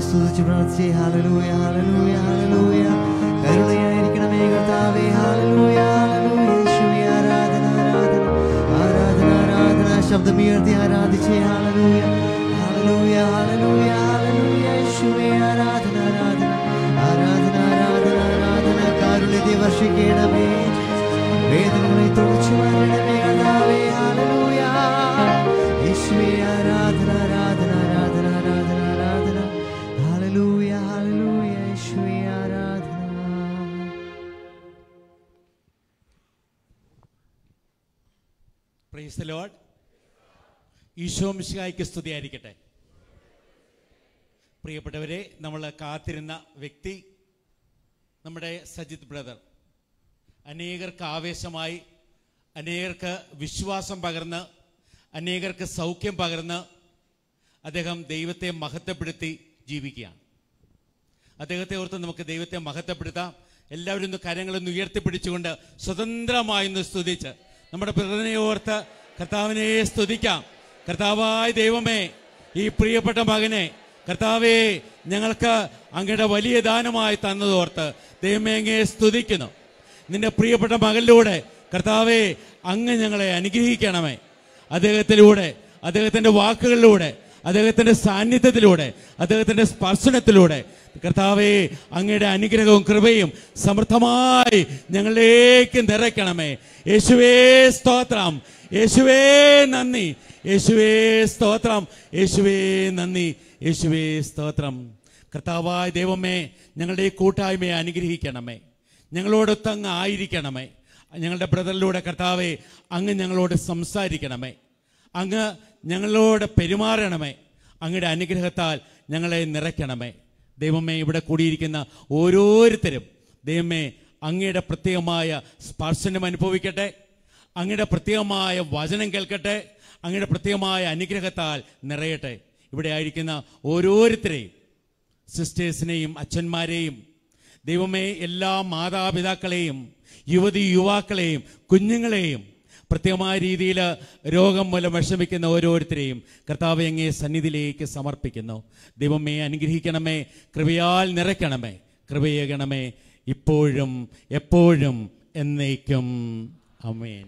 സ്തുതിച്ച് പ്രാർത്ഥിച്ചേ ഹാലലൂയ ഹാലലൂയ ഹാലലൂയ കരുണയായിരിക്കണമേ കർത്താവേ ഹാലലൂയ ഹാലലൂയ യേശുവേ ആരാധന ആരാധന ആരാധന ആരാധന ശബ്ദമുയർത്തി ആരാധിച്ചേ ഹാലലൂയ ഹാലലൂയ ഹാലലൂയ ഹാലലൂയ യേശുവേ ആരാധന ആരാധന ആരാധന ആരാധന ആരാധന കാരുണ്യത്തെ വർഷിക്കണമേ വേദനകളെ തുടച്ചു മാറണമേ കർത്താവേ ഹാലലൂയ യേശുവേ ആരാധന ആരാധന ആരാധന ആരാധന ആരാധന ഹാലലൂയ ഹാലലൂയ യേശുവേ ആരാധന പ്രൈസ് ലോഡ് ഈശോ മിശിഹായ്ക്ക് സ്തുതിയായിരിക്കട്ടെ പ്രിയപ്പെട്ടവരെ നമ്മൾ കാത്തിരുന്ന വ്യക്തി നമ്മുടെ സജിത് ബ്രദർ അനേകർക്ക് ആവേശമായി അനേകർക്ക് വിശ്വാസം പകർന്ന് അനേകർക്ക് സൗഖ്യം പകർന്ന് അദ്ദേഹം ദൈവത്തെ മഹത്വപ്പെടുത്തി ജീവിക്കുകയാണ് അദ്ദേഹത്തെ ഓർത്ത് നമുക്ക് ദൈവത്തെ മഹത്വപ്പെടുത്താം എല്ലാവരും ഒന്ന് കരങ്ങളൊന്ന് ഉയർത്തിപ്പിടിച്ചുകൊണ്ട് സ്വതന്ത്രമായി ഒന്ന് സ്തുതിച്ച് നമ്മുടെ പ്രകടനെ ഓർത്ത് കർത്താവിനെ സ്തുതിക്കാം കർത്താവായ ദൈവമേ ഈ പ്രിയപ്പെട്ട മകനെ കർത്താവേ ഞങ്ങൾക്ക് അങ്ങയുടെ വലിയ ദാനമായി തന്നതോർത്ത് ദൈവമേ അങ്ങേ സ്തുതിക്കുന്നു നിന്റെ പ്രിയപ്പെട്ട മകളിലൂടെ കർത്താവെ അങ്ങ് ഞങ്ങളെ അനുഗ്രഹിക്കണമേ അദ്ദേഹത്തിലൂടെ അദ്ദേഹത്തിന്റെ വാക്കുകളിലൂടെ അദ്ദേഹത്തിന്റെ സാന്നിധ്യത്തിലൂടെ അദ്ദേഹത്തിന്റെ സ്പർശനത്തിലൂടെ കർത്താവെ അങ്ങയുടെ അനുഗ്രഹവും കൃപയും സമൃദ്ധമായി ഞങ്ങളിലേക്ക് നിറയ്ക്കണമേ യേശുവേ സ്തോത്രം യേശുവേ നന്ദി യേശുവേ സ്തോത്രം യേശുവേ നന്ദി യേശുവേ സ്തോത്രം കർത്താവായ ദൈവമേ ഞങ്ങളുടെ ഈ കൂട്ടായ്മയെ അനുഗ്രഹിക്കണമേ ഞങ്ങളോടൊത്തങ്ങ് ആയിരിക്കണമേ ഞങ്ങളുടെ ബ്രദറിലൂടെ കർത്താവെ അങ്ങ് ഞങ്ങളോട് സംസാരിക്കണമേ അങ്ങ് ഞങ്ങളോട് പെരുമാറണമേ അങ്ങയുടെ അനുഗ്രഹത്താൽ ഞങ്ങളെ നിറയ്ക്കണമേ ദൈവമേ ഇവിടെ കൂടിയിരിക്കുന്ന ഓരോരുത്തരും ദൈവമേ അങ്ങയുടെ പ്രത്യേകമായ സ്പർശനം അനുഭവിക്കട്ടെ അങ്ങയുടെ പ്രത്യേകമായ വചനം കേൾക്കട്ടെ അങ്ങയുടെ പ്രത്യേകമായ അനുഗ്രഹത്താൽ നിറയട്ടെ ഇവിടെ ആയിരിക്കുന്ന ഓരോരുത്തരെയും സിസ്റ്റേഴ്സിനെയും അച്ഛന്മാരെയും ദൈവമേ എല്ലാ മാതാപിതാക്കളെയും യുവതി യുവാക്കളെയും കുഞ്ഞുങ്ങളെയും പ്രത്യേകമായ രീതിയിൽ രോഗം മൂലം വിഷമിക്കുന്ന ഓരോരുത്തരെയും കർത്താവ് അങ്ങേ സന്നിധിയിലേക്ക് സമർപ്പിക്കുന്നു ദൈവമേ അനുഗ്രഹിക്കണമേ കൃപയാൽ നിറയ്ക്കണമേ കൃപയേകണമേ ഇപ്പോഴും എപ്പോഴും എന്നേക്കും അമേൻ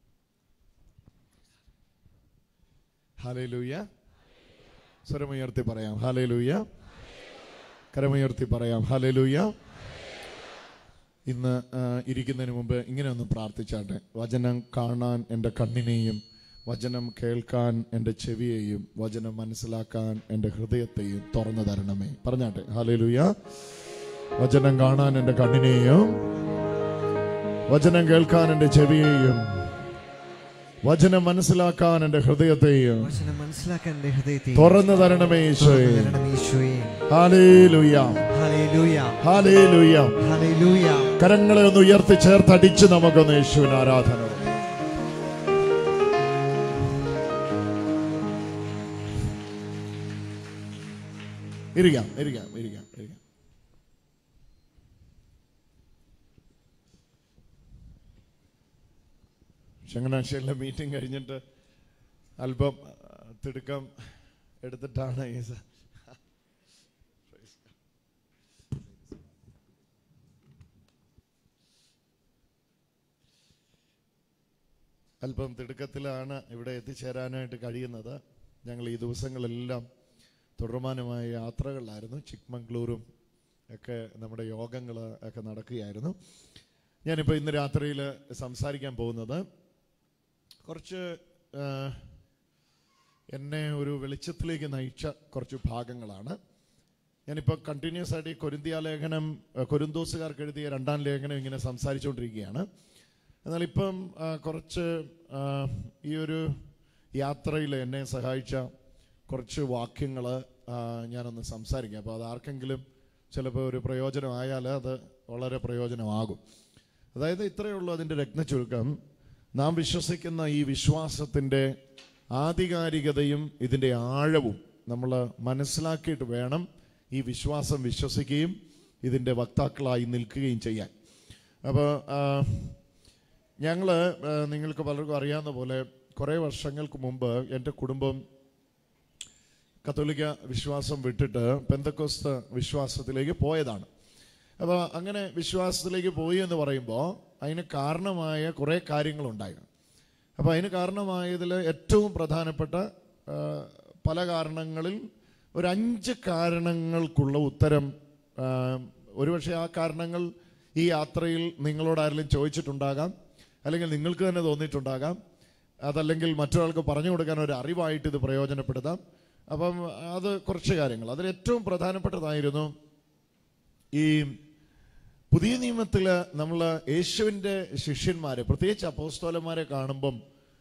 ഹാലേലൂയ സ്വരമുയർത്തി പറയാം ഹാലേലൂയ കരമുയർത്തി പറയാം ഹാലേലൂയ ഇന്ന് ആ, ഇരിക്കുന്നതിന് മുമ്പ് ഇങ്ങനെ ഒന്ന് പ്രാർത്ഥിച്ചാട്ടെ വചനം കാണാൻ എൻ്റെ കണ്ണിനെയും വചനം കേൾക്കാൻ എൻ്റെ ചെവിയെയും വചനം മനസ്സിലാക്കാൻ എൻ്റെ ഹൃദയത്തെയും തുറന്നു തരണമേ പറഞ്ഞാട്ടെ ഹാലേലൂയ വചനം കാണാൻ എൻ്റെ കണ്ണിനെയും വചനം കേൾക്കാൻ എൻ്റെ ചെവിയെയും വചനം മനസ്സിലാക്കാൻ എൻ്റെ ഹൃദയത്തെയും വചനം മനസ്സിലാക്കാൻ എൻ്റെ ഹൃദയത്തെ തുറന്നു തരണമേ ഈശോയെ തുറന്നു തരണമേ ഈശോയെ ഹാലേലൂയ ഹല്ലേലൂയ ഹാലേലൂയ ഹല്ലേലൂയ കരങ്ങളെ ഒന്ന് ഉയർത്തി ചേർത്തടിച്ച് നമുക്കൊന്ന് യേശുവിന് ആരാധന ഇരിക്കാം ഇരിക്കാം ഇരിക്കാം ഇരിക്കാം ചങ്ങനാശ്ശേരിയിലെ മീറ്റിംഗ് കഴിഞ്ഞിട്ട് അല്പം ആ, തിടുക്കം എടുത്തിട്ടാണ് ഈ സ- അല്പം തിടുക്കത്തിലാണ് ഇവിടെ എത്തിച്ചേരാനായിട്ട് കഴിയുന്നത് ഞങ്ങൾ ഈ ദിവസങ്ങളെല്ലാം തുടർമാനമായ യാത്രകളിലായിരുന്നു ചിക്മംഗ്ലൂരും ഒക്കെ നമ്മുടെ യോഗങ്ങൾ ഒക്കെ നടക്കുകയായിരുന്നു ഞാനിപ്പോൾ ഇന്ന് രാത്രിയിൽ സംസാരിക്കാൻ പോകുന്നത് കുറച്ച് ആ, എന്നെ ഒരു വെളിച്ചത്തിലേക്ക് നയിച്ച കുറച്ച് ഭാഗങ്ങളാണ് ഞാനിപ്പോൾ കണ്ടിന്യൂസ് ആയിട്ട് ഈ കൊരിന്തിയ ലേഖനം ആ, കൊരിന്തോസുകാർക്ക് എഴുതിയ രണ്ടാം ലേഖനം ഇങ്ങനെ സംസാരിച്ചുകൊണ്ടിരിക്കുകയാണ് എന്നാൽ ഇപ്പം ആ, കുറച്ച് ആ, ഈ ഒരു യാത്രയിൽ എന്നെ സഹായിച്ച കുറച്ച് വാക്യങ്ങൾ ഞാനൊന്ന് സംസാരിക്കാം അപ്പോൾ അത് ആർക്കെങ്കിലും ചിലപ്പോൾ ഒരു പ്രയോജനമായാൽ അത് വളരെ പ്രയോജനമാകും അതായത് ഇത്രയേ ഉള്ളൂ അതിൻ്റെ രത്നച്ചുരുക്കം നാം വിശ്വസിക്കുന്ന ഈ വിശ്വാസത്തിൻ്റെ ആധികാരികതയും ഇതിൻ്റെ ആഴവും നമ്മൾ മനസ്സിലാക്കിയിട്ട് വേണം ഈ വിശ്വാസം വിശ്വസിക്കുകയും ഇതിൻ്റെ വക്താക്കളായി നിൽക്കുകയും ചെയ്യാൻ അപ്പോൾ ഞങ്ങൾ നിങ്ങൾക്ക് പലർക്കും അറിയാവുന്ന പോലെ കുറേ വർഷങ്ങൾക്ക് മുമ്പ് എൻ്റെ കുടുംബം കത്തോലിക്ക വിശ്വാസം വിട്ടിട്ട് പെന്തക്കോസ്ത വിശ്വാസത്തിലേക്ക് പോയതാണ് അപ്പോൾ അങ്ങനെ വിശ്വാസത്തിലേക്ക് പോയി എന്ന് പറയുമ്പോൾ അതിന് കാരണമായ കുറേ കാര്യങ്ങളുണ്ടായിരുന്നു അപ്പോൾ അതിന് കാരണമായതിൽ ഏറ്റവും പ്രധാനപ്പെട്ട ആ, പല കാരണങ്ങളിൽ ഒരു അഞ്ച് കാരണങ്ങൾക്കുള്ള ഉത്തരം ആ, ഒരുപക്ഷെ ആ കാരണങ്ങൾ ഈ യാത്രയിൽ നിങ്ങളോട് ആരെങ്കിലും ചോദിച്ചിട്ടുണ്ടാകാം അല്ലെങ്കിൽ നിങ്ങൾക്ക് തന്നെ തോന്നിയിട്ടുണ്ടാകാം അതല്ലെങ്കിൽ മറ്റൊരാൾക്ക് പറഞ്ഞു കൊടുക്കാൻ ഒരു അറിവായിട്ട് ഇത് പ്രയോജനപ്പെടുത്താം അപ്പം അത് കുറച്ച് കാര്യങ്ങൾ അതിൽ ഏറ്റവും പ്രധാനപ്പെട്ടതായിരുന്നു ഈ പുതിയ നിയമത്തിൽ നമ്മൾ യേശുവിൻ്റെ ശിഷ്യന്മാരെ പ്രത്യേകിച്ച് അപ്പോസ്തോലന്മാരെ കാണുമ്പം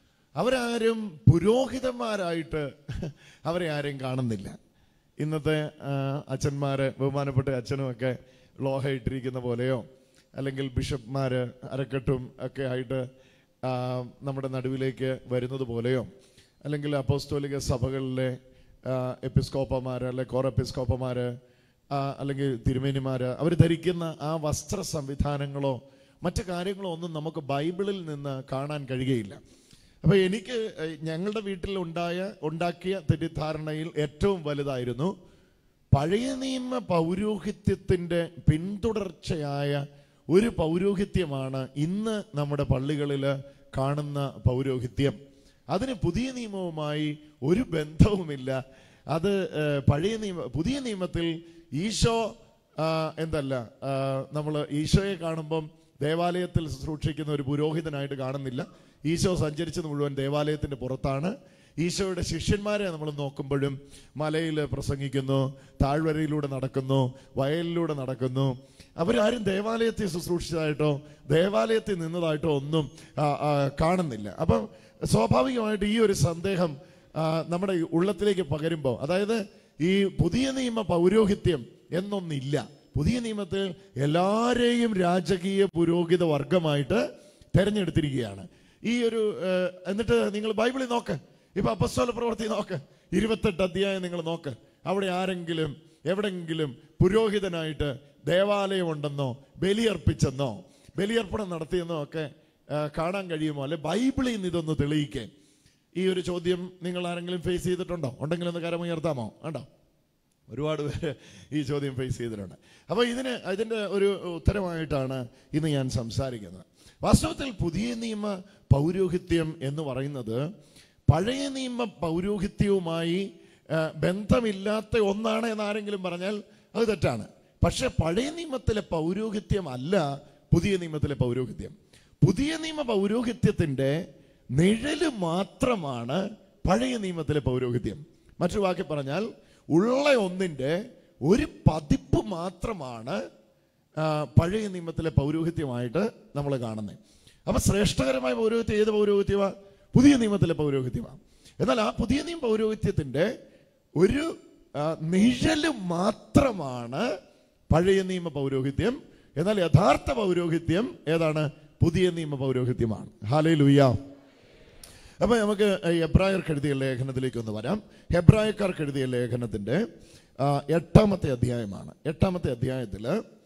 അവരാരും പുരോഹിതന്മാരായിട്ട് അവരെ ആരെയും കാണുന്നില്ല ഇന്നത്തെ ആ, അച്ഛന്മാര് ബഹുമാനപ്പെട്ട അച്ഛനും ഒക്കെ ലോഹ ഇട്ടിരിക്കുന്ന പോലെയോ അല്ലെങ്കിൽ ബിഷപ്പ്മാര് അരക്കെട്ടും ഒക്കെ ആയിട്ട് ആ, നമ്മുടെ നടുവിലേക്ക് വരുന്നത് പോലെയോ അല്ലെങ്കിൽ അപ്പോസ്തോലിക സഭകളിലെ ആ, എപ്പിസ്കോപ്പമാര് അല്ലെ കോർ എപ്പിസ്കോപ്പമാര് ആ, അല്ലെങ്കിൽ തിരുമേനിമാര് അവർ ധരിക്കുന്ന ആ വസ്ത്ര സംവിധാനങ്ങളോ മറ്റു കാര്യങ്ങളോ ഒന്നും നമുക്ക് ബൈബിളിൽ നിന്ന് കാണാൻ കഴിയുകയില്ല അപ്പൊ എനിക്ക് ഏഹ്, ഞങ്ങളുടെ വീട്ടിൽ ഉണ്ടായ ഉണ്ടാക്കിയ തെറ്റിദ്ധാരണയിൽ ഏറ്റവും വലുതായിരുന്നു പഴയ നിയമ പൗരോഹിത്യത്തിന്റെ പിന്തുടർച്ചയായ ഒരു പൗരോഹിത്യമാണ് ഇന്ന് നമ്മുടെ പള്ളികളിൽ കാണുന്ന പൗരോഹിത്യം അതിന് പുതിയ നിയമവുമായി ഒരു ബന്ധവുമില്ല അത് ഏഹ്, പഴയ നിയമ പുതിയ നിയമത്തിൽ ഈശോ ആ, എന്തല്ല നമ്മൾ ഈശോയെ കാണുമ്പം ദേവാലയത്തിൽ സൂക്ഷിക്കുന്ന ഒരു പുരോഹിതനായിട്ട് കാണുന്നില്ല ഈശോ സഞ്ചരിച്ചത് മുഴുവൻ ദേവാലയത്തിന്റെ പുറത്താണ് ഈശോയുടെ ശിഷ്യന്മാരെ നമ്മൾ നോക്കുമ്പോഴും മലയിൽ പ്രസംഗിക്കുന്നു താഴ്വരയിലൂടെ നടക്കുന്നു വയലിലൂടെ നടക്കുന്നു അവരാരും ദേവാലയത്തിൽ ശുശ്രൂഷിച്ചതായിട്ടോ ദേവാലയത്തിൽ നിന്നതായിട്ടോ ഒന്നും ആ, ആ, കാണുന്നില്ല അപ്പം സ്വാഭാവികമായിട്ട് ഈ ഒരു സന്ദേഹം ആ, നമ്മുടെ ഉള്ളത്തിലേക്ക് പകരുമ്പോൾ അതായത് ഈ പുതിയ നിയമ പൗരോഹിത്യം എന്നൊന്നില്ല പുതിയ നിയമത്തിൽ എല്ലാരെയും രാജകീയ പുരോഹിത വർഗമായിട്ട് തെരഞ്ഞെടുത്തിരിക്കുകയാണ് ഈ ഒരു ഏഹ്, എന്നിട്ട് നിങ്ങൾ ബൈബിളിൽ നോക്ക് ഇപ്പൊ അപ്പസ്തോല പ്രവൃത്തി നോക്ക് ഇരുപത്തെട്ട് അധ്യായം നിങ്ങൾ നോക്ക് അവിടെ ആരെങ്കിലും എവിടെങ്കിലും പുരോഹിതനായിട്ട് ദേവാലയം ഉണ്ടെന്നോ ബലിയർപ്പിച്ചെന്നോ ബലിയർപ്പണം നടത്തിയെന്നോ ഒക്കെ ഏഹ്, കാണാൻ കഴിയുമോ അല്ലെ ബൈബിളിൽ നിന്ന് ഇതൊന്ന് തെളിയിക്കേ ഈ ഒരു ചോദ്യം നിങ്ങൾ ആരെങ്കിലും ഫേസ് ചെയ്തിട്ടുണ്ടോ ഉണ്ടെങ്കിൽ ഒന്ന് കരമുയർത്താമോ ഉണ്ടോ ഒരുപാട് പേര് ഈ ചോദ്യം ഫേസ് ചെയ്തിട്ടുണ്ട് അപ്പോൾ ഇതിന് ഇതിൻ്റെ ഒരു ഉത്തരമായിട്ടാണ് ഇന്ന് ഞാൻ സംസാരിക്കുന്നത് വാസ്തവത്തിൽ പുതിയ നിയമ പൗരോഹിത്യം എന്ന് പറയുന്നത് പഴയ നിയമ പൗരോഹിത്യവുമായി ആ, ബന്ധമില്ലാത്ത ഒന്നാണ് എന്ന് ആരെങ്കിലും പറഞ്ഞാൽ അത് തെറ്റാണ് പക്ഷെ പഴയ നിയമത്തിലെ പൗരോഹിത്യം അല്ല പുതിയ നിയമത്തിലെ പൗരോഹിത്യം പുതിയ നിയമ പൗരോഹിത്യത്തിന്റെ നിഴല് മാത്രമാണ് പഴയ നിയമത്തിലെ പൗരോഹിത്യം മറ്റൊരു വാക്കി പറഞ്ഞാൽ ഉള്ള ഒന്നിന്റെ ഒരു പതിപ്പ് മാത്രമാണ് ആ, പഴയ നിയമത്തിലെ പൗരോഹിത്യമായിട്ട് നമ്മൾ കാണുന്നത് അപ്പൊ ശ്രേഷ്ഠകരമായ പൗരോഹിത്യം ഏത് പൗരോഹിത്യമാണ് പുതിയ നിയമത്തിലെ പൗരോഹിത്യമാണ് എന്നാൽ ആ പുതിയ നിയമ പൗരോഹിത്യത്തിന്റെ ഒരു ആ, നിഴല് മാത്രമാണ് പഴയ നിയമ പൗരോഹിത്യം എന്നാൽ യഥാർത്ഥ പൗരോഹിത്യം ഏതാണ് പുതിയ നിയമ പൗരോഹിത്യമാണ് ഹാലേ ലുയ്യ അപ്പൊ നമുക്ക് ഈ എബ്രായർക്ക് എഴുതിയ ലേഖനത്തിലേക്ക് ഒന്ന് വരാം ഹെബ്രായക്കാർക്ക് എഴുതിയ ലേഖനത്തിന്റെ ആ, എട്ടാമത്തെ അധ്യായമാണ് എട്ടാമത്തെ അധ്യായത്തിൽ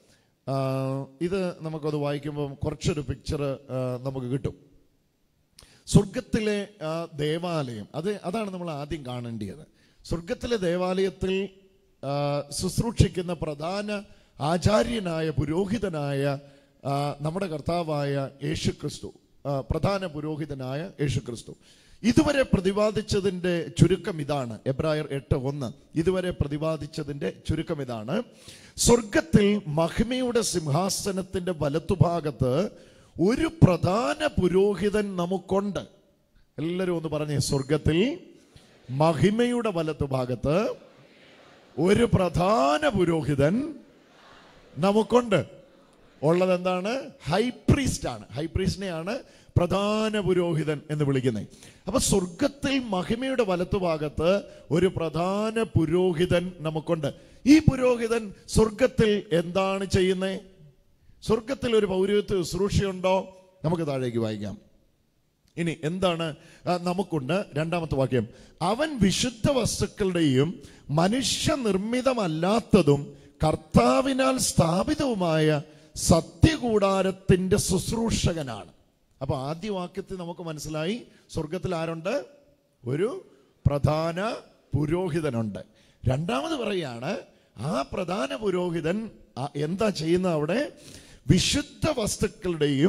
ഇത് നമുക്കത് വായിക്കുമ്പോൾ കുറച്ചൊരു പിക്ചർ നമുക്ക് കിട്ടും സ്വർഗത്തിലെ ആ, ദേവാലയം അത് അതാണ് നമ്മൾ ആദ്യം കാണേണ്ടത് സ്വർഗത്തിലെ ദേവാലയത്തിൽ ആ, ശുശ്രൂഷിക്കുന്ന പ്രധാന ആചാര്യനായ പുരോഹിതനായ ആ, നമ്മുടെ കർത്താവായ യേശു ക്രിസ്തു ആ, പ്രധാന പുരോഹിതനായ യേശു ക്രിസ്തു ഇതുവരെ പ്രതിപാദിച്ചതിന്റെ ചുരുക്കം ഇതാണ് എബ്രായർ എട്ട് ഒന്ന് ഇതുവരെ പ്രതിപാദിച്ചതിന്റെ ചുരുക്കം ഇതാണ് സ്വർഗത്തിൽ മഹിമയുടെ സിംഹാസനത്തിന്റെ വലത്തുഭാഗത്ത് ഒരു പ്രധാന പുരോഹിതൻ നമുക്കുണ്ട് എല്ലാവരും ഒന്ന് പറഞ്ഞേ സ്വർഗത്തിൽ മഹിമയുടെ വലത്തുഭാഗത്ത് ഒരു പ്രധാന പുരോഹിതൻ നമുക്കുണ്ട് ഉള്ളത് എന്താണ് ഹൈപ്രീസ്റ്റ് ആണ് ഹൈപ്രീസ്റ്റിനെയാണ് പ്രധാന പുരോഹിതൻ എന്ന് വിളിക്കുന്നത് അപ്പൊ സ്വർഗത്തിൽ മഹിമയുടെ വലത്തുഭാഗത്ത് ഒരു പ്രധാന പുരോഹിതൻ നമുക്കുണ്ട് ഈ പുരോഹിതൻ സ്വർഗത്തിൽ എന്താണ് ചെയ്യുന്നത് സ്വർഗത്തിൽ ഒരു പൗരോഹിത്യ ശുശ്രൂഷയുണ്ടോ നമുക്ക് താഴേക്ക് വായിക്കാം ഇനി എന്താണ് ആ, നമുക്കുണ്ട് രണ്ടാമത്തെ വാക്യം അവൻ വിശുദ്ധ വസ്തുക്കളുടെയും മനുഷ്യ നിർമ്മിതമല്ലാത്തതും കർത്താവിനാൽ സ്ഥാപിതവുമായ സത്യകൂടാരത്തിന്റെ ശുശ്രൂഷകനാണ് അപ്പൊ ആദ്യ വാക്യത്തിൽ നമുക്ക് മനസ്സിലായി സ്വർഗത്തിൽ ആരുണ്ട് ഒരു പ്രധാന പുരോഹിതനുണ്ട് രണ്ടാമത് പറയാണ് ആ പ്രധാന പുരോഹിതൻ ആ എന്താ ചെയ്യുന്ന അവിടെ വിശുദ്ധ വസ്തുക്കളുടെയും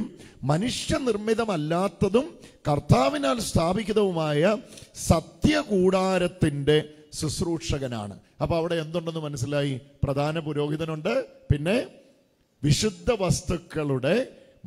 മനുഷ്യനിർമ്മിതമല്ലാത്തതും കർത്താവിനാൽ സ്ഥാപിക്കുന്നതുമായ സത്യകൂടാരത്തിന്റെ ശുശ്രൂഷകനാണ് അപ്പൊ അവിടെ എന്തുണ്ടെന്ന് മനസ്സിലായി പ്രധാന പുരോഹിതനുണ്ട് പിന്നെ വിശുദ്ധ വസ്തുക്കളുടെ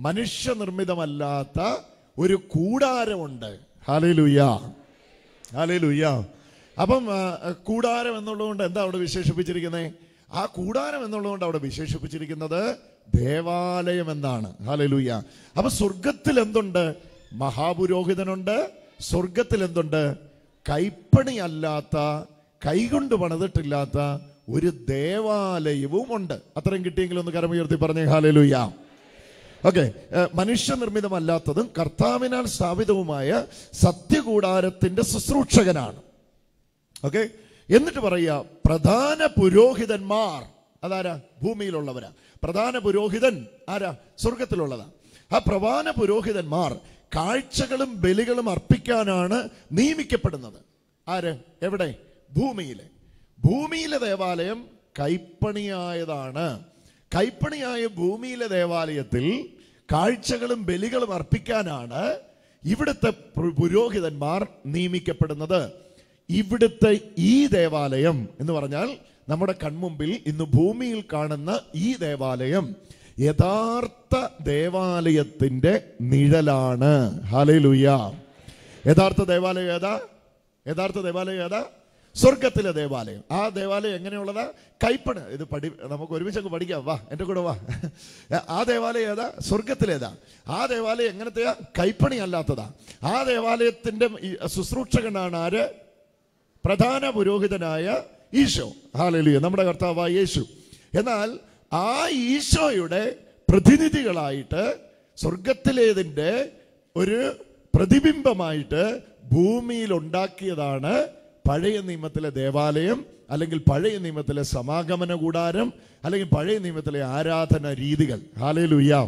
മനുഷ്യനിർമ്മിതമല്ലാത്ത ഒരു കൂടാരമുണ്ട് ഹാലലുയ്യ ഹാലലുയ്യ അപ്പം ആ, കൂടാരം എന്നുള്ളതുകൊണ്ട് എന്താ അവിടെ വിശേഷിപ്പിച്ചിരിക്കുന്നത് ആ കൂടാരം എന്നുള്ളതുകൊണ്ട് അവിടെ വിശേഷിപ്പിച്ചിരിക്കുന്നത് ദേവാലയം എന്നാണ് ഹാലലുയ്യ അപ്പൊ സ്വർഗത്തിൽ എന്തുണ്ട് മഹാപുരോഹിതനുണ്ട് സ്വർഗത്തിൽ എന്തുണ്ട് കൈപ്പണിയല്ലാത്ത കൈകൊണ്ട് പണിതിട്ടില്ലാത്ത ഒരു ദേവാലയവും ഉണ്ട് അത്രയും കിട്ടിയെങ്കിൽ ഒന്ന് കരമുയർത്തി പറഞ്ഞേ ഹാലലുയ്യ ഓക്കെ മനുഷ്യനിർമ്മിതമല്ലാത്തതും കർത്താവിനാൽ സ്ഥാപിതവുമായ സത്യകൂടാരത്തിന്റെ ശുശ്രൂഷകനാണ് ഓക്കെ എന്നിട്ട് പറയുക പ്രധാന പുരോഹിതന്മാർ അതാരാ ഭൂമിയിലുള്ളവരാ പ്രധാന പുരോഹിതൻ ആരാ സ്വർഗത്തിലുള്ളതാ ആ പ്രധാന പുരോഹിതന്മാർ കാഴ്ചകളും ബലികളും അർപ്പിക്കാനാണ് നിയമിക്കപ്പെടുന്നത് ആര് എവിടെ ഭൂമിയിലെ ഭൂമിയിലെ ദേവാലയം കൈപ്പണിയായതാണ് കൈപ്പണിയായ ഭൂമിയിലെ ദേവാലയത്തിൽ കാഴ്ചകളും ബലികളും അർപ്പിക്കാനാണ് ഇവിടുത്തെ പു- പുരോഹിതന്മാർ നിയമിക്കപ്പെടുന്നത് ഇവിടുത്തെ ഈ ദേവാലയം എന്ന് പറഞ്ഞാൽ നമ്മുടെ കൺമുമ്പിൽ ഇന്ന് ഭൂമിയിൽ കാണുന്ന ഈ ദേവാലയം യഥാർത്ഥ ദേവാലയത്തിന്റെ നിഴലാണ് ഹലലുയ്യ യഥാർത്ഥ ദേവാലയം ഏതാ യഥാർത്ഥ ദേവാലയം ഏതാ സ്വർഗത്തിലെ ദേവാലയം ആ ദേവാലയം എങ്ങനെയുള്ളതാ കൈപ്പണ് ഇത് പഠി നമുക്ക് ഒരുമിച്ചൊക്കെ പഠിക്കാം വാ എൻ്റെ കൂടെ വാ ആ ദേവാലയം ഏതാ സ്വർഗത്തിലേതാ ആ ദേവാലയം എങ്ങനത്തെയാ കൈപ്പണി അല്ലാത്തതാ ആ ദേവാലയത്തിന്റെ ഈ ശുശ്രൂഷകനാണ് ആര് പ്രധാന പുരോഹിതനായ ഈശോ ഹാലലിയ നമ്മുടെ കർത്താവായ യേശു എന്നാൽ ആ ഈശോയുടെ പ്രതിനിധികളായിട്ട് സ്വർഗത്തിലേതിൻ്റെ ഒരു പ്രതിബിംബമായിട്ട് ഭൂമിയിൽ ഉണ്ടാക്കിയതാണ് പഴയ നിയമത്തിലെ ദേവാലയം അല്ലെങ്കിൽ പഴയ നിയമത്തിലെ സമാഗമന കൂടാരം അല്ലെങ്കിൽ പഴയ നിയമത്തിലെ ആരാധന രീതികൾ ഹാലലുയ്യ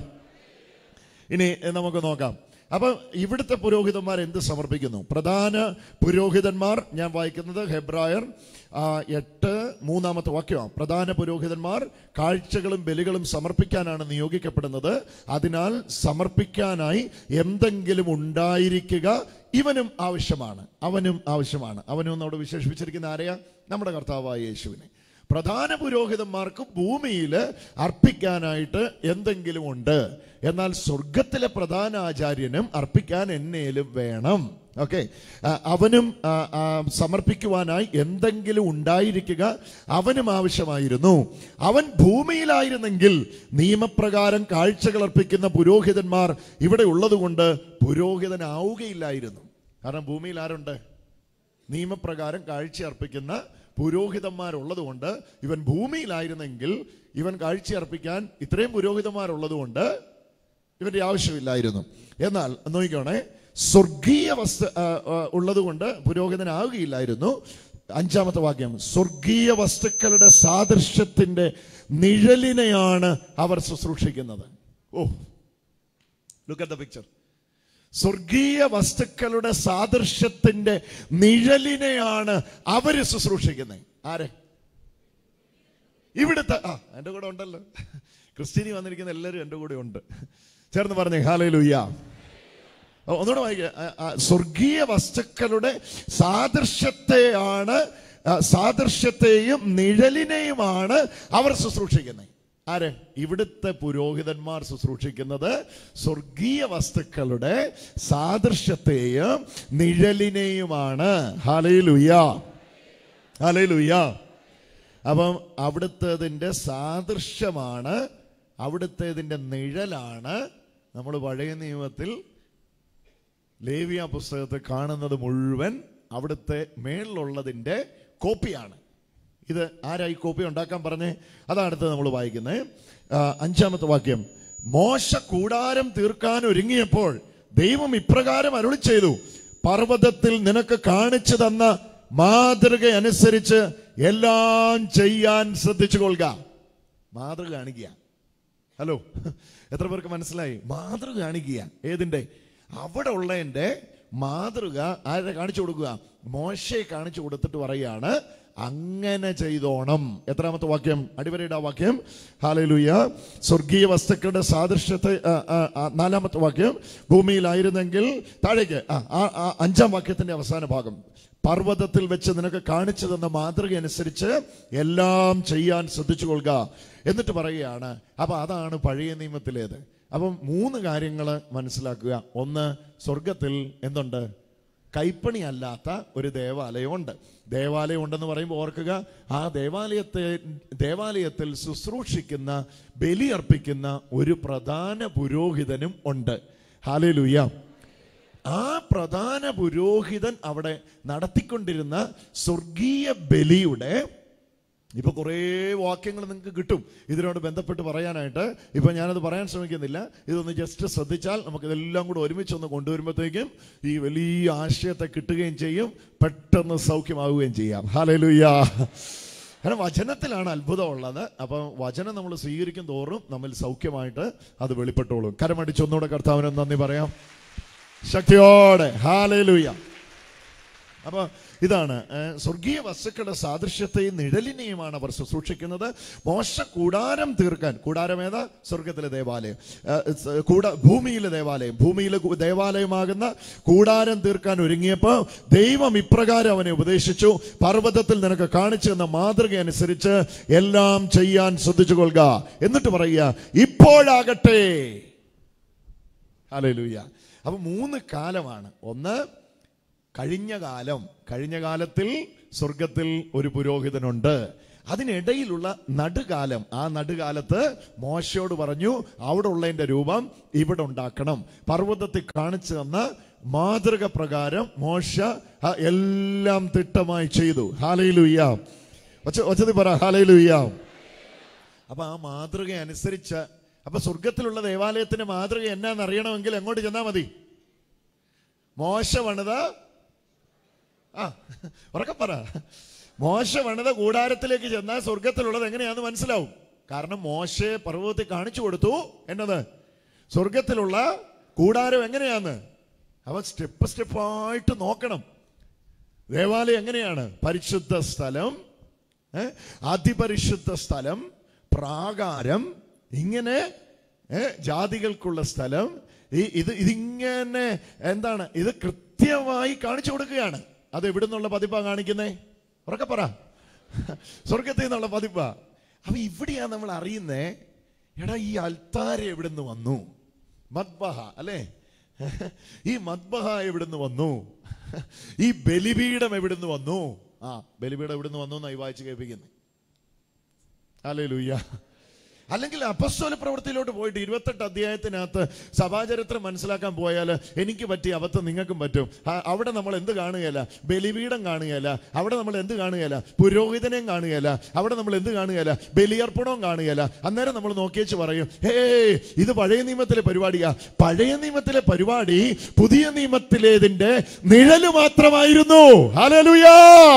ഇനി നമുക്ക് നോക്കാം അപ്പൊ ഇവിടുത്തെ പുരോഹിതന്മാർ എന്ത് സമർപ്പിക്കുന്നു പ്രധാന പുരോഹിതന്മാർ ഞാൻ വായിക്കുന്നത് ഹെബ്രായർ ആ, എട്ട് മൂന്നാമത്തെ വാക്യമാണ് പ്രധാന പുരോഹിതന്മാർ കാഴ്ചകളും ബലികളും സമർപ്പിക്കാനാണ് നിയോഗിക്കപ്പെടുന്നത് അതിനാൽ സമർപ്പിക്കാനായി എന്തെങ്കിലും ഉണ്ടായിരിക്കുക ഇവനും ആവശ്യമാണ് അവനും ആവശ്യമാണ് അവനും എന്നോട് വിശേഷിപ്പിച്ചിരിക്കുന്ന ആരെയാ നമ്മുടെ കർത്താവായ യേശുവിനെ പ്രധാന പുരോഹിതന്മാർക്ക് ഭൂമിയിൽ അർപ്പിക്കാനായിട്ട് എന്തെങ്കിലും ഉണ്ട് എന്നാൽ സ്വർഗത്തിലെ പ്രധാന ആചാര്യനും അർപ്പിക്കാൻ എന്നേലും വേണം ഓക്കെ അവനും ആ, ആ, സമർപ്പിക്കുവാനായി എന്തെങ്കിലും ഉണ്ടായിരിക്കുക അവനും ആവശ്യമായിരുന്നു അവൻ ഭൂമിയിലായിരുന്നെങ്കിൽ നിയമപ്രകാരം കാഴ്ചകൾ അർപ്പിക്കുന്ന പുരോഹിതന്മാർ ഇവിടെ ഉള്ളതുകൊണ്ട് പുരോഹിതനാവുകയില്ലായിരുന്നു കാരണം ഭൂമിയിൽ ആരുണ്ട് നിയമപ്രകാരം കാഴ്ച അർപ്പിക്കുന്ന പുരോഹിതന്മാരുള്ളത് കൊണ്ട് ഇവൻ ഭൂമിയിലായിരുന്നെങ്കിൽ ഇവൻ കാഴ്ച അർപ്പിക്കാൻ ഇത്രയും പുരോഹിതന്മാരുള്ളത് ഇവന്റെ ആവശ്യമില്ലായിരുന്നു എന്നാൽ നോക്കിക്കോണേ സ്വർഗീയ വസ്തു ഉള്ളത് കൊണ്ട് പുരോഹിതനാവുകയില്ലായിരുന്നു അഞ്ചാമത്തെ വാക്യം സ്വർഗീയ വസ്തുക്കളുടെ സാദൃശ്യത്തിന്റെ നിഴലിനെയാണ് അവർ ശുശ്രൂഷിക്കുന്നത് oh look at the picture സ്വർഗീയ വസ്തുക്കളുടെ സാദൃശ്യത്തിന്റെ നിഴലിനെയാണ് അവര് ശുശ്രൂഷിക്കുന്നത് ആരെ ഇവിടുത്തെ ആ എൻ്റെ കൂടെ ഉണ്ടല്ലോ ക്രിസ്ത്യനി വന്നിരിക്കുന്ന എല്ലാവരും എൻ്റെ കൂടെ ഉണ്ട് ചേർന്ന് പറഞ്ഞേ ഹാലയിലുയ്യ ഒന്നുകൂടെ വായിക്കുക ആ, ആ, സ്വർഗീയ വസ്തുക്കളുടെ സാദൃശ്യത്തെയാണ് ആ, സാദൃശ്യത്തെയും നിഴലിനെയുമാണ് അവർ ശുശ്രൂഷിക്കുന്നത് ആര് ഇവിടുത്തെ പുരോഹിതന്മാർ ശുശ്രൂഷിക്കുന്നത് സ്വർഗീയ വസ്തുക്കളുടെ സാദൃശ്യത്തെയും നിഴലിനെയുമാണ് ഹാലയിലുയ്യ ഹാലയിലുയ്യ അപ്പം അവിടുത്തേതിൻ്റെ സാദൃശ്യമാണ് അവിടുത്തേതിൻ്റെ നിഴലാണ് നമ്മൾ പഴയ നിയമത്തിൽ ലേവിയ പുസ്തകത്തിൽ കാണുന്നത് മുഴുവൻ അവിടുത്തെ മേളിലുള്ളതിൻ്റെ കോപ്പിയാണ് ഇത് ആരായി കോപ്പി ഉണ്ടാക്കാൻ പറഞ്ഞേ അതാണ് അടുത്തത് നമ്മൾ വായിക്കുന്നത് ആ, അഞ്ചാമത്തെ വാക്യം മോശ കൂടാരം തീർക്കാൻ ഒരുങ്ങിയപ്പോൾ ദൈവം ഇപ്രകാരം അരുളി ചെയ്തു പർവ്വതത്തിൽ നിനക്ക് കാണിച്ചു തന്ന മാതൃക അനുസരിച്ച് എല്ലാം ചെയ്യാൻ ശ്രദ്ധിച്ചു കൊള്ളുക മാതൃക കാണിക്കുക ഹലോ എത്ര പേർക്ക് മനസ്സിലായി മാതൃക കാണിക്കുക ഏതിന്റെ അവിടെ ഉള്ളതിന്റെ മാതൃക ആരെ കാണിച്ചു കൊടുക്കുക മോശയെ കാണിച്ചു കൊടുത്തിട്ട് പറയാണ് അങ്ങനെ ചെയ്തോണം എത്രാമത്തെ വാക്യം അടിവരയുടെ ആ വാക്യം ഹാലലുയ സ്വർഗീയ വസ്തുക്കളുടെ സാദൃശ്യത്തെ ആ, ആ, ആ, നാലാമത്തെ വാക്യം ഭൂമിയിലായിരുന്നെങ്കിൽ താഴേക്ക് ആ, ആ, ആ, അഞ്ചാം വാക്യത്തിന്റെ അവസാന ഭാഗം പർവ്വതത്തിൽ വെച്ച് നിനക്ക് കാണിച്ചു തന്ന മാതൃക അനുസരിച്ച് എല്ലാം ചെയ്യാൻ ശ്രദ്ധിച്ചു കൊള്ളുക എന്നിട്ട് പറയുകയാണ് അപ്പൊ അതാണ് പഴയ നിയമത്തിലേത് അപ്പം മൂന്ന് കാര്യങ്ങൾ മനസ്സിലാക്കുക ഒന്ന് സ്വർഗത്തിൽ എന്തുണ്ട് കൈപ്പണി അല്ലാത്ത ഒരു ദേവാലയമുണ്ട് ദേവാലയം ഉണ്ടെന്ന് പറയുമ്പോൾ ഓർക്കുക ആ ദേവാലയത്തെ ദേവാലയത്തിൽ ശുശ്രൂഷിക്കുന്ന ബലിയർപ്പിക്കുന്ന ഒരു പ്രധാന പുരോഹിതനും ഉണ്ട് ഹാലലുയ്യ ആ പ്രധാന പുരോഹിതൻ അവിടെ നടത്തിക്കൊണ്ടിരുന്ന സ്വർഗീയ ബലിയുടെ ഇപ്പൊ കുറേ വാക്യങ്ങൾ നിങ്ങൾക്ക് കിട്ടും ഇതിനോട് ബന്ധപ്പെട്ട് പറയാനായിട്ട് ഇപ്പൊ ഞാനത് പറയാൻ ശ്രമിക്കുന്നില്ല ഇതൊന്ന് ജസ്റ്റ് ശ്രദ്ധിച്ചാൽ നമുക്ക് ഇതെല്ലാം കൂടെ ഒരുമിച്ച് ഒന്ന് കൊണ്ടുവരുമ്പോഴത്തേക്കും ഈ വലിയ ആശയത്തെ കിട്ടുകയും ചെയ്യും പെട്ടെന്ന് സൗഖ്യമാവുകയും ചെയ്യാം ഹാലലുയ്യ കാരണം വചനത്തിലാണ് അത്ഭുതമുള്ളത് അപ്പം വചനം നമ്മൾ സ്വീകരിക്കും തോറും നമ്മൾ സൗഖ്യമായിട്ട് അത് വെളിപ്പെട്ടോളും കരമടിച്ച് ഒന്നുകൂടെ കർത്താവിന് നന്ദി പറയാം ശക്തിയോടെ ഹാലലുയ്യ അപ്പൊ ഇതാണ് ഏഹ്, സ്വർഗീയ വസ്തുക്കളുടെ സാദൃശ്യത്തെയും നിഴലിനെയുമാണ് അവർ ശുശ്രൂഷിക്കുന്നത് മോശ കൂടാരം തീർക്കാൻ കൂടാരം ഏതാ സ്വർഗത്തിലെ ദേവാലയം ഏഹ്, സ് കൂട ഭൂമിയിലെ ദേവാലയം ഭൂമിയിലെ കു- ദേവാലയമാകുന്ന കൂടാരം തീർക്കാൻ ഒരുങ്ങിയപ്പോൾ ദൈവം ഇപ്രകാരം അവനെ ഉപദേശിച്ചു പർവ്വതത്തിൽ നിനക്ക് കാണിച്ചു തന്ന മാതൃക അനുസരിച്ച് എല്ലാം ചെയ്യാൻ ശ്രദ്ധിച്ചു കൊള്ളുക എന്നിട്ട് പറയുക ഇപ്പോഴാകട്ടെ ഹല്ലേലൂയ അപ്പൊ മൂന്ന് കാലമാണ് ഒന്ന് കഴിഞ്ഞ കാലം കഴിഞ്ഞ കാലത്തിൽ സ്വർഗത്തിൽ ഒരു പുരോഹിതനുണ്ട് അതിനിടയിലുള്ള നടുകാലം ആ നടുകാലത്ത് മോശയോട് പറഞ്ഞു അവിടെ ഉള്ളതിന്റെ രൂപം ഇവിടെ ഉണ്ടാക്കണം പർവ്വതത്തിൽ കാണിച്ചു തന്ന മാതൃക പ്രകാരം മോശ ആ എല്ലാം തിട്ടമായി ചെയ്തു ഹാലയിലുയ്യ ഒച്ച ഒച്ചതി പറ ഹാലയിലുയ്യ അപ്പൊ ആ മാതൃക അനുസരിച്ച് അപ്പൊ സ്വർഗത്തിലുള്ള ദേവാലയത്തിന്റെ മാതൃക എന്നാന്ന് അറിയണമെങ്കിൽ എങ്ങോട്ട് ചെന്നാ മതി മോശ പണിത ആ ഉറക്കെ പറ മോശ പണിത കൂടാരത്തിലേക്ക് ചെന്നാൽ സ്വർഗത്തിലുള്ളത് എങ്ങനെയാന്ന് മനസ്സിലാവും കാരണം മോശയെ പർവ്വതത്തിൽ കാണിച്ചു കൊടുത്തു എന്നത് സ്വർഗത്തിലുള്ള കൂടാരം എങ്ങനെയാന്ന് അവ സ്റ്റെപ്പ് സ്റ്റെപ്പായിട്ട് നോക്കണം ദേവാലയം എങ്ങനെയാണ് പരിശുദ്ധ സ്ഥലം ഏ? അതിപരിശുദ്ധ സ്ഥലം പ്രാകാരം ഇങ്ങനെ ഏ, ജാതികൾക്കുള്ള സ്ഥലം ഈ ഇത് ഇതിങ്ങനെ എന്താണ് ഇത് കൃത്യമായി കാണിച്ചു കൊടുക്കുകയാണ് അത് എവിടെ നിന്നുള്ള പതിപ്പാ കാണിക്കുന്നേ ഉറക്കെ പറ സ്വർഗത്തിൽ നിന്നുള്ള പതിപ്പാ അപ്പൊ ഇവിടെയാ നമ്മൾ അറിയുന്നേ എടാ ഈ അൽത്താര എവിടുന്ന് വന്നു മദ്ബഹ അല്ലേ ഈ മദ്ബഹ എവിടുന്ന് വന്നു ഈ ബലിപീഠം എവിടുന്ന് വന്നു ആ ബലിപീഠം എവിടുന്ന് വന്നു എന്നായി വായിച്ച് കേൾപ്പിക്കുന്നത് അല്ലേ ലൂയ്യ അല്ലെങ്കിൽ അപസ്വല പ്രവൃത്തിയിലോട്ട് പോയിട്ട് ഇരുപത്തെട്ട് അധ്യായത്തിനകത്ത് സഭാചരിത്രം മനസ്സിലാക്കാൻ പോയാൽ എനിക്ക് പറ്റിയ അബദ്ധം നിങ്ങൾക്കും പറ്റും ആ, അവിടെ നമ്മൾ എന്ത് കാണുകയല്ല ബലിപീഠം കാണുകയല്ല അവിടെ നമ്മൾ എന്ത് കാണുകയല്ല പുരോഹിതനെയും കാണുകയല്ല അവിടെ നമ്മൾ എന്ത് കാണുകയല്ല ബലിയർപ്പണവും കാണുകയല്ല അന്നേരം നമ്മൾ നോക്കിയേച്ച് പറയും ഹേ ഇത് പഴയ നിയമത്തിലെ പരിപാടിയാ പഴയ നിയമത്തിലെ പരിപാടി പുതിയ നിയമത്തിലേതിന്റെ നിഴല് മാത്രമായിരുന്നു ഹല്ലേലൂയാ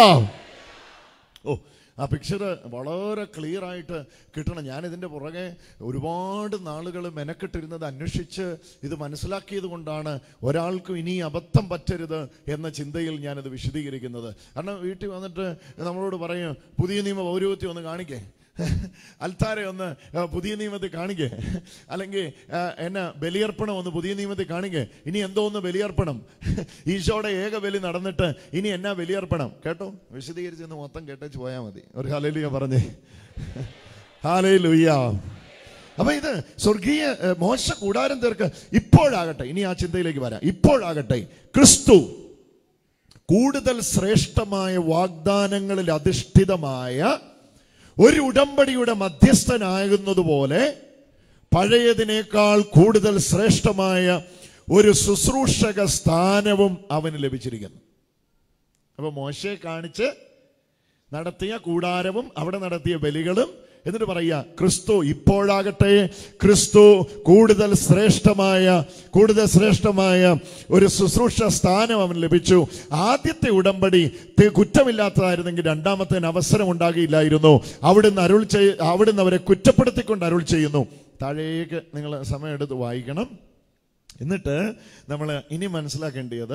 ഓ ആ പിക്ചർ വളരെ ക്ലിയർ ആയിട്ട് കിട്ടണം ഞാൻ ഇതിൻ്റെ പുറകെ ഒരുപാട് നാളുകൾ മെനക്കെട്ടിരുന്നത് അന്വേഷിച്ച് ഇത് മനസ്സിലാക്കിയത് കൊണ്ടാണ് ഒരാൾക്കും ഇനി അബദ്ധം പറ്റരുത് എന്ന ചിന്തയിൽ ഞാനത് വിശദീകരിക്കുന്നത് കാരണം വീട്ടിൽ വന്നിട്ട് നമ്മളോട് പറയും പുതിയ നിയമ പൗരോഹിത്യം ഒന്ന് കാണിക്കേ അൽത്താര ഒന്ന് ആ, പുതിയ നിയമത്തിൽ കാണിക്കേ അല്ലെങ്കിൽ ആ, എന്നാ ബലിയർപ്പണം ഒന്ന് പുതിയ നിയമത്തിൽ കാണിക്കേ ഇനി എന്തോ ഒന്ന് ബലിയർപ്പണം ഈശോയുടെ ഏക ബലി നടന്നിട്ട് ഇനി എന്നാ ബലിയർപ്പണം കേട്ടോ വിശദീകരിച്ചെന്ന് മൊത്തം കേട്ടേച്ച് പോയാൽ മതി ഒരു ഹലലുയ പറഞ്ഞേ ഹാലയിലുയ്യ അപ്പൊ ഇത് സ്വർഗീയ ഏ, മോശ കൂടാരം തീർക്ക് ഇപ്പോഴാകട്ടെ ഇനി ആ ചിന്തയിലേക്ക് വരാം ഇപ്പോഴാകട്ടെ ക്രിസ്തു കൂടുതൽ ശ്രേഷ്ഠമായ വാഗ്ദാനങ്ങളിൽ അധിഷ്ഠിതമായ ഒരു ഉടമ്പടിയുടെ മധ്യസ്ഥനാകുന്നതുപോലെ പഴയതിനേക്കാൾ കൂടുതൽ ശ്രേഷ്ഠമായ ഒരു ശുശ്രൂഷക സ്ഥാനവും അവന് ലഭിച്ചിരിക്കുന്നു അപ്പൊ മോശയെ കാണിച്ച് നടത്തിയ കൂടാരവും അവിടെ നടത്തിയ ബലികളും എന്നിട്ട് പറയുക ക്രിസ്തു ഇപ്പോഴാകട്ടെ ക്രിസ്തു കൂടുതൽ ശ്രേഷ്ഠമായ കൂടുതൽ ശ്രേഷ്ഠമായ ഒരു ശുശ്രൂഷ സ്ഥാനം അവൻ ലഭിച്ചു ആദ്യത്തെ ഉടമ്പടി തി- കുറ്റമില്ലാത്തതായിരുന്നെങ്കിൽ രണ്ടാമത്തേന് അവസരം ഉണ്ടാകിയില്ലായിരുന്നു അവിടുന്ന് അരുൾ ചെയ് അവിടുന്ന് അവരെ കുറ്റപ്പെടുത്തിക്കൊണ്ട് അരുൾ ചെയ്യുന്നു താഴേക്ക് നിങ്ങൾ സമയമെടുത്ത് വായിക്കണം എന്നിട്ട് നമ്മൾ ഇനി മനസ്സിലാക്കേണ്ടത്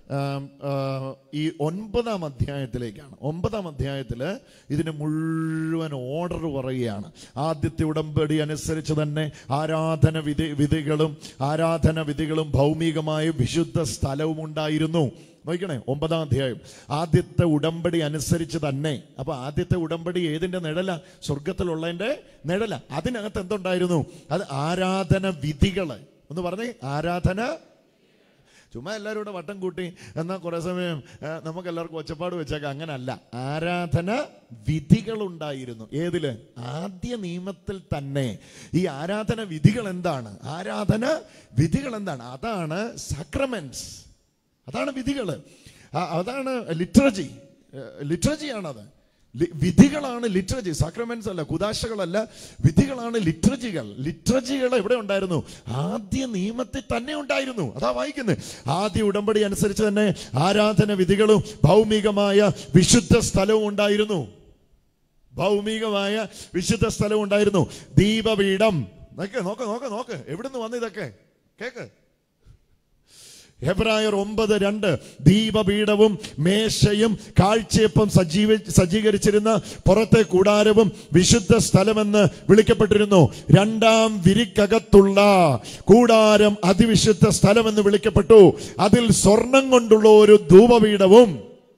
ആം, ആ, ഈ ഒൻപതാം അധ്യായത്തിലേക്കാണ് ഒമ്പതാം അധ്യായത്തിൽ ഇതിന് മുഴുവൻ ഓർഡർ പറയുകയാണ് ആദ്യത്തെ ഉടമ്പടി അനുസരിച്ച് തന്നെ ആരാധന വിധി വിധികളും ആരാധന വിധികളും ഭൗമികമായ വിശുദ്ധ സ്ഥലവും ഉണ്ടായിരുന്നു നോക്കണേ ഒമ്പതാം അധ്യായം ആദ്യത്തെ ഉടമ്പടി അനുസരിച്ച് തന്നെ അപ്പൊ ആദ്യത്തെ ഉടമ്പടി ഏതിന്റെ നിഴല സ്വർഗത്തിലുള്ളതിന്റെ നിഴല അതിനകത്ത് എന്തുണ്ടായിരുന്നു അത് ആരാധന വിധികള് ഒന്ന് പറഞ്ഞേ ആരാധന ചുമ്മാ എല്ലാവരും കൂടെ വട്ടം കൂട്ടി എന്നാൽ കുറേ സമയം ആ, നമുക്ക് എല്ലാവർക്കും ഒച്ചപ്പാട് വെച്ചേക്കാം അങ്ങനല്ല ആരാധന വിധികളുണ്ടായിരുന്നു ഏതില് ആദ്യ നിയമത്തിൽ തന്നെ ഈ ആരാധന വിധികൾ എന്താണ് ആരാധന വിധികൾ എന്താണ് അതാണ് സക്രമെന്റ്സ് അതാണ് വിധികൾ അതാണ് ലിറ്ററജി ലിറ്ററജിയാണത് ലി- വിധികളാണ് ലിറ്ററജി സാക്രമെന്റ്സ് അല്ല കുദാശകളല്ല വിധികളാണ് ലിറ്ററജികൾ ലിറ്ററജികൾ എവിടെ ഉണ്ടായിരുന്നു ആദ്യ നിയമത്തിൽ തന്നെ ഉണ്ടായിരുന്നു അതാ വായിക്കുന്നത് ആദ്യ ഉടമ്പടി അനുസരിച്ച് തന്നെ ആരാധന വിധികളും ഭൗമികമായ വിശുദ്ധ സ്ഥലവും ഉണ്ടായിരുന്നു ഭൗമികമായ വിശുദ്ധ സ്ഥലവും ഉണ്ടായിരുന്നു ദീപപീഠം നോക്ക് നോക്ക് നോക്ക് നോക്ക് എവിടുന്ന് വന്നു ഇതൊക്കെ കേക്ക് ഹെബ്രായർ ഒമ്പത് രണ്ട് ദീപപീഠവും മേശയും കാഴ്ചയപ്പം സജീവ സജ്ജീകരിച്ചിരുന്ന പുറത്തെ കൂടാരവും വിശുദ്ധ സ്ഥലമെന്ന് വിളിക്കപ്പെട്ടിരുന്നു രണ്ടാം വിരിക്കകത്തുള്ള കൂടാരം അതിവിശുദ്ധ സ്ഥലമെന്ന് വിളിക്കപ്പെട്ടു അതിൽ സ്വർണം കൊണ്ടുള്ള ഒരു ധൂപപീഠവും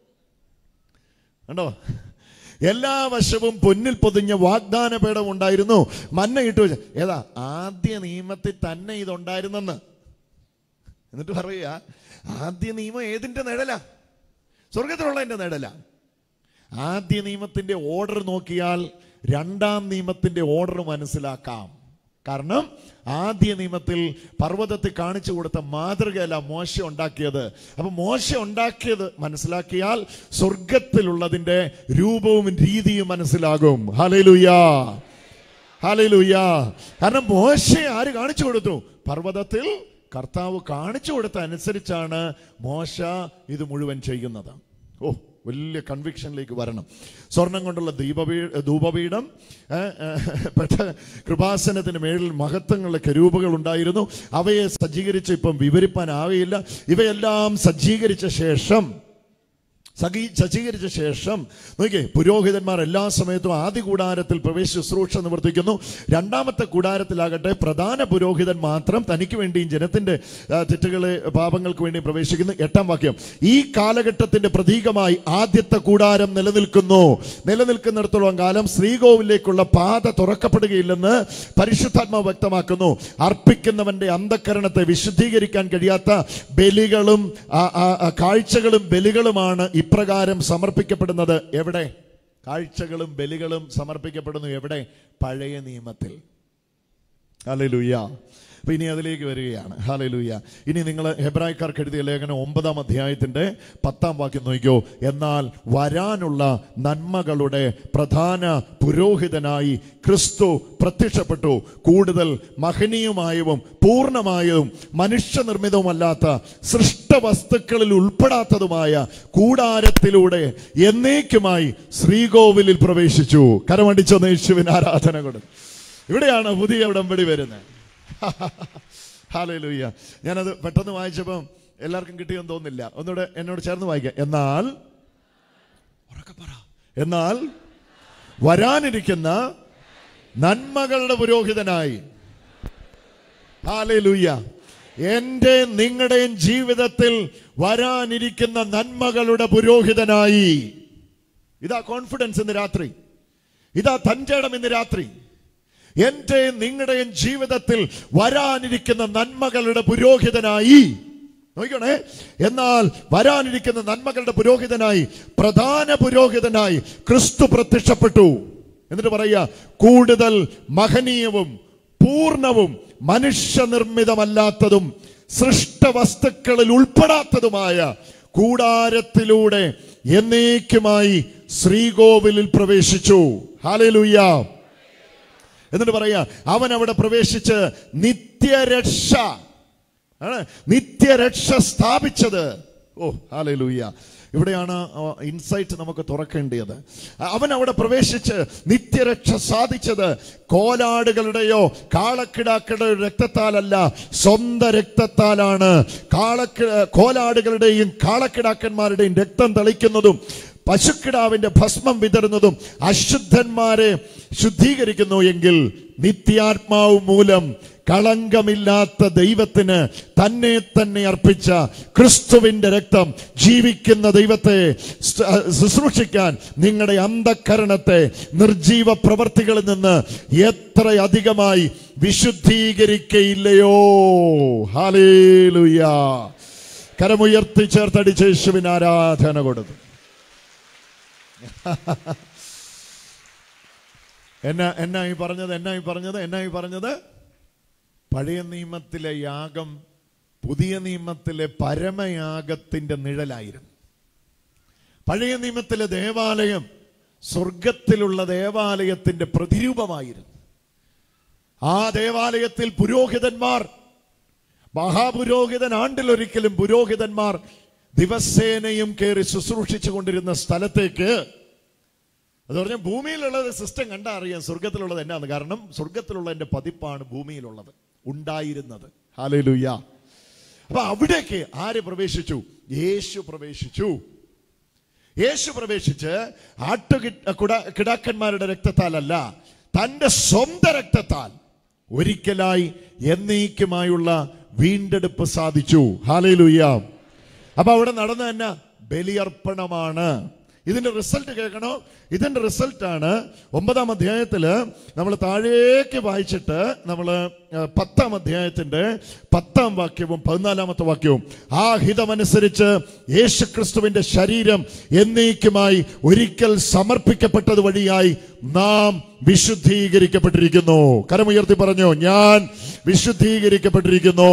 കണ്ടോ എല്ലാ വശവും പൊന്നിൽ പൊതിഞ്ഞ വാഗ്ദാന പീഠം ഉണ്ടായിരുന്നു മന്ന ഇട്ടു വെച്ച ഏതാ ആദ്യ നിയമത്തിൽ തന്നെ ഇതുണ്ടായിരുന്നെന്ന് എന്നിട്ട് പറയുക ആദ്യ നിയമം ഏതിന്റെ നിഴല സ്വർഗത്തിലുള്ളതിന്റെ നിഴല ആദ്യ നിയമത്തിന്റെ ഓർഡർ നോക്കിയാൽ രണ്ടാം നിയമത്തിന്റെ ഓർഡർ മനസ്സിലാക്കാം കാരണം ആദ്യ നിയമത്തിൽ പർവ്വതത്തിൽ കാണിച്ചു കൊടുത്ത മാതൃകയല്ല മോശ ഉണ്ടാക്കിയത് അപ്പൊ മോശ ഉണ്ടാക്കിയത് മനസ്സിലാക്കിയാൽ സ്വർഗത്തിലുള്ളതിന്റെ രൂപവും രീതിയും മനസ്സിലാകും ഹലലുയാ ഹലലുയാ കാരണം മോശയെ ആര് കാണിച്ചു കൊടുത്തു പർവ്വതത്തിൽ കർത്താവ് കാണിച്ചു കൊടുത്ത അനുസരിച്ചാണ് മോശ ഇത് മുഴുവൻ ചെയ്യുന്നത് ഓ വലിയ കൺവിക്ഷനിലേക്ക് വരണം സ്വർണം കൊണ്ടുള്ള ദീപപീ ധൂപപീഠം ഏ, ഏ, പെട്ട കൃപാസനത്തിന് മേളിൽ മഹത്വങ്ങളുടെ കരൂപകൾ ഉണ്ടായിരുന്നു അവയെ സജ്ജീകരിച്ച് ഇപ്പം വിവരിപ്പാനാവുകയില്ല ഇവയെല്ലാം സജ്ജീകരിച്ച ശേഷം സഖി സജ്ജീകരിച്ച ശേഷം നോക്കിയേ പുരോഹിതന്മാർ എല്ലാ സമയത്തും ആദ്യ കൂടാരത്തിൽ പ്രവേശ ശുശ്രൂഷ നിവർത്തിക്കുന്നു രണ്ടാമത്തെ കൂടാരത്തിലാകട്ടെ പ്രധാന പുരോഹിതൻ മാത്രം തനിക്ക് വേണ്ടിയും ജനത്തിന്റെ ആ, തെറ്റുകളെ പാപങ്ങൾക്ക് വേണ്ടിയും പ്രവേശിക്കുന്നു എട്ടാം വാക്യം ഈ കാലഘട്ടത്തിന്റെ പ്രതീകമായി ആദ്യത്തെ കൂടാരം നിലനിൽക്കുന്നു നിലനിൽക്കുന്നിടത്തോളം കാലം ശ്രീകോവിലേക്കുള്ള പാത തുറക്കപ്പെടുകയില്ലെന്ന് പരിശുദ്ധാത്മാവ് വ്യക്തമാക്കുന്നു അർപ്പിക്കുന്നവന്റെ അന്ധക്കരണത്തെ വിശുദ്ധീകരിക്കാൻ കഴിയാത്ത ബലികളും ആ, ആ, ആ, കാഴ്ചകളും ബലികളുമാണ് ഇപ്രകാരം സമർപ്പിക്കപ്പെടുന്നത് എവിടെ കാഴ്ചകളും ബലികളും സമർപ്പിക്കപ്പെടുന്നു എവിടെ പഴയ നിയമത്തിൽ ഹല്ലേലൂയ അപ്പൊ ഇനി അതിലേക്ക് വരികയാണ് ഹല്ലേലൂയ ഇനി നിങ്ങൾ ഹെബ്രായക്കാർക്ക് എഴുതിയ ലേഖനം ഒമ്പതാം അധ്യായത്തിന്റെ പത്താം വാക്യം നോക്കിയോ എന്നാൽ വരാനുള്ള നന്മകളുടെ പ്രധാന പുരോഹിതനായി ക്രിസ്തു പ്രത്യക്ഷപ്പെട്ടു കൂടുതൽ മഹനീയമായവും പൂർണ്ണമായതും മനുഷ്യനിർമ്മിതവുമല്ലാത്ത സൃഷ്ടവസ്തുക്കളിൽ ഉൾപ്പെടാത്തതുമായ കൂടാരത്തിലൂടെ എന്നേക്കുമായി ശ്രീകോവിലിൽ പ്രവേശിച്ചു കരമടിച്ച യേശുവിന് ആരാധന കൊടുത്തു ഇവിടെയാണ് പുതിയ ഉടമ്പടി വരുന്നത് ഹാലൂയ്യ ഞാനത് പെട്ടെന്ന് വായിച്ചപ്പം എല്ലാവർക്കും കിട്ടിയെന്ന് തോന്നുന്നില്ല ഒന്നുകൂടെ എന്നോട് ചേർന്ന് വായിക്കാം എന്നാൽ ഉറക്കെ പറ എന്നാൽ വരാനിരിക്കുന്ന നന്മകളുടെ പുരോഹിതനായി ഹാലൂയ്യ എന്റെ നിങ്ങളുടെയും ജീവിതത്തിൽ വരാനിരിക്കുന്ന നന്മകളുടെ പുരോഹിതനായി ഇതാ കോൺഫിഡൻസ് ഇന്ന് രാത്രി ഇതാ തഞ്ചേടം ഇന്ന് രാത്രി എന്റെ നിങ്ങളുടെയും ജീവിതത്തിൽ വരാനിരിക്കുന്ന നന്മകളുടെ പുരോഹിതനായി നോക്കണേ എന്നാൽ വരാനിരിക്കുന്ന നന്മകളുടെ പുരോഹിതനായി പ്രധാന പുരോഹിതനായി ക്രിസ്തു പ്രത്യക്ഷപ്പെട്ടു എന്നിട്ട് പറയുക കൂടുതൽ മഹനീയവും പൂർണ്ണവും മനുഷ്യനിർമ്മിതമല്ലാത്തതും സൃഷ്ടവസ്തുക്കളിൽ ഉൾപ്പെടാത്തതുമായ കൂടാരത്തിലൂടെ എന്നേക്കുമായി ശ്രീകോവിലിൽ പ്രവേശിച്ചു ഹാലലുയ്യ എന്നിട്ട് പറയാ അവൻ അവിടെ പ്രവേശിച്ച് നിത്യരക്ഷ ആണ് നിത്യരക്ഷ സ്ഥാപിച്ചത് ഓ ഹാലലൂയ ഇവിടെയാണ് ഇൻസൈറ്റ് നമുക്ക് തുറക്കേണ്ടത് അവൻ അവിടെ പ്രവേശിച്ച് നിത്യരക്ഷ സാധിച്ചത് കോലാടുകളുടെയോ കാളക്കിടാക്കളുടെയോ രക്തത്താലല്ല സ്വന്തം രക്തത്താലാണ് കാളക്കി കോലാടുകളുടെയും കാളക്കിടാക്കന്മാരുടെയും രക്തം തളിക്കുന്നതും പശുക്കിടാവിന്റെ ഭസ്മം വിതറുന്നതും അശുദ്ധന്മാരെ ശുദ്ധീകരിക്കുന്നു എങ്കിൽ നിത്യാത്മാവ് മൂലം കളങ്കമില്ലാത്ത ദൈവത്തിന് തന്നെ തന്നെ അർപ്പിച്ച ക്രിസ്തുവിന്റെ രക്തം ജീവിക്കുന്ന ദൈവത്തെ സ്- ശുശ്രൂഷിക്കാൻ നിങ്ങളുടെ അന്ധക്കരണത്തെ നിർജീവ പ്രവർത്തികളിൽ നിന്ന് എത്രയധികമായി വിശുദ്ധീകരിക്കയില്ലയോ ഹാലേലുയ കരമുയർത്തി ചേർത്തടിച്ച് യേശുവിന് ആരാധന കൊടുത്തു എന്നാ എന്നാ ഈ പറഞ്ഞത് എന്നാ ഈ പറഞ്ഞത് എന്നാ ഈ പറഞ്ഞത് പഴയ നിയമത്തിലെ യാഗം പുതിയ നിയമത്തിലെ പരമയാഗത്തിന്റെ നിഴലായിരുന്നു പഴയ നിയമത്തിലെ ദേവാലയം സ്വർഗത്തിലുള്ള ദേവാലയത്തിന്റെ പ്രതിരൂപമായിരുന്നു ആ ദേവാലയത്തിൽ പുരോഹിതന്മാർ മഹാപുരോഹിതൻ ആണ്ടിലൊരിക്കലും പുരോഹിതന്മാർ ദിവസേനയും കയറി ശുശ്രൂഷിച്ചു കൊണ്ടിരുന്ന സ്ഥലത്തേക്ക് അത് പറഞ്ഞാൽ ഭൂമിയിലുള്ളത് സിസ്റ്റം കണ്ടാ അറിയാം സ്വർഗത്തിലുള്ളത് എന്നാന്ന് കാരണം സ്വർഗത്തിലുള്ളതിന്റെ പതിപ്പാണ് ഭൂമിയിലുള്ളത് ഉണ്ടായിരുന്നത് ഹാലലുയ്യ അപ്പൊ അവിടേക്ക് ആര് പ്രവേശിച്ചു യേശു പ്രവേശിച്ചു യേശു പ്രവേശിച്ച് ആട്ടു കിടാക്കന്മാരുടെ രക്തത്താലല്ല തന്റെ സ്വന്തം രക്തത്താൽ ഒരിക്കലായി എന്നേക്കുമായുള്ള വീണ്ടെടുപ്പ് സാധിച്ചു ഹാലയിലുയ്യ അപ്പൊ അവിടെ നടന്ന തന്നെ ബലിയർപ്പണമാണ് ഇതിന്റെ റിസൾട്ട് കേൾക്കണോ ഇതിന്റെ റിസൾട്ടാണ് ഒമ്പതാം അധ്യായത്തില് നമ്മൾ താഴേക്ക് വായിച്ചിട്ട് നമ്മൾ പത്താം അധ്യായത്തിന്റെ പത്താം വാക്യവും പതിനാലാമത്തെ വാക്യവും ആ ഹിതമനുസരിച്ച് യേശുക്രിസ്തുവിന്റെ ശരീരം എന്നേക്കുമായി ഒരിക്കൽ സമർപ്പിക്കപ്പെട്ടത് വഴിയായി നാം വിശുദ്ധീകരിക്കപ്പെട്ടിരിക്കുന്നു കരമുയർത്തി പറഞ്ഞു ഞാൻ വിശുദ്ധീകരിക്കപ്പെട്ടിരിക്കുന്നു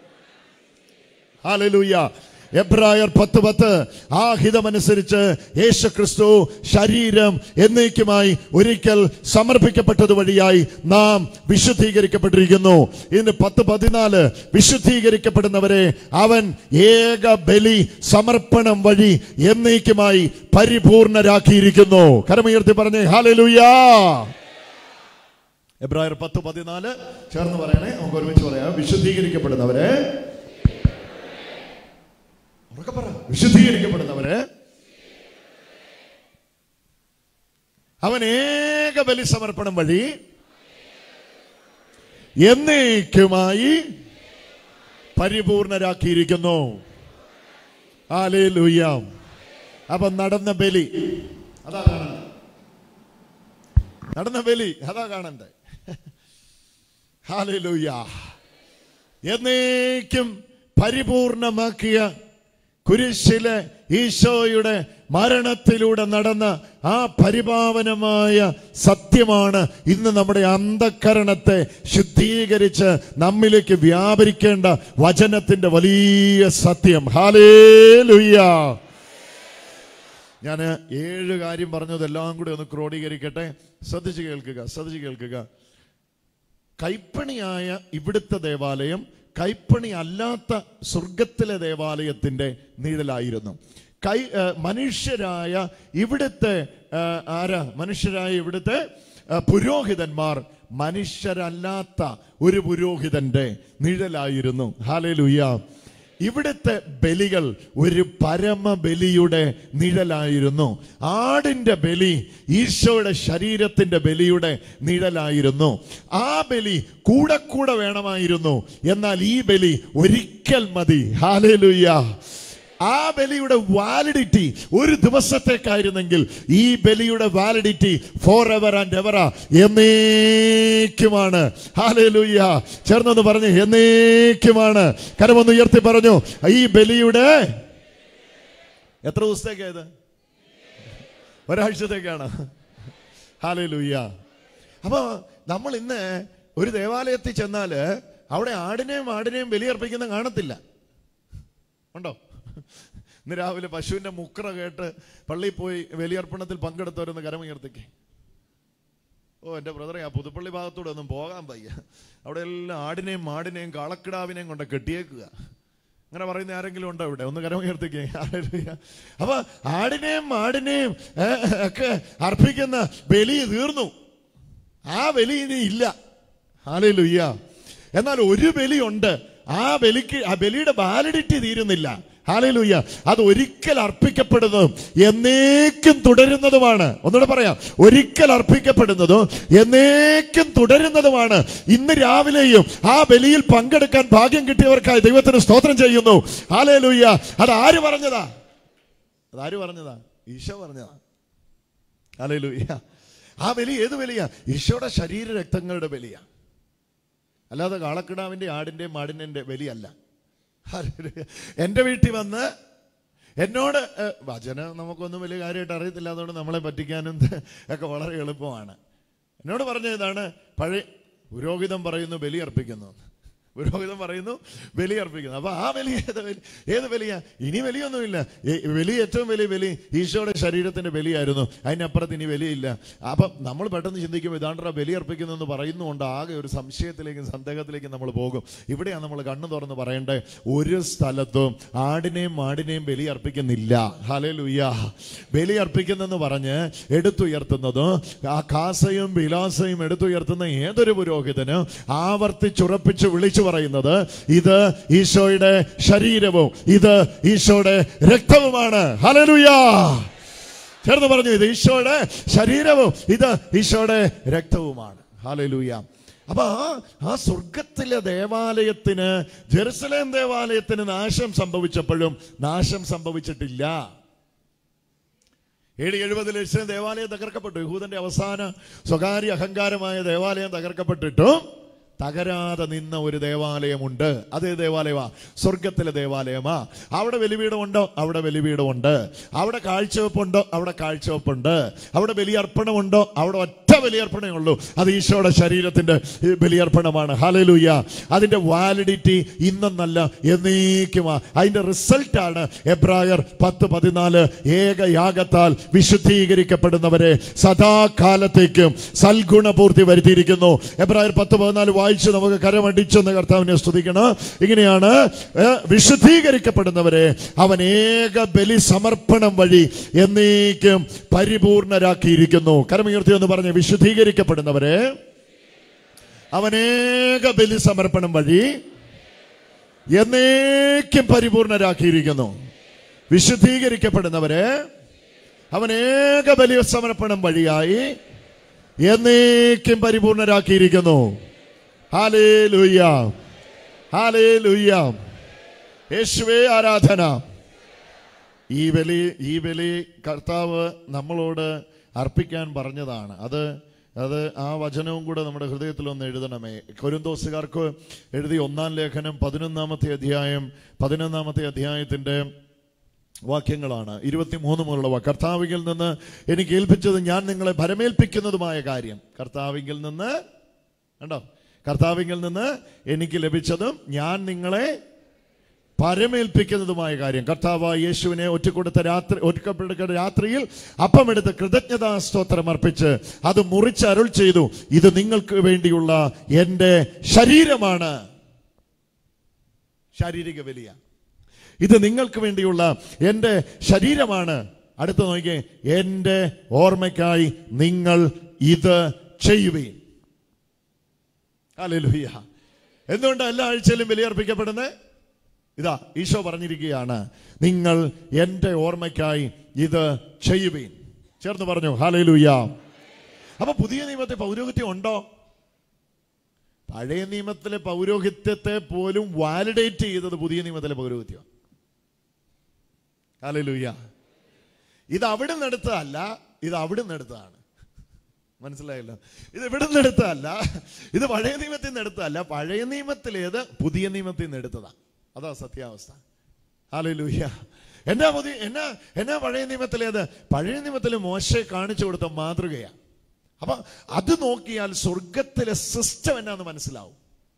ഹാലലൂയ എബ്രായർ പത്ത് പത്ത് ആ ഹിതമനുസരിച്ച് യേശു ക്രിസ്തു ശരീരം എന്നേക്കുമായി ഒരിക്കൽ സമർപ്പിക്കപ്പെട്ടത് വഴിയായി നാം വിശുദ്ധീകരിക്കപ്പെട്ടിരിക്കുന്നു ഇന്ന് പത്ത് പതിനാല് വിശുദ്ധീകരിക്കപ്പെടുന്നവരെ അവൻ ഏക ബലി സമർപ്പണം വഴി എന്നേക്കുമായി പരിപൂർണരാക്കിയിരിക്കുന്നു കരമുയർത്തി പറഞ്ഞേ ഹാലലുയാ എബ്രായർ പത്ത് പതിനാല് ചേർന്ന് പറയണേ നമുക്ക് ഒരുമിച്ച് പറയാം വിശുദ്ധീകരിക്കപ്പെടുന്നവരെ ഉറക്കെ പറ വിശുദ്ധീകരിക്കപ്പെടുന്നവര് അവൻ ഏക ബലി സമർപ്പണം വഴി എന്നേക്കുമായി പരിപൂർണരാക്കിയിരിക്കുന്നു ആലേ ലൂയാം അപ്പൊ നടന്ന ബലി അതാ കാണണ്ടേ നടന്ന ബലി അതാ കാണണ്ടേ ഹാലേ ലൂയാ എന്നേക്കും പരിപൂർണമാക്കിയ കുരിശിലെ ഈശോയുടെ മരണത്തിലൂടെ നടന്ന ആ പരിപാവനമായ സത്യമാണ് ഇന്ന് നമ്മുടെ അന്ധക്കരണത്തെ ശുദ്ധീകരിച്ച് നമ്മിലേക്ക് വ്യാപരിക്കേണ്ട വചനത്തിന്റെ വലിയ സത്യം ഹാലേ ഞാൻ ഏഴ് കാര്യം പറഞ്ഞതെല്ലാം കൂടി ഒന്ന് ക്രോഡീകരിക്കട്ടെ ശ്രദ്ധിച്ച് കേൾക്കുക ശ്രദ്ധിച്ച് കേൾക്കുക കൈപ്പണിയായ ഇവിടുത്തെ ദേവാലയം കൈപ്പണി അല്ലാത്ത സ്വർഗത്തിലെ ദേവാലയത്തിന്റെ നിഴലായിരുന്നു കൈ ആ, മനുഷ്യരായ ഇവിടുത്തെ ആ, ആരാ മനുഷ്യരായ ഇവിടുത്തെ ആ, പുരോഹിതന്മാർ മനുഷ്യരല്ലാത്ത ഒരു പുരോഹിതന്റെ നിഴലായിരുന്നു ഹാലലുയ്യ ഇവിടുത്തെ ബലികൾ ഒരു പരമബലിയുടെ നിഴലായിരുന്നു ആടിന്റെ ബലി ഈശോയുടെ ശരീരത്തിന്റെ ബലിയുടെ നിഴലായിരുന്നു ആ ബലി കൂടെ കൂടെ വേണമായിരുന്നു എന്നാൽ ഈ ബലി ഒരിക്കൽ മതി ഹാലേലുയ്യ ആ ബലിയുടെ വാലിഡിറ്റി ഒരു ദിവസത്തേക്കായിരുന്നെങ്കിൽ ഈ ബലിയുടെ validity for ever and ever എന്നേക്കുമാണ് ഹാലേലൂയ്യ ചേർന്നെന്ന് പറഞ്ഞു എന്നേക്കുമാണ് കരമൊന്ന് ഉയർത്തി പറഞ്ഞു ഈ ബലിയുടെ എത്ര ദിവസത്തേക്കായത് ഒരാഴ്ചത്തേക്കാണ് ഹാലേലൂയ്യ അപ്പൊ നമ്മൾ ഇന്ന് ഒരു ദേവാലയത്തിൽ ചെന്നാല് അവിടെ ആടിനെയും ആടിനെയും ബലിയർപ്പിക്കുന്ന കാണത്തില്ല ഉണ്ടോ ഇന്ന് രാവിലെ പശുവിന്റെ മുക്ര കേട്ട് പള്ളിയിൽ പോയി ബലിയർപ്പണത്തിൽ പങ്കെടുത്തവരൊന്ന് കരമുയർത്തിക്കേ ഓ എൻ്റെ ബ്രദറെ ആ പുതുപ്പള്ളി ഭാഗത്തൂടെ ഒന്നും പോകാൻ വയ്യ അവിടെ എല്ലാം ആടിനെയും മാടിനെയും കാളക്കിടാവിനെയും കൊണ്ട് കെട്ടിയേക്കുക അങ്ങനെ പറയുന്ന ആരെങ്കിലും ഉണ്ടോ ഇവിടെ ഒന്ന് കരം ഉയർത്തിക്കേ ഹല്ലേലൂയ. അപ്പൊ ആടിനെയും മാടിനെയും ഏ, ഒക്കെ അർപ്പിക്കുന്ന ബലി തീർന്നു ആ ബലി ഇനി ഇല്ല ഹാലലുയ്യ എന്നാൽ ഒരു ബലിയുണ്ട് ആ ബലിക്ക് ആ ബലിയുടെ വാലിഡിറ്റി തീരുന്നില്ല ഹാലലുയ്യ അത് ഒരിക്കൽ അർപ്പിക്കപ്പെടുന്നതും എന്നേക്കും തുടരുന്നതുമാണ് ഒന്നുകൂടെ പറയാം ഒരിക്കൽ അർപ്പിക്കപ്പെടുന്നതും എന്നേക്കും തുടരുന്നതുമാണ് ഇന്ന് രാവിലെയും ആ ബലിയിൽ പങ്കെടുക്കാൻ ഭാഗ്യം കിട്ടിയവർക്കായി ദൈവത്തിന് സ്തോത്രം ചെയ്യുന്നു ഹാലലുയ്യ അത് ആര് പറഞ്ഞതാ അതാര് പറഞ്ഞതാ ഈശോ പറഞ്ഞതാ ഹാലലുയ്യ ആ ബലി ഏത് ബലിയാ ഈശോയുടെ ശരീര രക്തങ്ങളുടെ ബലിയാ അല്ലാതെ കാളക്കിടാവിന്റെ ആടിന്റെ മാടിന്റെ ബലിയല്ല ഹല്ലേലൂയ. എൻ്റെ വീട്ടിൽ വന്ന് എന്നോട് ഏഹ്, വചനം നമുക്കൊന്നും വലിയ കാര്യമായിട്ട് അറിയത്തില്ല അതുകൊണ്ട് നമ്മളെ പറ്റിക്കാനും ഒക്കെ വളരെ എളുപ്പമാണ് എന്നോട് പറഞ്ഞ ഇതാണ് പഴയ പുരോഹിതം പറയുന്നു ബലി അർപ്പിക്കുന്നു പുരോഹിതം പറയുന്നു ബലി അർപ്പിക്കുന്നു അപ്പൊ ആ ബലി ഏത് ബലി ഏത് ബലിയാ ഇനി ബലിയൊന്നുമില്ല ഈ ബലി ഏറ്റവും വലിയ ബലി ഈശോയുടെ ശരീരത്തിന്റെ ബലിയായിരുന്നു അതിനപ്പുറത്ത് ഇനി ബലിയില്ല അപ്പൊ നമ്മൾ പെട്ടെന്ന് ചിന്തിക്കും ഇതാണ്ടറ ബലി അർപ്പിക്കുന്നു എന്ന് പറയുന്നുകൊണ്ട് ആകെ ഒരു സംശയത്തിലേക്കും സന്ദേഹത്തിലേക്കും നമ്മൾ പോകും ഇവിടെയാണ് നമ്മൾ കണ്ണു തുറന്ന് പറയേണ്ടത് ഒരു സ്ഥലത്തും ആടിനെയും മാടിനെയും ബലി അർപ്പിക്കുന്നില്ല ഹലലുയ്യ ബലി അർപ്പിക്കുന്നെന്ന് പറഞ്ഞ് എടുത്തുയർത്തുന്നത് ആ കാസയും വിലാസയും എടുത്തുയർത്തുന്ന ഏതൊരു പുരോഹിതന് ആവർത്തിച്ചുറപ്പിച്ച് വിളിച്ചു പറയുന്നത് ഇത് ഈശോയുടെ ശരീരവും ഇത് ഈശോയുടെ രക്തവുമാണ് ഹലലുയാ ചേർന്ന് പറഞ്ഞു ഇത് ഈശോയുടെ ശരീരവും ഇത് ഈശോയുടെ രക്തവുമാണ് ഹാലലൂയ അപ്പൊ ആ- ആ സ്വർഗത്തിലെ ദേവാലയത്തിന് ജെറുസലേം ദേവാലയത്തിന് നാശം സംഭവിച്ചപ്പോഴും നാശം സംഭവിച്ചിട്ടില്ല ഏഴ് എഴുപതിൽ എഴുപതിൽ ദേവാലയം തകർക്കപ്പെട്ടു യഹൂദന്റെ അവസാന സ്വകാര്യ അഹങ്കാരമായ ദേവാലയം തകർക്കപ്പെട്ടിട്ടും തകരാതെ നിന്ന ഒരു ദേവാലയമുണ്ട് അതേ ദേവാലയമാ സ്വർഗത്തിലെ ദേവാലയമാ അവിടെ ബലിപീഠമുണ്ടോ അവിടെ ബലിപീഠമുണ്ട് അവിടെ കാഴ്ചവെപ്പുണ്ടോ അവിടെ കാഴ്ചവെപ്പുണ്ട് അവിടെ ബലിയർപ്പണമുണ്ടോ അവിടെ ഒറ്റ ബലിയർപ്പണമേ ഉള്ളൂ അത് ഈശോയുടെ ശരീരത്തിന്റെ ഈ ബലിയർപ്പണമാണ് ഹലലൂയ അതിന്റെ വാലിഡിറ്റി ഇന്നെന്നല്ല എന്നേക്കുമാ അതിന്റെ റിസൾട്ടാണ് എബ്രായർ പത്ത് പതിനാല് ഏകയാഗത്താൽ വിശുദ്ധീകരിക്കപ്പെടുന്നവരെ സദാകാലത്തേക്കും സൽഗുണപൂർത്തി വരുത്തിയിരിക്കുന്നു എബ്രായർ പത്ത് പതിനാല് വായിച്ച് നമുക്ക് കരമടിച്ചെന്ന് കർത്താവിനെ സ്തുതിക്കണം ഇങ്ങനെയാണ് ഏ, വിശുദ്ധീകരിക്കപ്പെടുന്നവരെ അവൻ ഏക ബലി സമർപ്പണം വഴി എന്നേക്കും പരിപൂർണരാക്കിയിരിക്കുന്നു കരമുയർത്തി എന്ന് പറഞ്ഞ് വിശുദ്ധീകരിക്കപ്പെടുന്നവരെ അവനേക ബലി സമർപ്പണം വഴി എന്നേക്കും പരിപൂർണരാക്കിയിരിക്കുന്നു വിശുദ്ധീകരിക്കപ്പെടുന്നവരെ അവൻ ഏക ബലി സമർപ്പണം വഴിയായി എന്നേക്കും പരിപൂർണരാക്കിയിരിക്കുന്നു ഹാലേ ലുയ്യ ഹാലേ ലുയ്യ യേശുവേ ആരാധന ഈ ബലി ഈ ബലി കർത്താവ് നമ്മളോട് അർപ്പിക്കാൻ പറഞ്ഞതാണ് അത് അത് ആ വചനവും കൂടെ നമ്മുടെ ഹൃദയത്തിൽ ഒന്ന് എഴുതണമേ കൊരിന്തോസുകാർക്ക് എഴുതിയ ഒന്നാം ലേഖനം പതിനൊന്നാമത്തെ അധ്യായം പതിനൊന്നാമത്തെ അധ്യായത്തിന്റെ വാക്യങ്ങളാണ് ഇരുപത്തിമൂന്ന് മുതലുള്ള വാ- കർത്താവിങ്കിൽ നിന്ന് എനിക്ക് ഏൽപ്പിച്ചത് ഞാൻ നിങ്ങളെ ഭരമേൽപ്പിക്കുന്നതുമായ കാര്യം കർത്താവിങ്കിൽ നിന്ന് കണ്ടോ കർത്താവിങ്കിൽ നിന്ന് എനിക്ക് ലഭിച്ചതും ഞാൻ നിങ്ങളെ പരമേൽപ്പിക്കുന്നതുമായ കാര്യം കർത്താവായ യേശുവിനെ ഒറ്റക്കൊടുത്ത രാത്രി ഒറ്റപ്പെടുത്ത രാത്രിയിൽ അപ്പമെടുത്ത് കൃതജ്ഞതാ സ്തോത്രം അർപ്പിച്ച് അത് മുറിച്ച് അരുൾ ചെയ്തു ഇത് നിങ്ങൾക്ക് വേണ്ടിയുള്ള എൻ്റെ ശരീരമാണ് ശാരീരിക ബലിയ ഇത് നിങ്ങൾക്ക് വേണ്ടിയുള്ള എൻ്റെ ശരീരമാണ് അടുത്ത നോക്കിയേ എൻ്റെ ഓർമ്മയ്ക്കായി നിങ്ങൾ ഇത് ചെയ്യുകയും ഹല്ലേലൂയ എന്തുകൊണ്ട് എല്ലാ ആഴ്ചയിലും ബലിയർപ്പിക്കപ്പെടുന്നത് ഇതാ ഈശോ പറഞ്ഞിരിക്കുകയാണ് നിങ്ങൾ എൻ്റെ ഓർമ്മയ്ക്കായി ഇത് ചെയ്യുവീൻ ചേർന്ന് പറഞ്ഞു ഹാലയിലൂയ അപ്പൊ പുതിയ നിയമത്തിൽ പൗരോഹിത്യം ഉണ്ടോ പഴയ നിയമത്തിലെ പൗരോഹിത്യത്തെ പോലും വാലിഡേറ്റ് ചെയ്തത് പുതിയ നിയമത്തിലെ പൗരോഹിത്യം ഹാലയിലൂയ ഇത് അവിടെ നിന്ന് എടുത്തതല്ല ഇത് അവിടെ നിന്ന് എടുത്തതാണ് മനസ്സിലായല്ലോ ഇത് ഇവിടെ നിന്ന് എടുത്തതല്ല ഇത് പഴയ നിയമത്തിൽ നിന്ന് എടുത്തതല്ല പഴയ നിയമത്തിലേത് പുതിയ നിയമത്തിൽ നിന്ന് എടുത്തതാണ് അതാ സത്യാവസ്ഥ ഹാലൂയ്യ എന്നാ പുതിയ എന്നാ എന്നാ പഴയ നിയമത്തിലേത് പഴയ നിയമത്തിൽ മോശെ കാണിച്ചു കൊടുത്ത മാതൃകയാണ് അപ്പൊ അത് നോക്കിയാൽ സ്വർഗത്തിലെ സിസ്റ്റം എന്നാന്ന് മനസ്സിലാവും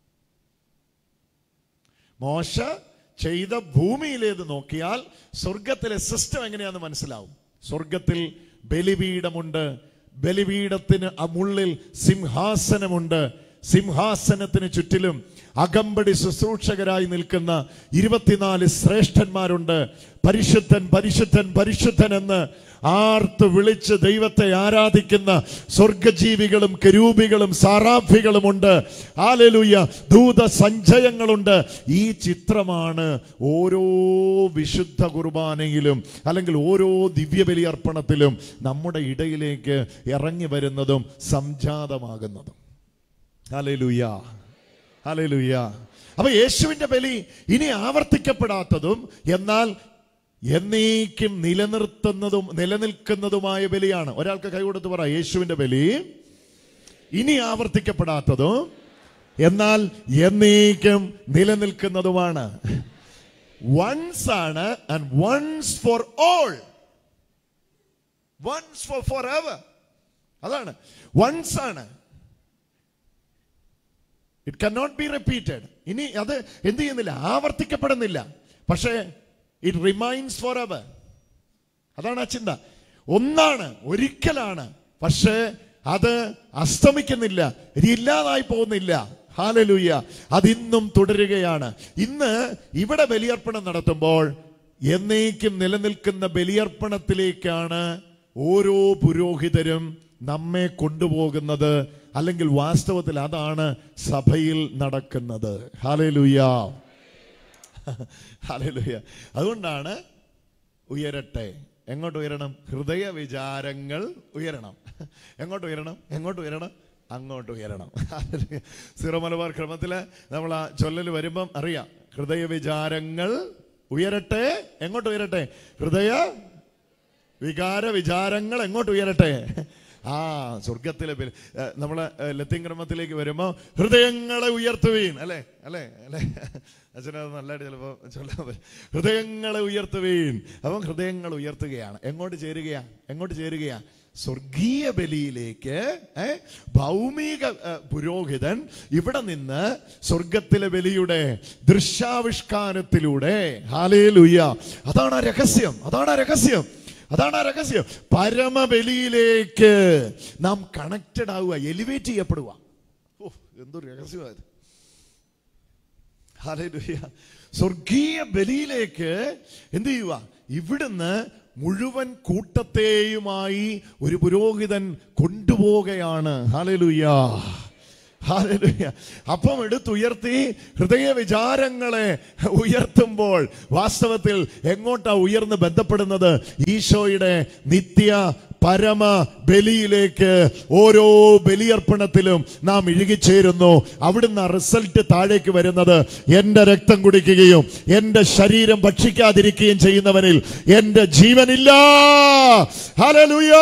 മോശ ചെയ്ത ഭൂമിയിലേത് നോക്കിയാൽ സ്വർഗത്തിലെ സിസ്റ്റം എങ്ങനെയാന്ന് മനസ്സിലാവും സ്വർഗത്തിൽ ബലിപീഠമുണ്ട് ബലിപീഠത്തിന് ആ മുള്ളിൽ സിംഹാസനമുണ്ട് സിംഹാസനത്തിന് ചുറ്റിലും അകമ്പടി ശുശ്രൂഷകരായി നിൽക്കുന്ന ഇരുപത്തിനാല് ശ്രേഷ്ഠന്മാരുണ്ട് പരിശുദ്ധൻ പരിശുദ്ധൻ പരിശുദ്ധൻ എന്ന് ആർത്ത് വിളിച്ച് ദൈവത്തെ ആരാധിക്കുന്ന സ്വർഗജീവികളും കരൂപികളും സാറാഫികളുമുണ്ട് ആലലുയ്യ ദൂത സഞ്ചയങ്ങളുണ്ട് ഈ ചിത്രമാണ് ഓരോ വിശുദ്ധ കുർബാനയിലും അല്ലെങ്കിൽ ഓരോ ദിവ്യബലി അർപ്പണത്തിലും നമ്മുടെ ഇടയിലേക്ക് ഇറങ്ങി വരുന്നതും സംജാതമാകുന്നതും ഹല്ലേലൂയ ഹല്ലേലൂയ അപ്പൊ യേശുവിന്റെ ബലി ഇനി ആവർത്തിക്കപ്പെടാത്തതും എന്നാൽ എന്നേക്കും നിലനിർത്തുന്നതും നിലനിൽക്കുന്നതുമായ ബലിയാണ് ഒരാൾക്ക് കൈ കൊടുത്ത് പറ യേശുവിന്റെ ബലി ഇനി ആവർത്തിക്കപ്പെടാത്തതും എന്നാൽ എന്നേക്കും നിലനിൽക്കുന്നതുമാണ് വൺസ് ആണ് and once for all once for for ever അതാണ് വൺസ് ആണ് ഇറ്റ് കനോട്ട് ബി റിപ്പീറ്റഡ് ഇനി അത് എന്ത് ചെയ്യുന്നില്ല ആവർത്തിക്കപ്പെടുന്നില്ല പക്ഷേ ഇറ്റ് റിമൈൻസ് ഫോർ എവർ അതാണ് ആ ചിന്ത ഒന്നാണ് ഒരിക്കലാണ് പക്ഷേ അത് അസ്തമിക്കുന്നില്ല ഇനി ഇല്ലാതായി പോകുന്നില്ല ഹാലലൂയ അതിന്നും തുടരുകയാണ് ഇന്ന് ഇവിടെ ബലിയർപ്പണം നടത്തുമ്പോൾ എന്നേക്കും നിലനിൽക്കുന്ന ബലിയർപ്പണത്തിലേക്കാണ് ഓരോ പുരോഹിതരും നമ്മെ കൊണ്ടുപോകുന്നത് അല്ലെങ്കിൽ വാസ്തവത്തിൽ അതാണ് സഭയിൽ നടക്കുന്നത് ഹാലലൂയ ഹാലലൂയ അതുകൊണ്ടാണ് ഉയരട്ടെ എങ്ങോട്ട് ഉയരണം ഹൃദയ വിചാരങ്ങൾ ഉയരണം എങ്ങോട്ട് ഉയരണം എങ്ങോട്ട് ഉയരണം അങ്ങോട്ട് ഉയരണം സീറോ മലബാർ ക്രമത്തില് നമ്മൾ ആ ചൊല്ലൽ വരുമ്പം അറിയാം ഹൃദയ വിചാരങ്ങൾ ഉയരട്ടെ എങ്ങോട്ട് ഉയരട്ടെ ഹൃദയ വികാര വിചാരങ്ങൾ എങ്ങോട്ട് ഉയരട്ടെ ആ സ്വർഗത്തിലെ ബലി ഏഹ്, നമ്മള് ഏഹ്, ലത്തീൻ ക്രമത്തിലേക്ക് വരുമ്പോ ഹൃദയങ്ങളെ ഉയർത്തുവീൻ അല്ലേ അല്ലേ അല്ലേ അച്ഛനത് നല്ലതായിട്ട് ചിലപ്പോ ചൊല്ലാൻ പറ്റും ഹൃദയങ്ങളെ ഉയർത്തുവീൻ അപ്പം ഹൃദയങ്ങൾ ഉയർത്തുകയാണ് എങ്ങോട്ട് ചേരുകയാ എങ്ങോട്ട് ചേരുകയാ സ്വർഗീയ ബലിയിലേക്ക് ഏ, ഭൗമിക ഏ, പുരോഹിതൻ ഇവിടെ നിന്ന് സ്വർഗത്തിലെ ബലിയുടെ ദൃശ്യാവിഷ്കാരത്തിലൂടെ ഹാലേലുയ്യ അതാണ് ആ രഹസ്യം അതാണ് ആ രഹസ്യം അതാണ് ആ രഹസ്യം പരമബലിയിലേക്ക് നാം കണക്റ്റഡ് ആവുക എലിവേറ്റ് ചെയ്യപ്പെടുക ഓ എന്തൊരു രഹസ്യമായത് ഹല്ലേലൂയ. സ്വർഗീയ ബലിയിലേക്ക് എന്ത് ചെയ്യുക ഇവിടുന്ന് മുഴുവൻ കൂട്ടത്തെയുമായി ഒരു പുരോഹിതൻ കൊണ്ടുപോവുകയാണ് ഹാലലുയ്യ ഹാലലുയ്യ അപ്പം എടുത്തുയർത്തി ഹൃദയ വിചാരങ്ങളെ ഉയർത്തുമ്പോൾ വാസ്തവത്തിൽ എങ്ങോട്ടാ ഉയർന്ന് ബന്ധപ്പെടുന്നത് ഈശോയുടെ നിത്യ പരമ ബലിയിലേക്ക് ഓരോ ബലിയർപ്പണത്തിലും നാം ഇഴുകിച്ചേരുന്നു അവിടുന്ന് റിസൾട്ട് താഴേക്ക് വരുന്നത് എന്റെ രക്തം കുടിക്കുകയും എന്റെ ശരീരം ഭക്ഷിക്കാതിരിക്കുകയും ചെയ്യുന്നവനിൽ എന്റെ ജീവനില്ല ഹല്ലേലൂയ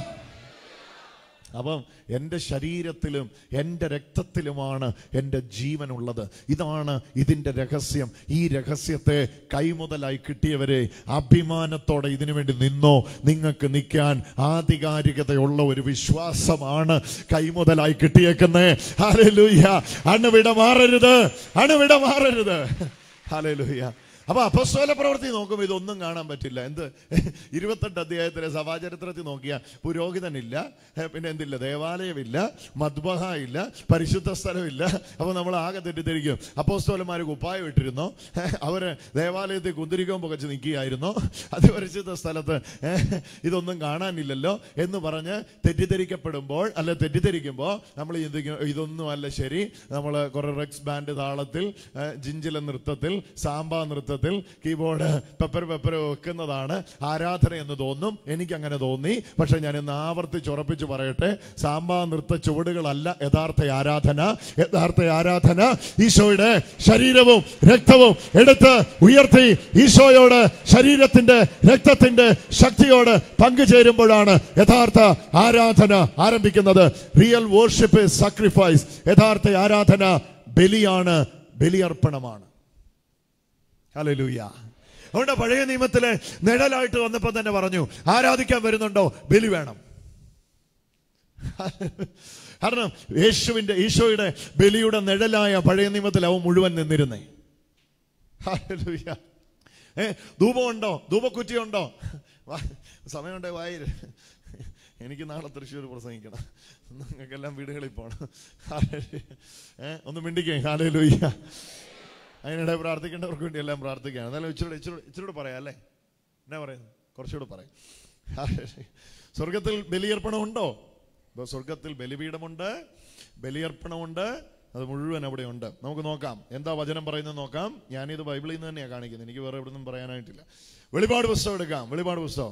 അപ്പം എൻ്റെ ശരീരത്തിലും എൻ്റെ രക്തത്തിലുമാണ് എൻ്റെ ജീവനുള്ളത് ഇതാണ് ഇതിൻ്റെ രഹസ്യം ഈ രഹസ്യത്തെ കൈമുതലായി കിട്ടിയവരെ അഭിമാനത്തോടെ ഇതിനു വേണ്ടി നിന്നോ നിങ്ങൾക്ക് നിൽക്കാൻ ആധികാരികതയുള്ള ഒരു വിശ്വാസമാണ് കൈമുതലായി കിട്ടിയേക്കുന്നേ ഹല്ലേലൂയ അണുവിട മാറരുത് അണുവിട മാറരുത് ഹല്ലേലൂയ അപ്പൊ അപ്പസ്തോല പ്രവൃത്തി നോക്കുമ്പോൾ ഇതൊന്നും കാണാൻ പറ്റില്ല എന്ത് ഇരുപത്തെട്ട് അധ്യായത്തിലെ സഭാചരിത്രത്തിൽ നോക്കിയാൽ പുരോഹിതനില്ല ഏ, പിന്നെ എന്തില്ല ദേവാലയമില്ല മദ്ബഹ ഇല്ല പരിശുദ്ധ സ്ഥലമില്ല അപ്പൊ നമ്മൾ ആകെ തെറ്റിദ്ധരിക്കും അപ്പോസ്തോലന്മാർ കുപ്പായം ഇട്ടിരുന്നോ ഏ, അവര് ദേവാലയത്തിൽ കുന്തിരിക്കം പുകച്ച് നിൽക്കുകയായിരുന്നോ അത് പരിശുദ്ധ സ്ഥലത്ത് ഏ, ഇതൊന്നും കാണാനില്ലല്ലോ എന്ന് പറഞ്ഞ് തെറ്റിദ്ധരിക്കപ്പെടുമ്പോൾ അല്ലെ തെറ്റിദ്ധരിക്കുമ്പോൾ നമ്മൾ ചിന്തിക്കും ഇതൊന്നും അല്ല ശരി നമ്മൾ കുറെ റെക്സ് ബാൻഡ് താളത്തിൽ ഏ, ജിഞ്ചില നൃത്തത്തിൽ സാമ്പാ നൃത്തത്തിൽ കീബോർഡ് പെപ്പർ പെപ്പർ വെക്കുന്നതാണ് ആരാധന എന്ന് തോന്നും എനിക്ക് അങ്ങനെ തോന്നി പക്ഷെ ഞാൻ ഇന്ന് ആവർത്തിച്ച് ഉറപ്പിച്ച് പറയട്ടെ സാമ്പാ നൃത്ത ചുവടുകളല്ല യഥാർത്ഥ ആരാധന യഥാർത്ഥ ആരാധന ഈശോയുടെ ശരീരവും രക്തവും എടുത്ത് ഉയർത്തി ഈശോയോട് ശരീരത്തിന്റെ രക്തത്തിന്റെ ശക്തിയോട് പങ്കുചേരുമ്പോഴാണ് യഥാർത്ഥ ആരാധന ആരംഭിക്കുന്നത് റിയൽ വോർഷിപ്പ് സാക്രിഫൈസ് യഥാർത്ഥ ആരാധന ബലിയാണ് ബലിയർപ്പണമാണ് ഹല്ലേലൂയ അതുകൊണ്ട് പഴയ നിയമത്തിലെ നിഴലായിട്ട് വന്നപ്പോൾ തന്നെ പറഞ്ഞു ആരാധിക്കാൻ വരുന്നുണ്ടോ ബലി വേണം കാരണം യേശുവിന്റെ ഈശോയുടെ ബലിയുടെ നിഴലായ പഴയ നിയമത്തിൽ അവൻ മുഴുവൻ നിന്നിരുന്നേ ഹല്ലേലൂയ. ഏ ധൂപമുണ്ടോ ധൂപക്കുറ്റിയുണ്ടോ വാ- സമയമുണ്ടേ വായിൽ എനിക്ക് നാളെ തൃശ്ശൂർ പ്രസംഗിക്കണം നിങ്ങൾക്കെല്ലാം വീടുകളിൽ പോകണം ഏഹ് ഒന്ന് മിണ്ടിക്കേ ഹാലേ ലൂയ്യ അതിനിടെ പ്രാർത്ഥിക്കേണ്ടവർക്ക് വേണ്ടി എല്ലാം പ്രാർത്ഥിക്കുകയാണ് എന്നാലും ഇച്ചിരി ഇച്ചിരി ഇച്ചിരി പറയാം അല്ലേ എന്നാ പറയുന്നത് കുറച്ചുകൂടെ പറയും സ്വർഗത്തിൽ ബലിയർപ്പണമുണ്ടോ ഇപ്പൊ സ്വർഗത്തിൽ ബലിപീഠമുണ്ട് ബലിയർപ്പണമുണ്ട് അത് മുഴുവൻ അവിടെ ഉണ്ട് നമുക്ക് നോക്കാം എന്താ വചനം പറയുന്നത് നോക്കാം ഞാനിത് ബൈബിളിൽ നിന്ന് തന്നെയാണ് കാണിക്കുന്നത് എനിക്ക് വേറെ എവിടെ നിന്നും പറയാനായിട്ടില്ല വെളിപാട് പുസ്തകം എടുക്കാം വെളിപാട് പുസ്തകം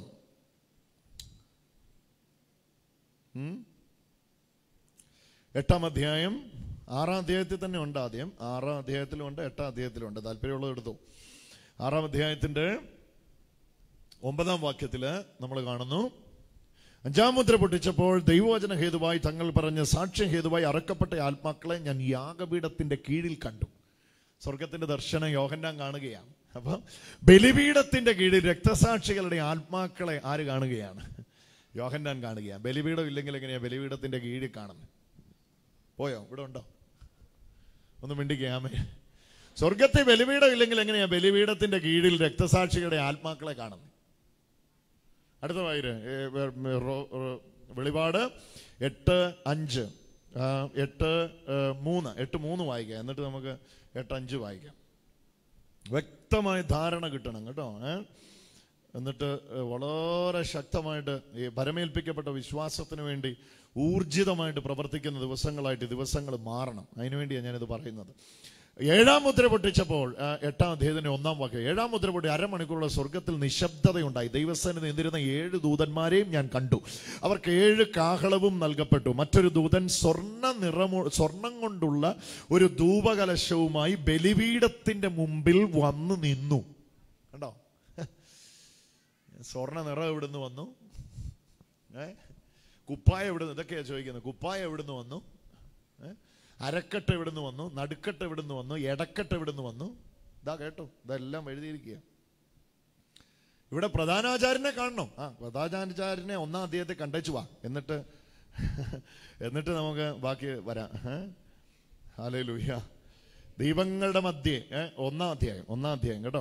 ഉം? എട്ടാം അധ്യായം ആറാം അധ്യായത്തിൽ തന്നെ ഉണ്ട് ആദ്യം ആറാം അധ്യായത്തിലും ഉണ്ട് എട്ടാം അധ്യായത്തിലും ഉണ്ട് താല്പര്യമുള്ളത് എടുത്തു ആറാം അധ്യായത്തിന്റെ ഒമ്പതാം വാക്യത്തില് നമ്മൾ കാണുന്നു അഞ്ചാം മുദ്ര പൊട്ടിച്ചപ്പോൾ ദൈവവചന ഹേതുവായി തങ്ങൾ പറഞ്ഞ സാക്ഷ്യ ഹേതുവായി അറക്കപ്പെട്ട ആത്മാക്കളെ ഞാൻ യാഗപീഠത്തിന്റെ കീഴിൽ കണ്ടു സ്വർഗത്തിന്റെ ദർശനം യോഹന്നാൻ കാണുകയാണ് അപ്പം ബലിപീഠത്തിന്റെ കീഴിൽ രക്തസാക്ഷികളുടെ ആത്മാക്കളെ ആര് കാണുകയാണ് യോഹന്നാൻ കാണുകയാണ് ബലിപീഠം ഇല്ലെങ്കിൽ എങ്ങനെയാ ബലിപീഠത്തിന്റെ കീഴിൽ കാണുന്നത് പോയോ ഇവിടെ ഉണ്ടോ ഒന്ന് മിണ്ടിക്കാമേ സ്വർഗത്തെ ബലിപീഠം ഇല്ലെങ്കിൽ എങ്ങനെയാ ബലിപീഠത്തിന്റെ കീഴിൽ രക്തസാക്ഷികളുടെ ആത്മാക്കളെ കാണുന്നത് അടുത്ത വായിര് ഏ, വെ- മെ- റോ- റോ- വെളിപാട് എട്ട് അഞ്ച് ആ, എട്ട് ഏ, മൂന്ന് എട്ട് മൂന്ന് വായിക്കാം എന്നിട്ട് നമുക്ക് എട്ട് അഞ്ച് വായിക്കാം വ്യക്തമായ ധാരണ കിട്ടണം കേട്ടോ ഏ എന്നിട്ട് ഏ, വളരെ ശക്തമായിട്ട് ഈ പരമേൽപ്പിക്കപ്പെട്ട വിശ്വാസത്തിന് വേണ്ടി ഊർജിതമായിട്ട് പ്രവർത്തിക്കുന്ന ദിവസങ്ങളായിട്ട് ദിവസങ്ങൾ മാറണം അതിനുവേണ്ടിയാണ് ഞാനിത് പറയുന്നത് ഏഴാം മുദ്ര പൊട്ടിച്ചപ്പോൾ ആ, എട്ടാം അധ്യായത്തിന്റെ ഒന്നാം വാക്യം ഏഴാം മുദ്ര പൊട്ടി അരമണിക്കൂറുള്ള സ്വർഗത്തിൽ നിശബ്ദതയുണ്ടായി ദൈവസേന നിന്നിരുന്ന ഏഴ് ദൂതന്മാരെയും ഞാൻ കണ്ടു അവർക്ക് ഏഴ് കാഹളവും നൽകപ്പെട്ടു മറ്റൊരു ദൂതൻ സ്വർണ്ണ നിറമു സ്വർണം കൊണ്ടുള്ള ഒരു ധൂപകലശവുമായി ബലിപീഠത്തിന്റെ മുമ്പിൽ വന്നു നിന്നു കണ്ടോ സ്വർണ്ണ നിറം എവിടുന്ന് വന്നു ഏ കുപ്പായ എവിടുന്ന് ഇതൊക്കെയാ ചോദിക്കുന്നത് കുപ്പായ എവിടുന്ന് വന്നു ഏ? അരക്കെട്ട് എവിടുന്ന് വന്നു നടുക്കെട്ട് എവിടുന്ന് വന്നു എടക്കെട്ട് എവിടുന്ന് വന്നു ഇതാ കേട്ടോ ഇതെല്ലാം എഴുതിയിരിക്കുക ഇവിടെ പ്രധാനാചാര്യനെ കാണണം ആ പ്രധാനാചാര്യനെ ഒന്നാം അധ്യായത്തെ കണ്ടേച്ചു വാ എന്നിട്ട് എന്നിട്ട് നമുക്ക് ബാക്കി വരാം ഹാലേ ലൂഹ്യ ദീപങ്ങളുടെ മധ്യേ ഏ, ഒന്നാം അധ്യായം ഒന്നാം അധ്യായം കേട്ടോ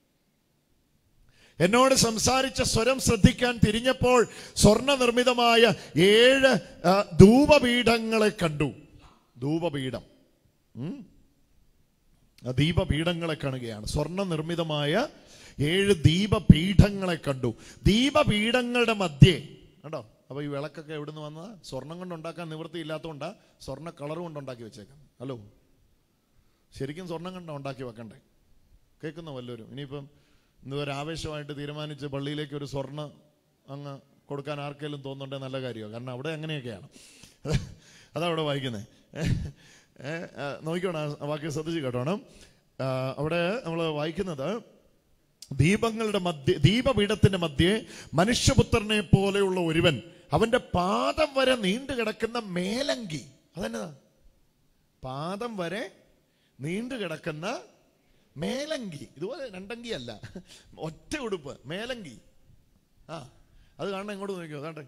എന്നോട് സംസാരിച്ച സ്വരം ശ്രദ്ധിക്കാൻ തിരിഞ്ഞപ്പോൾ സ്വർണ്ണ നിർമ്മിതമായ ഏഴ് ആ, ധൂപപീഠങ്ങളെ കണ്ടു ധൂപപീഠം ഉം. ആ ദീപപീഠങ്ങളെ കാണുകയാണ് സ്വർണ്ണ നിർമ്മിതമായ ഏഴ് ദീപപീഠങ്ങളെ കണ്ടു ദീപപീഠങ്ങളുടെ മധ്യേ കണ്ടോ അപ്പൊ ഈ വിളക്കൊക്കെ എവിടുന്ന് വന്നതാ സ്വർണം കൊണ്ട് ഉണ്ടാക്കാൻ നിവൃത്തി ഇല്ലാത്തതുകൊണ്ടാ സ്വർണ്ണ കളർ കൊണ്ട് ഉണ്ടാക്കി വെച്ചേക്കാം ഹലോ ശരിക്കും സ്വർണം കണ്ട ഉണ്ടാക്കി വെക്കണ്ടേ കേൾക്കുന്ന വല്ലവരും ഇനിയിപ്പം ഇന്ന് ഒരു ആവേശമായിട്ട് തീരുമാനിച്ച് പള്ളിയിലേക്ക് ഒരു സ്വർണ്ണ അങ്ങ് കൊടുക്കാൻ ആർക്കെങ്കിലും തോന്നുന്നുണ്ടെങ്കിൽ നല്ല കാര്യമാണ് കാരണം അവിടെ അങ്ങനെയൊക്കെയാണ് അതാ അവിടെ വായിക്കുന്നത് നോക്കിക്കോണം ആ വാക്യം ശ്രദ്ധിച്ച് കേട്ടോണം ആ, അവിടെ നമ്മൾ വായിക്കുന്നത് ദീപങ്ങളുടെ മധ്യ ദീപപീഠത്തിന്റെ മധ്യേ മനുഷ്യപുത്രനെ പോലെയുള്ള ഒരുവൻ അവന്റെ പാദം വരെ നീണ്ടു കിടക്കുന്ന മേലങ്കി അതെന്നതാ പാദം വരെ നീണ്ടു കിടക്കുന്ന മേലങ്കി ഇതുപോലെ രണ്ടങ്കി അല്ല ഒറ്റ ഉടുപ്പ് മേലങ്കി ആ അത് കാണണം ഇങ്ങോട്ട് നോക്കിയോ അതാണ്ടെ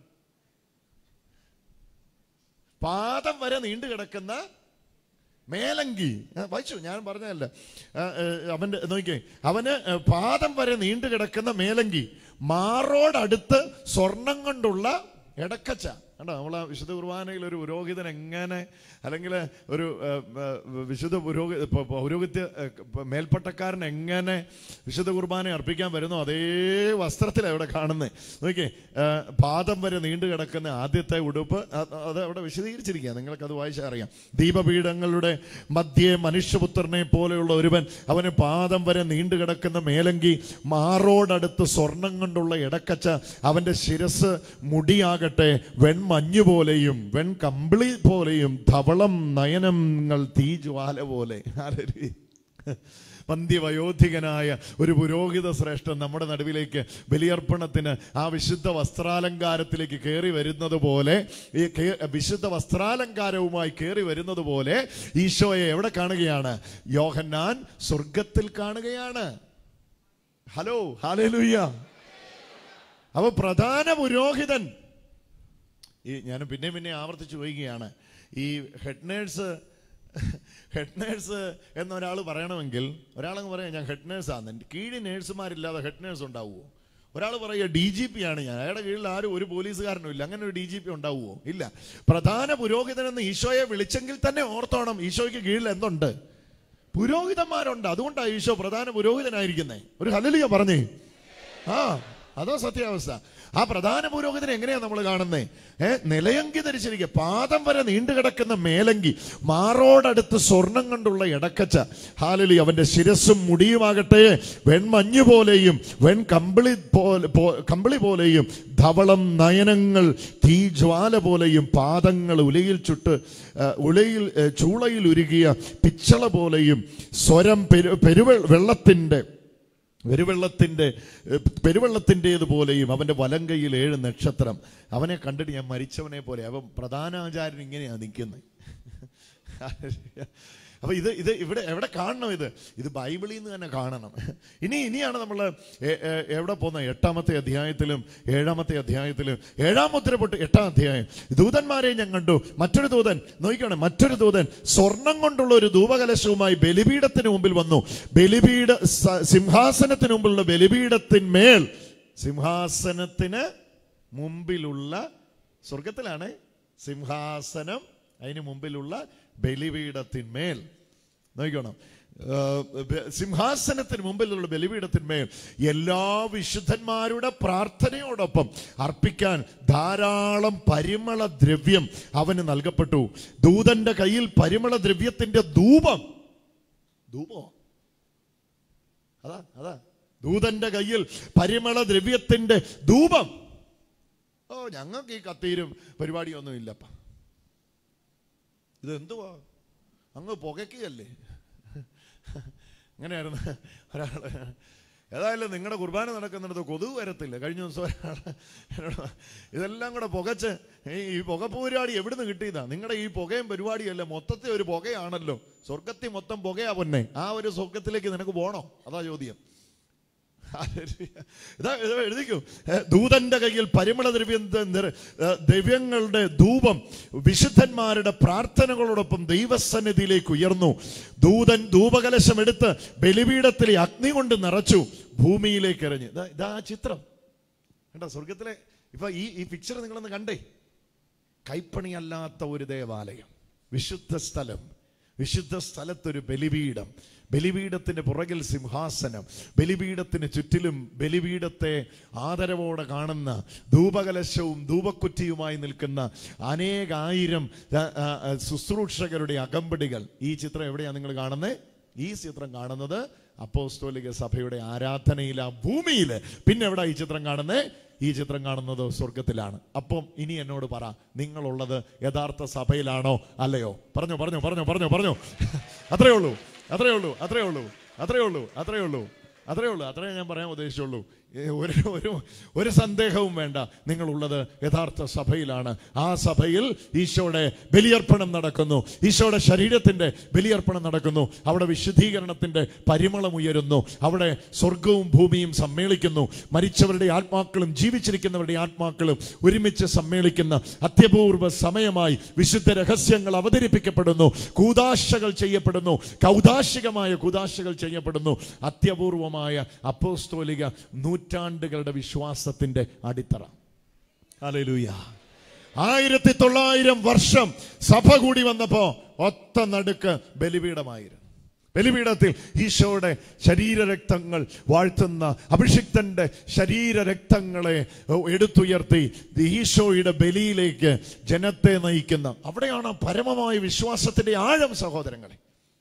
പാദം വരെ നീണ്ടു കിടക്കുന്ന മേലങ്കി ആ, വായിച്ചു ഞാൻ പറഞ്ഞതല്ല ആ, ഏ, അവന്റെ നോക്കിയേ അവന് ഏ, പാദം വരെ നീണ്ടു കിടക്കുന്ന മേലങ്കി മാറോടടുത്ത് സ്വർണം കൊണ്ടുള്ള എടക്കച്ച കണ്ടോ നമ്മളെ വിശുദ്ധ കുർബാനയിൽ ഒരു പുരോഹിതൻ എങ്ങനെ അല്ലെങ്കിൽ ഒരു ഏ, ഏ, വിശുദ്ധ പുരോഹി പ- പൗരോഹിത്യ ഏ, പ- മേൽപ്പട്ടക്കാരൻ എങ്ങനെ വിശുദ്ധ കുർബാന അർപ്പിക്കാൻ വരുന്നു അതേ വസ്ത്രത്തിലാണ് ഇവിടെ കാണുന്നത് നോക്കിയേ ഏ, പാദം വരെ നീണ്ടു കിടക്കുന്ന ആദ്യത്തെ ഉടുപ്പ് അത് അത് അവിടെ വിശദീകരിച്ചിരിക്കുക നിങ്ങൾക്ക് അത് വായിച്ചാൽ അറിയാം ദീപപീഠങ്ങളുടെ മധ്യേ മനുഷ്യപുത്രനെ പോലെയുള്ള ഒരുവൻ അവന് പാദം വരെ നീണ്ടു കിടക്കുന്ന മേലങ്കി മാറോടടുത്ത് സ്വർണം കൊണ്ടുള്ള ഇടക്കച്ച അവന്റെ ശിരസ് മുടിയാകട്ടെ വെൺമഞ്ഞു പോലെയും വെൺകമ്പിളി പോലെയും ധവളം നയനങ്ങൾ തീജ്വാല പോലെ ഹല്ലേലൂയ. പന്ത്യവയോധികനായ ഒരു പുരോഹിത ശ്രേഷ്ഠൻ നമ്മുടെ നടുവിലേക്ക് ബലിയർപ്പണത്തിന് ആ വിശുദ്ധ വസ്ത്രാലങ്കാരത്തിലേക്ക് കയറി വരുന്നത് പോലെ ഈ കേ- വിശുദ്ധ വസ്ത്രാലങ്കാരവുമായി കയറി വരുന്നത് പോലെ ഈശോയെ എവിടെ കാണുകയാണ് യോഹന്നാൻ സ്വർഗത്തിൽ കാണുകയാണ് ഹലോ ഹാലേലൂയ്യ അപ്പൊ പ്രധാന പുരോഹിതൻ ഈ ഞാൻ പിന്നെ പിന്നെ ആവർത്തിച്ച് ചോദിക്കുകയാണ് ഈ ഹെഡ് നേഴ്സ് ഹെഡ് നേഴ്സ് എന്നൊരാൾ പറയണമെങ്കിൽ ഒരാളങ്ങ് പറയാം ഞാൻ ഹെഡ് നേഴ്സാന്ന് കീഴി നേഴ്സുമാരില്ലാതെ ഹെഡ് നേഴ്സ് ഉണ്ടാവുമോ ഒരാൾ പറയുക ഡി ജി പി ആണ് ഞാൻ അയാളുടെ കീഴിൽ ആരും ഒരു പോലീസുകാരനും ഇല്ല അങ്ങനെ ഒരു ഡി ജി പി ഉണ്ടാവുമോ ഇല്ല പ്രധാന പുരോഹിതൻ എന്ന് ഈശോയെ വിളിച്ചെങ്കിൽ തന്നെ ഓർത്തോണം ഈശോയ്ക്ക് കീഴിൽ എന്തുണ്ട് പുരോഹിതന്മാരുണ്ട് അതുകൊണ്ടാണ് ഈശോ പ്രധാന പുരോഹിതനായിരിക്കുന്നേ ഒരു ഹലലിയ പറഞ്ഞേ ആ അതോ സത്യാവസ്ഥ ആ പ്രധാന പുരോഹിതനെ എങ്ങനെയാ നമ്മൾ കാണുന്നേ ഏ നിലയങ്കി ധരിച്ചിരിക്കുക പാദം വരെ നീണ്ടു കിടക്കുന്ന മേലങ്കി മാറോടടുത്ത് സ്വർണം കൊണ്ടുള്ള ഇടക്കച്ച ഹാലലി അവന്റെ ശിരസും മുടിയുമാകട്ടെ വെൺമഞ്ഞു പോലെയും വെൺ കമ്പിളി പോലെ പോ- കമ്പിളി പോലെയും ധവളം നയനങ്ങൾ തീജ്വാല പോലെയും പാദങ്ങൾ ഉലയിൽ ചുട്ട് ആ, ഉലയിൽ ഏ, ചൂളയിൽ ഉരുകിയ പിച്ചള പോലെയും സ്വരം പെരു പെരുവെ വെള്ളത്തിന്റെ പെരുവെള്ളത്തിന്റെ ഏഹ്, പെരുവെള്ളത്തിൻ്റെതുപോലെയും അവന്റെ വലം കൈയിൽ ഏഴ് നക്ഷത്രം അവനെ കണ്ടിട്ട് ഞാൻ മരിച്ചവനെ പോലെ അവൻ പ്രധാനാചാര്യൻ ഇങ്ങനെയാ നിൽക്കുന്നത് അപ്പൊ ഇത് ഇത് ഇവിടെ എവിടെ കാണണം ഇത് ഇത് ബൈബിളിൽ നിന്ന് തന്നെ കാണണം ഇനി ഇനിയാണ് നമ്മൾ എവിടെ പോകുന്ന എട്ടാമത്തെ അധ്യായത്തിലും ഏഴാമത്തെ അധ്യായത്തിലും ഏഴാം മുദ്ര പൊട്ട് എട്ടാം അധ്യായം ദൂതന്മാരെ ഞാൻ കണ്ടു മറ്റൊരു ദൂതൻ നോക്കിക്കണേ മറ്റൊരു ദൂതൻ സ്വർണം കൊണ്ടുള്ള ഒരു ധൂപകലശവുമായി ബലിപീഠത്തിന് മുമ്പിൽ വന്നു ബലിപീഠ സ- സിംഹാസനത്തിന് മുമ്പിലുള്ള ബലിപീഠത്തിന്മേൽ സിംഹാസനത്തിന് മുമ്പിലുള്ള സ്വർഗത്തിലാണ് സിംഹാസനം അതിന് മുമ്പിലുള്ള ബലിപീഠത്തിന്മേൽ നോക്കണം സിംഹാസനത്തിന് മുമ്പിലുള്ള ബലിപീഠത്തിന്മേൽ എല്ലാ വിശുദ്ധന്മാരുടെ പ്രാർത്ഥനയോടൊപ്പം അർപ്പിക്കാൻ ധാരാളം പരിമള ദ്രവ്യം അവന് നൽകപ്പെട്ടു ദൂതന്റെ കയ്യിൽ പരിമള ദ്രവ്യത്തിന്റെ ധൂപം ധൂപമോ അതാ അതാ ദൂതന്റെ കയ്യിൽ പരിമള ദ്രവ്യത്തിന്റെ ധൂപം ഓ ഞങ്ങൾക്ക് ഈ കത്തീരും പരിപാടിയൊന്നും ഇല്ലപ്പ ഇത് എന്തുവാ അങ്ങ് പുകയ്ക്കുകയല്ലേ അങ്ങനെയായിരുന്നു ഒരാൾ ഏതായാലും നിങ്ങളുടെ കുർബാന നടക്കുന്നിടത്ത് കൊതുക് വരത്തില്ല കഴിഞ്ഞ ദിവസം ഒരാൾ എന്നോട് ഇതെല്ലാം കൂടെ പുകച്ച് ഈ ഈ പുക പരിപാടി എവിടുന്ന് കിട്ടിയതാ നിങ്ങളുടെ ഈ പുകയും പരിപാടിയല്ല മൊത്തത്തിൽ ഒരു പുകയാണല്ലോ സ്വർഗത്തിൽ മൊത്തം പുകയാ പൊന്നെ ആ ഒരു സ്വർഗത്തിലേക്ക് നിനക്ക് പോണോ അതാ ചോദ്യം ഇതാ ഇത് എഴുതിക്കൂ ഏ, ദൂതന്റെ കയ്യിൽ പരിമള ദ്രവ്യം ത- നിറ- ഏ, ദ്രവ്യങ്ങളുടെ ധൂപം വിശുദ്ധന്മാരുടെ പ്രാർത്ഥനകളോടൊപ്പം ദൈവസന്നിധിയിലേക്ക് ഉയർന്നു ദൂതൻ ധൂപകലശം എടുത്ത് ബലിപീഠത്തിലെ അഗ്നി കൊണ്ട് നിറച്ചു ഭൂമിയിലേക്ക് എറിഞ്ഞു ഇതാ ഇതാ ആ ചിത്രം കണ്ടോ സ്വർഗത്തിലെ ഇപ്പൊ ഈ ഈ പിക്ചർ നിങ്ങളൊന്ന് കണ്ടേ കൈപ്പണിയല്ലാത്ത ഒരു ദേവാലയം വിശുദ്ധ സ്ഥലം വിശുദ്ധ സ്ഥലത്തൊരു ബലിപീഠം ബലിപീഠത്തിന് പുറകിൽ സിംഹാസനം ബലിപീഠത്തിന് ചുറ്റിലും ബലിപീഠത്തെ ആദരവോടെ കാണുന്ന ധൂപകലശവും ധൂപക്കുറ്റിയുമായി നിൽക്കുന്ന അനേകായിരം ആ, ആ, ആ, ശുശ്രൂഷകരുടെ അകമ്പടികൾ ഈ ചിത്രം എവിടെയാണ് നിങ്ങൾ കാണുന്നത് ഈ ചിത്രം കാണുന്നത് അപ്പോസ്തോലിക സഭയുടെ ആരാധനയിൽ ആ ഭൂമിയിൽ പിന്നെ എവിടെ ഈ ചിത്രം കാണുന്നത് ഈ ചിത്രം കാണുന്നത് സ്വർഗത്തിലാണ് അപ്പം ഇനി എന്നോട് പറ നിങ്ങളുള്ളത് യഥാർത്ഥ സഭയിലാണോ അല്ലയോ പറഞ്ഞോ പറഞ്ഞോ പറഞ്ഞോ പറഞ്ഞോ പറഞ്ഞോ അത്രേ ഉള്ളൂ അത്രേ ഉള്ളൂ അത്രേ ഉള്ളൂ അത്രേ ഉള്ളൂ അത്രേ ഉള്ളൂ അത്രേ ഉള്ളൂ അത്രേ ഞാൻ പറയാൻ ഉദ്ദേശിച്ചുള്ളൂ ഏ, ഒരു ഒരു ഒരു സന്ദേഹവും വേണ്ട നിങ്ങളുള്ളത് യഥാർത്ഥ സഭയിലാണ് ആ സഭയിൽ ഈശോയുടെ ബലിയർപ്പണം നടക്കുന്നു ഈശോയുടെ ശരീരത്തിന്റെ ബലിയർപ്പണം നടക്കുന്നു അവിടെ വിശുദ്ധീകരണത്തിന്റെ പരിമളം ഉയരുന്നു അവിടെ സ്വർഗവും ഭൂമിയും സമ്മേളിക്കുന്നു മരിച്ചവരുടെ ആത്മാക്കളും ജീവിച്ചിരിക്കുന്നവരുടെ ആത്മാക്കളും ഒരുമിച്ച് സമ്മേളിക്കുന്ന അത്യപൂർവ സമയമായി വിശുദ്ധ രഹസ്യങ്ങൾ അവതരിപ്പിക്കപ്പെടുന്നു കൂതാശകൾ ചെയ്യപ്പെടുന്നു കൗതാശികമായ കൂതാശകൾ ചെയ്യപ്പെടുന്നു അത്യപൂർവമായ അപ്പോസ്തോലിക നൂറ്റാണ്ടുകളുടെ വിശ്വാസത്തിന്റെ അടിത്തറ ഹല്ലേലൂയ ആയിരത്തി തൊള്ളായിരം വർഷം സഭ കൂടി വന്നപ്പോ ഒത്ത നടുക്ക് ബലിപീഠമായിരുന്നു ബലിപീഠത്തിൽ ഈശോയുടെ ശരീരരക്തങ്ങൾ വാഴ്ത്തുന്ന അഭിഷിക്തന്റെ ശരീരരക്തങ്ങളെ എടുത്തുയർത്തി ഈശോയുടെ ബലിയിലേക്ക് ജനത്തെ നയിക്കുന്ന അവിടെയാണ് പരമമായ വിശ്വാസത്തിന്റെ ആഴം സഹോദരങ്ങളെ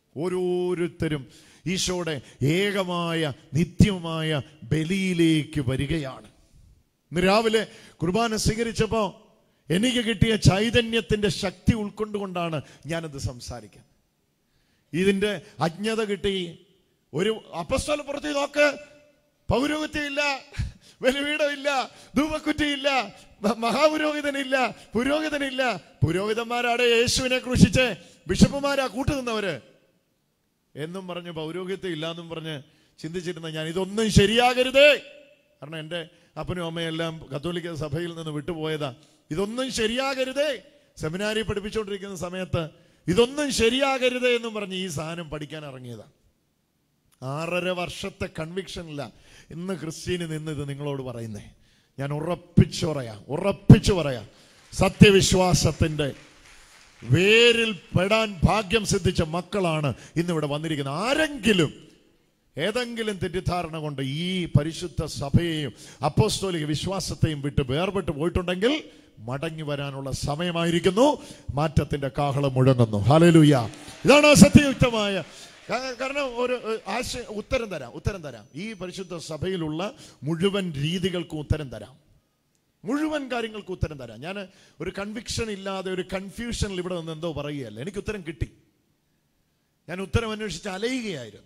ഓരോരുത്തരും ഈശോയുടെ ഏകമായ നിത്യമായ ബലിയിലേക്ക് വരികയാണ് ഇന്ന് രാവിലെ കുർബാന സ്വീകരിച്ചപ്പോ എനിക്ക് കിട്ടിയ ചൈതന്യത്തിന്റെ ശക്തി ഉൾക്കൊണ്ടുകൊണ്ടാണ് ഞാനത് സംസാരിക്കുന്നത് ഇതിന്റെ അജ്ഞത കിട്ടി ഒരു അപ്പസ്തോല പുറത്ത് നോക്ക് പൗരോഹിത്യമില്ല ബലിപീഠമില്ല ധൂപക്കുറ്റിയില്ല മ- മഹാപുരോഹിതനില്ല പുരോഹിതനില്ല പുരോഹിതന്മാരാടെ യേശുവിനെ ക്രൂശിച്ച് ബിഷപ്പുമാരാ കൂട്ടുനിന്നവര് എന്നും പറഞ്ഞ് പൗരോഹിത്യം ഇല്ലാന്നും പറഞ്ഞ് ചിന്തിച്ചിരുന്ന ഞാൻ ഇതൊന്നും ശരിയാകരുതേ കാരണം എൻ്റെ അപ്പനും അമ്മയും എല്ലാം കത്തോലിക്ക സഭയിൽ നിന്ന് വിട്ടുപോയതാ ഇതൊന്നും ശരിയാകരുതേ സെമിനാരി പഠിപ്പിച്ചുകൊണ്ടിരിക്കുന്ന സമയത്ത് ഇതൊന്നും ശരിയാകരുതേ എന്നും പറഞ്ഞ് ഈ സാധനം പഠിക്കാൻ ഇറങ്ങിയതാ ആറര വർഷത്തെ കൺവിക്ഷനില്ല ഇന്ന് ക്രിസ്ത്യന് നിന്ന് ഇത് നിങ്ങളോട് പറയുന്നേ ഞാൻ ഉറപ്പിച്ചു പറയാം ഉറപ്പിച്ചു പറയാം സത്യവിശ്വാസത്തിന്റെ വേരിൽ പെടാൻ ഭാഗ്യം സിദ്ധിച്ച മക്കളാണ് ഇന്നിവിടെ വന്നിരിക്കുന്നത് ആരെങ്കിലും ഏതെങ്കിലും തെറ്റിദ്ധാരണ കൊണ്ട് ഈ പരിശുദ്ധ സഭയെയും അപ്പോസ്തോലിക വിശ്വാസത്തെയും വിട്ട് വേർപെട്ട് പോയിട്ടുണ്ടെങ്കിൽ മടങ്ങി വരാനുള്ള സമയമായിരിക്കുന്നു മാറ്റത്തിന്റെ കാഹളം മുഴങ്ങുന്നു ഹലലുയ ഇതാണ് സത്യയുക്തമായ കാ- കാരണം ഒരു ഏഹ്, ആശയ ഉത്തരം തരാം ഉത്തരം തരാം ഈ പരിശുദ്ധ സഭയിലുള്ള മുഴുവൻ രീതികൾക്കും ഉത്തരം തരാം മുഴുവൻ കാര്യങ്ങൾക്ക് ഉത്തരം തരാം ഞാൻ ഒരു കൺവിക്ഷൻ ഇല്ലാതെ ഒരു കൺഫ്യൂഷനിൽ ഇവിടെ നിന്ന് എന്തോ പറയുകയല്ല എനിക്ക് ഉത്തരം കിട്ടി ഞാൻ ഉത്തരം അന്വേഷിച്ച് അലയുകയായിരുന്നു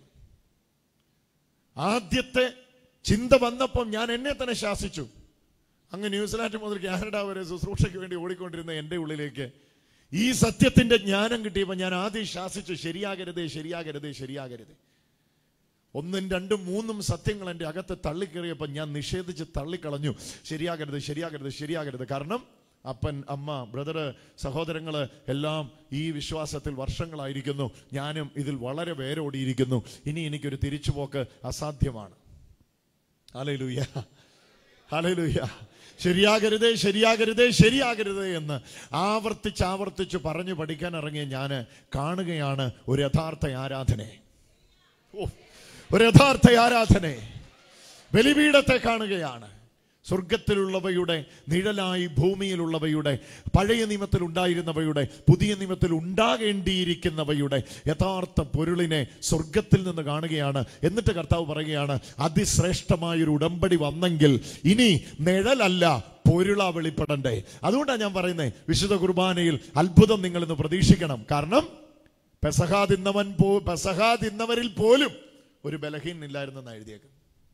ആദ്യത്തെ ചിന്ത വന്നപ്പം ഞാൻ എന്നെ തന്നെ ശാസിച്ചു അങ്ങ് ന്യൂസിലാൻഡ് മുതൽ കാനഡ വരെ ശുശ്രൂഷയ്ക്ക് വേണ്ടി ഓടിക്കൊണ്ടിരുന്ന എൻ്റെ ഉള്ളിലേക്ക് ഈ സത്യത്തിന്റെ ജ്ഞാനം കിട്ടിയപ്പോൾ ഞാൻ ആദ്യം ശാസിച്ചു ശരിയാകരുതേ ശരിയാകരുതേ ശരിയാകരുതേ ഒന്നും രണ്ടും മൂന്നും സത്യങ്ങൾ എൻ്റെ അകത്ത് തള്ളിക്കേറിയപ്പോൾ ഞാൻ നിഷേധിച്ച് തള്ളിക്കളഞ്ഞു ശരിയാകരുത് ശരിയാകരുത് ശരിയാകരുത് കാരണം അപ്പൻ അമ്മ ബ്രദറ് സഹോദരങ്ങൾ എല്ലാം ഈ വിശ്വാസത്തിൽ വർഷങ്ങളായിരിക്കുന്നു ഞാനും ഇതിൽ വളരെ വേരോടിയിരിക്കുന്നു ഇനി എനിക്കൊരു തിരിച്ചുപോക്ക് അസാധ്യമാണ് ഹല്ലേലൂയ ഹല്ലേലൂയ ശരിയാകരുതേ ശരിയാകരുതേ ശരിയാകരുതേ എന്ന് ആവർത്തിച്ച് ആവർത്തിച്ച് പറഞ്ഞു പഠിക്കാൻ ഇറങ്ങിയ ഞാൻ കാണുകയാണ് ഒരു യഥാർത്ഥ ആരാധനയെ ഓ, ഒരു യഥാർത്ഥ ആരാധനയെ ബലിപീഠത്തെ കാണുകയാണ് സ്വർഗത്തിലുള്ളവയുടെ നിഴലായി ഭൂമിയിലുള്ളവയുടെ പഴയ നിയമത്തിൽ ഉണ്ടായിരുന്നവയുടെ പുതിയ നിയമത്തിൽ ഉണ്ടാകേണ്ടിയിരിക്കുന്നവയുടെ യഥാർത്ഥ പൊരുളിനെ സ്വർഗത്തിൽ നിന്ന് കാണുകയാണ് എന്നിട്ട് കർത്താവ് പറയുകയാണ് അതിശ്രേഷ്ഠമായൊരു ഉടമ്പടി വന്നെങ്കിൽ ഇനി നിഴലല്ല പൊരുള വെളിപ്പെടണ്ടേ അതുകൊണ്ടാണ് ഞാൻ പറയുന്നത് വിശുദ്ധ കുർബാനയിൽ അത്ഭുതം നിങ്ങൾ ഇന്ന് പ്രതീക്ഷിക്കണം കാരണം പെസഹ തിന്നവൻ പോ പെസഹ തിന്നവരിൽ പോലും ഒരു ബലഹീനില്ലായിരുന്നെന്ന് എഴുതിയേക്കും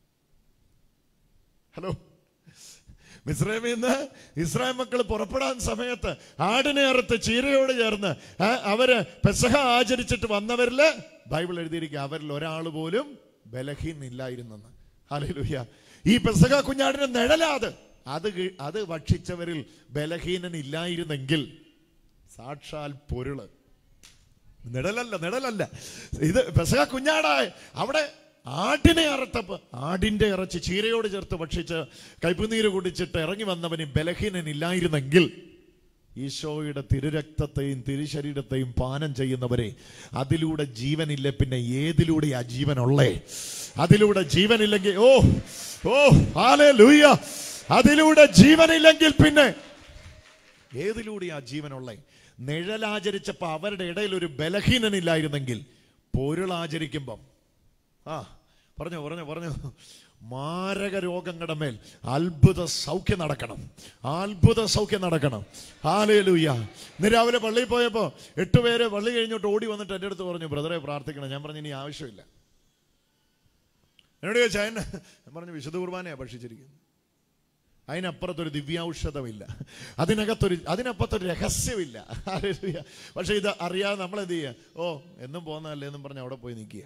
ഹലോ മിസ്രൈമിൽ നിന്ന് ഇസ്രായേൽ മക്കൾ പുറപ്പെടാൻ സമയത്ത് ആടിനെ അറുത്ത് ചീരയോട് ചേർന്ന് ആ, അവര് പെസഹ ആചരിച്ചിട്ട് വന്നവരില് ബൈബിൾ എഴുതിയിരിക്കുക അവരിൽ ഒരാൾ പോലും ബലഹീനില്ലായിരുന്നെന്ന് ഹല്ലേലൂയ ഈ പെസഹ കുഞ്ഞാടിനെ നിഴലാത് അത് കി- അത് ഭക്ഷിച്ചവരിൽ ബലഹീനൻ ഇല്ലായിരുന്നെങ്കിൽ സാക്ഷാൽ പൊരുള് നിഴലല്ല നിഴലല്ല ഇത് പെസക കുഞ്ഞാടായ അവിടെ ആടിനെ അറുത്തപ്പോ ആടിന്റെ ഇറച്ചി ചീരയോട് ചേർത്ത് ഭക്ഷിച്ച് കൈപ്പുനീര് കുടിച്ചിട്ട് ഇറങ്ങി വന്നവന് ബലഹീനൻ ഇല്ലായിരുന്നെങ്കിൽ ഈശോയുടെ തിരുരക്തത്തെയും തിരുശരീരത്തെയും പാനം ചെയ്യുന്നവരെ അതിലൂടെ ജീവനില്ല പിന്നെ ഏതിലൂടെയാ ജീവനുള്ളേ അതിലൂടെ ജീവനില്ലെങ്കിൽ ഓ ഓ ഹാലേ ലൂയ അതിലൂടെ ജീവനില്ലെങ്കിൽ പിന്നെ ഏതിലൂടെയാ ജീവനുള്ളേ നിഴലാചരിച്ചപ്പോ അവരുടെ ഇടയിൽ ഒരു ബലഹീനനില്ലായിരുന്നെങ്കിൽ പൊരുളാചരിക്കുമ്പം ആ പറഞ്ഞോ പറഞ്ഞോ പറഞ്ഞോ മാരക രോഗങ്ങളുടെ മേൽ അത്ഭുത സൗഖ്യം നടക്കണം അത്ഭുത സൗഖ്യം നടക്കണം ഹാലേലൂയ ഇന്ന് രാവിലെ പള്ളിയിൽ പോയപ്പോ എട്ടുപേര് പള്ളി കഴിഞ്ഞിട്ട് ഓടി വന്നിട്ട് എൻ്റെ അടുത്ത് പറഞ്ഞു ബ്രദറെ പ്രാർത്ഥിക്കണം ഞാൻ പറഞ്ഞു ഇനി ആവശ്യമില്ല എന്നോട് ചോദിച്ചാൽ എന്നെ ഞാൻ പറഞ്ഞു വിശുദ്ധ കുർബാനയാ ഭക്ഷിച്ചിരിക്കുന്നത് അതിനപ്പുറത്തൊരു ദിവ്യൌഷധമില്ല അതിനകത്തൊരു അതിനപ്പുറത്തൊരു രഹസ്യമില്ല ഹല്ലേലൂയ. പക്ഷെ ഇത് അറിയാതെ നമ്മൾ എന്ത് ചെയ്യുക ഓ എന്നും പോകുന്നതല്ലേ എന്നും പറഞ്ഞ് അവിടെ പോയി നിൽക്കുക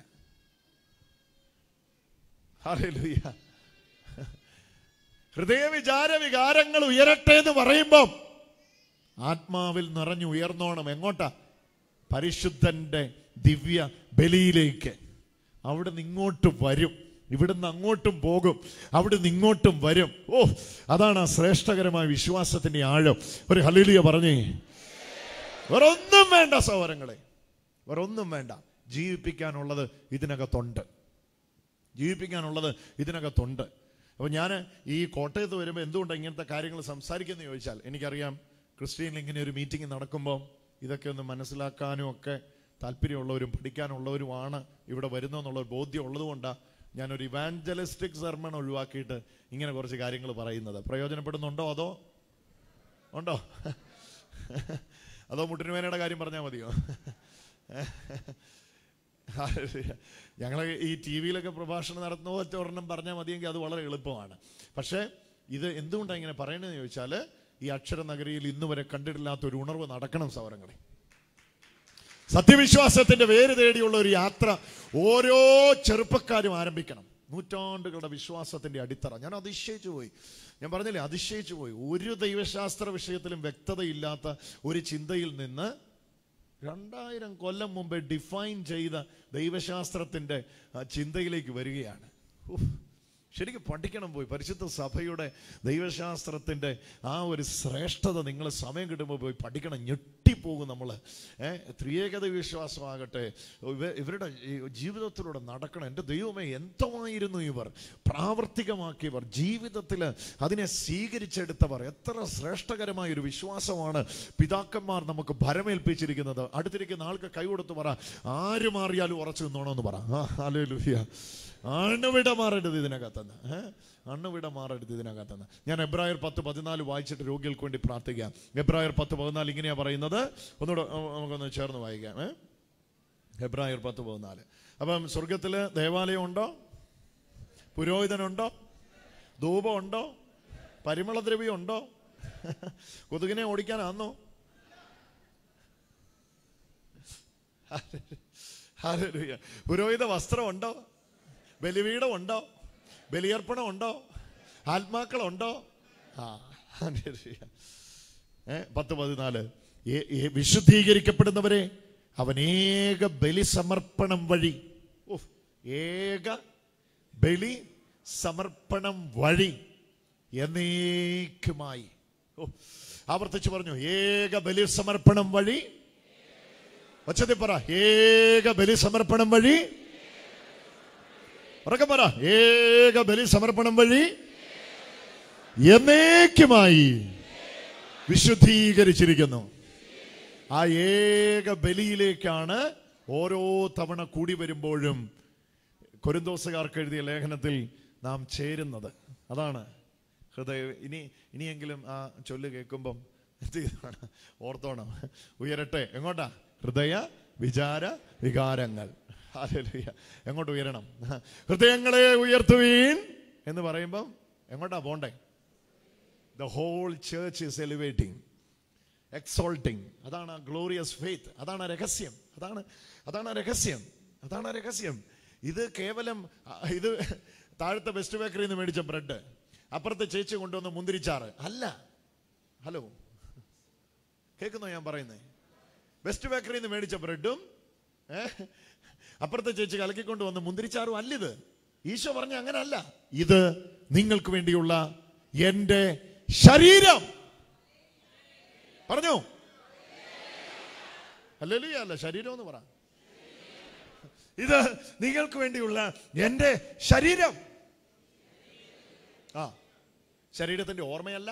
ഹല്ലേലൂയ. ഹൃദയവിചാര വികാരങ്ങൾ ഉയരട്ടെ എന്ന് പറയുമ്പം ആത്മാവിൽ നിറഞ്ഞു ഉയർന്നോണം എങ്ങോട്ടാ പരിശുദ്ധന്റെ ദിവ്യ ബലിയിലേക്ക് അവിടെ നിന്ന് ഇങ്ങോട്ട് വരും ഇവിടുന്ന് അങ്ങോട്ടും പോകും അവിടെ നിന്ന് ഇങ്ങോട്ടും വരും ഓ അതാണ് ആ ശ്രേഷ്ഠകരമായ വിശ്വാസത്തിന്റെ ആഴം ഒരു ഹലീലിയ പറഞ്ഞേ വേറെ ഒന്നും വേണ്ട സഹോദരങ്ങളെ വേറെ ഒന്നും വേണ്ട ജീവിപ്പിക്കാനുള്ളത് ഇതിനകത്തുണ്ട് ജീവിപ്പിക്കാനുള്ളത് ഇതിനകത്തുണ്ട് അപ്പോൾ ഞാൻ ഈ കോട്ടയത്ത് വരുമ്പോൾ എന്തുകൊണ്ടാണ് ഇങ്ങനത്തെ കാര്യങ്ങൾ സംസാരിക്കുന്നത് ചോദിച്ചാൽ എനിക്കറിയാം ക്രിസ്ത്യനിൽ ഇങ്ങനെ ഒരു മീറ്റിംഗ് നടക്കുമ്പോൾ ഇതൊക്കെ ഒന്ന് മനസ്സിലാക്കാനും ഒക്കെ താല്പര്യമുള്ളവരും പഠിക്കാനുള്ളവരുമാണ് ഇവിടെ വരുന്നതെന്നുള്ള ഒരു ബോധ്യം ഉള്ളതുകൊണ്ടാണ് ഞാനൊരു ഇവാഞ്ചലിസ്റ്റിക് സർമൺ ഒഴിവാക്കിയിട്ട് ഇങ്ങനെ കുറച്ച് കാര്യങ്ങൾ പറയുന്നത് പ്രയോജനപ്പെടുന്നുണ്ടോ അതോ ഉണ്ടോ അതോ മുട്ടിനുവേനയുടെ കാര്യം പറഞ്ഞാൽ മതിയോ ഞങ്ങൾ ഈ ടി വിയിലൊക്കെ പ്രഭാഷണം നടത്തുന്ന ഒറ്റ ഒരെണ്ണം പറഞ്ഞാൽ മതിയെങ്കിൽ അത് വളരെ എളുപ്പമാണ് പക്ഷേ ഇത് എന്തുകൊണ്ടാണ് ഇങ്ങനെ പറയണതെന്ന് ചോദിച്ചാൽ ഈ അക്ഷരനഗരിയിൽ ഇന്ന് വരെ കണ്ടിട്ടില്ലാത്ത ഒരു ഉണർവ് നടക്കണം സൗരങ്ങളെ സത്യവിശ്വാസത്തിന്റെ വേര് തേടിയുള്ള ഒരു യാത്ര ഓരോ ചെറുപ്പക്കാരും ആരംഭിക്കണം നൂറ്റാണ്ടുകളുടെ വിശ്വാസത്തിന്റെ അടിത്തറ ഞാൻ അതിശയിച്ചു പോയി ഞാൻ പറഞ്ഞില്ലേ അതിശയിച്ചു പോയി ഒരു ദൈവശാസ്ത്ര വിഷയത്തിലും വ്യക്തതയില്ലാത്ത ഒരു ചിന്തയിൽ നിന്ന് രണ്ടായിരം കൊല്ലം മുമ്പേ ഡിഫൈൻ ചെയ്ത ദൈവശാസ്ത്രത്തിന്റെ ആ, ചിന്തയിലേക്ക് വരികയാണ് ഉഫ്. ശരിക്കും പഠിക്കണം പോയി പരിശുദ്ധ സഭയുടെ ദൈവശാസ്ത്രത്തിന്റെ ആ ഒരു ശ്രേഷ്ഠത നിങ്ങൾ സമയം കിട്ടുമ്പോൾ പോയി പഠിക്കണം ഞെട്ടിപ്പോകും നമ്മൾ ഏഹ് ത്രിയേകത വിശ്വാസമാകട്ടെ ഇവ- ഇവരുടെ ഈ ജീവിതത്തിലൂടെ നടക്കണം എൻ്റെ ദൈവമേ എന്തമായിരുന്നു ഇവർ പ്രാവർത്തികമാക്കിയവർ ജീവിതത്തിൽ അതിനെ സ്വീകരിച്ചെടുത്തവർ എത്ര ശ്രേഷ്ഠകരമായ ഒരു വിശ്വാസമാണ് പിതാക്കന്മാർ നമുക്ക് ഭരമേൽപ്പിച്ചിരിക്കുന്നത് അടുത്തിരിക്കുന്ന ആൾക്ക് കൈ കൊടുത്ത് പറ ആര് മാറിയാലും ഉറച്ചു നിന്നോണമെന്ന് പറ അല്ലേ ലുഹിയ അണുവിട മാറരുത് ഇതിനകത്തുനിന്ന് ഏഹ് അണുവിട മാറരുത് ഇതിനകത്തുനിന്ന് ഞാൻ എബ്രായർ പത്ത് പതിനാല് വായിച്ചിട്ട് രോഗികൾക്ക് വേണ്ടി പ്രാർത്ഥിക്കാം എബ്രായർ പത്ത് പതിനാല് ഇങ്ങനെയാ പറയുന്നത് ഒന്നുകൂടെ ഉം, നമുക്കൊന്ന് ചേർന്ന് വായിക്കാം ഏഹ് എബ്രായർ പത്ത് പതിനാല് അപ്പം സ്വർഗത്തില് ദേവാലയം ഉണ്ടോ പുരോഹിതനുണ്ടോ ധൂപമുണ്ടോ പരിമളദ്രവ്യം ഉണ്ടോ കൊതുകിനെ ഓടിക്കാനാന്നോ ഹല്ലേലൂയ. പുരോഹിത വസ്ത്രമുണ്ടോ ബലിപീഠമുണ്ടോ ബലിയർപ്പണമുണ്ടോ ആത്മാക്കളുണ്ടോ ആ ഹല്ലേലൂയ. ഏ, പത്ത് പതിനാല് ഏ- ഏ- വിശുദ്ധീകരിക്കപ്പെടുന്നവരെ അവൻ ഏക ബലി സമർപ്പണം വഴി ഉഫ്, ഏക ബലി സമർപ്പണം വഴി എന്നേക്കുമായി ഓ, ആവർത്തിച്ച് പറഞ്ഞു ഏക ബലി സമർപ്പണം വഴി ഒച്ചത്തിൽ പറ ഏക ബലി സമർപ്പണം വഴി ഉറക്കെ പറ ഏക ബലി സമർപ്പണം വഴി എന്നേക്കുമായി വിശുദ്ധീകരിച്ചിരിക്കുന്നു ആ ഏക ബലിയിലേക്കാണ് ഓരോ തവണ കൂടി വരുമ്പോഴും കൊരിന്തോസുകാർക്ക് എഴുതിയ ലേഖനത്തിൽ നാം ചേരുന്നത് അതാണ് ഹൃദയ ഇനി ഇനിയെങ്കിലും ആ ചൊല്ല് കേൾക്കുമ്പം എന്ത് ചെയ്യണം ഓർത്തോണം ഉയരട്ടെ എങ്ങോട്ടാ ഹൃദയ വിചാര വികാരങ്ങൾ ഹല്ലേലൂയ. എങ്ങോട്ട് ഉയരണം ഹൃദയങ്ങളെ ഉയർത്തുവീൻ എന്ന് പറയുമ്പം എങ്ങോട്ടാ പോണ്ടേ the whole church is elevating exalting അതാണ് ഗ്ലോറിയസ് ഫെയ്ത്ത് അതാണ് രഹസ്യം അതാണ് അതാണ് രഹസ്യം അതാണ് രഹസ്യം ഇത് കേവലം ആ, ഇത് താഴത്തെ ബെസ്റ്റ് ബേക്കറിയിൽ നിന്ന് മേടിച്ച ബ്രെഡ് അപ്പുറത്തെ ചേച്ചി കൊണ്ടുവന്ന് മുന്തിരിച്ചാറ് അല്ല ഹലോ കേൾക്കുന്നോ ഞാൻ പറയുന്നേ ബെസ്റ്റ് ബേക്കറിയിൽ നിന്ന് മേടിച്ച ബ്രെഡും ഏ, അപ്പുറത്തെ ചേച്ചി കലക്കിക്കൊണ്ട് വന്ന് മുന്തിരിച്ചാറും അല്ലിത് ഈശോ പറഞ്ഞ അങ്ങനെ അല്ല ഇത് നിങ്ങൾക്ക് വേണ്ടിയുള്ള എന്റെ ശരീരം പറഞ്ഞു അല്ലല്ലോ അല്ല ശരീരം എന്ന് പറ ഇത് നിങ്ങൾക്ക് വേണ്ടിയുള്ള എന്റെ ശരീരം ആ ശരീരത്തിന്റെ ഓർമ്മയല്ല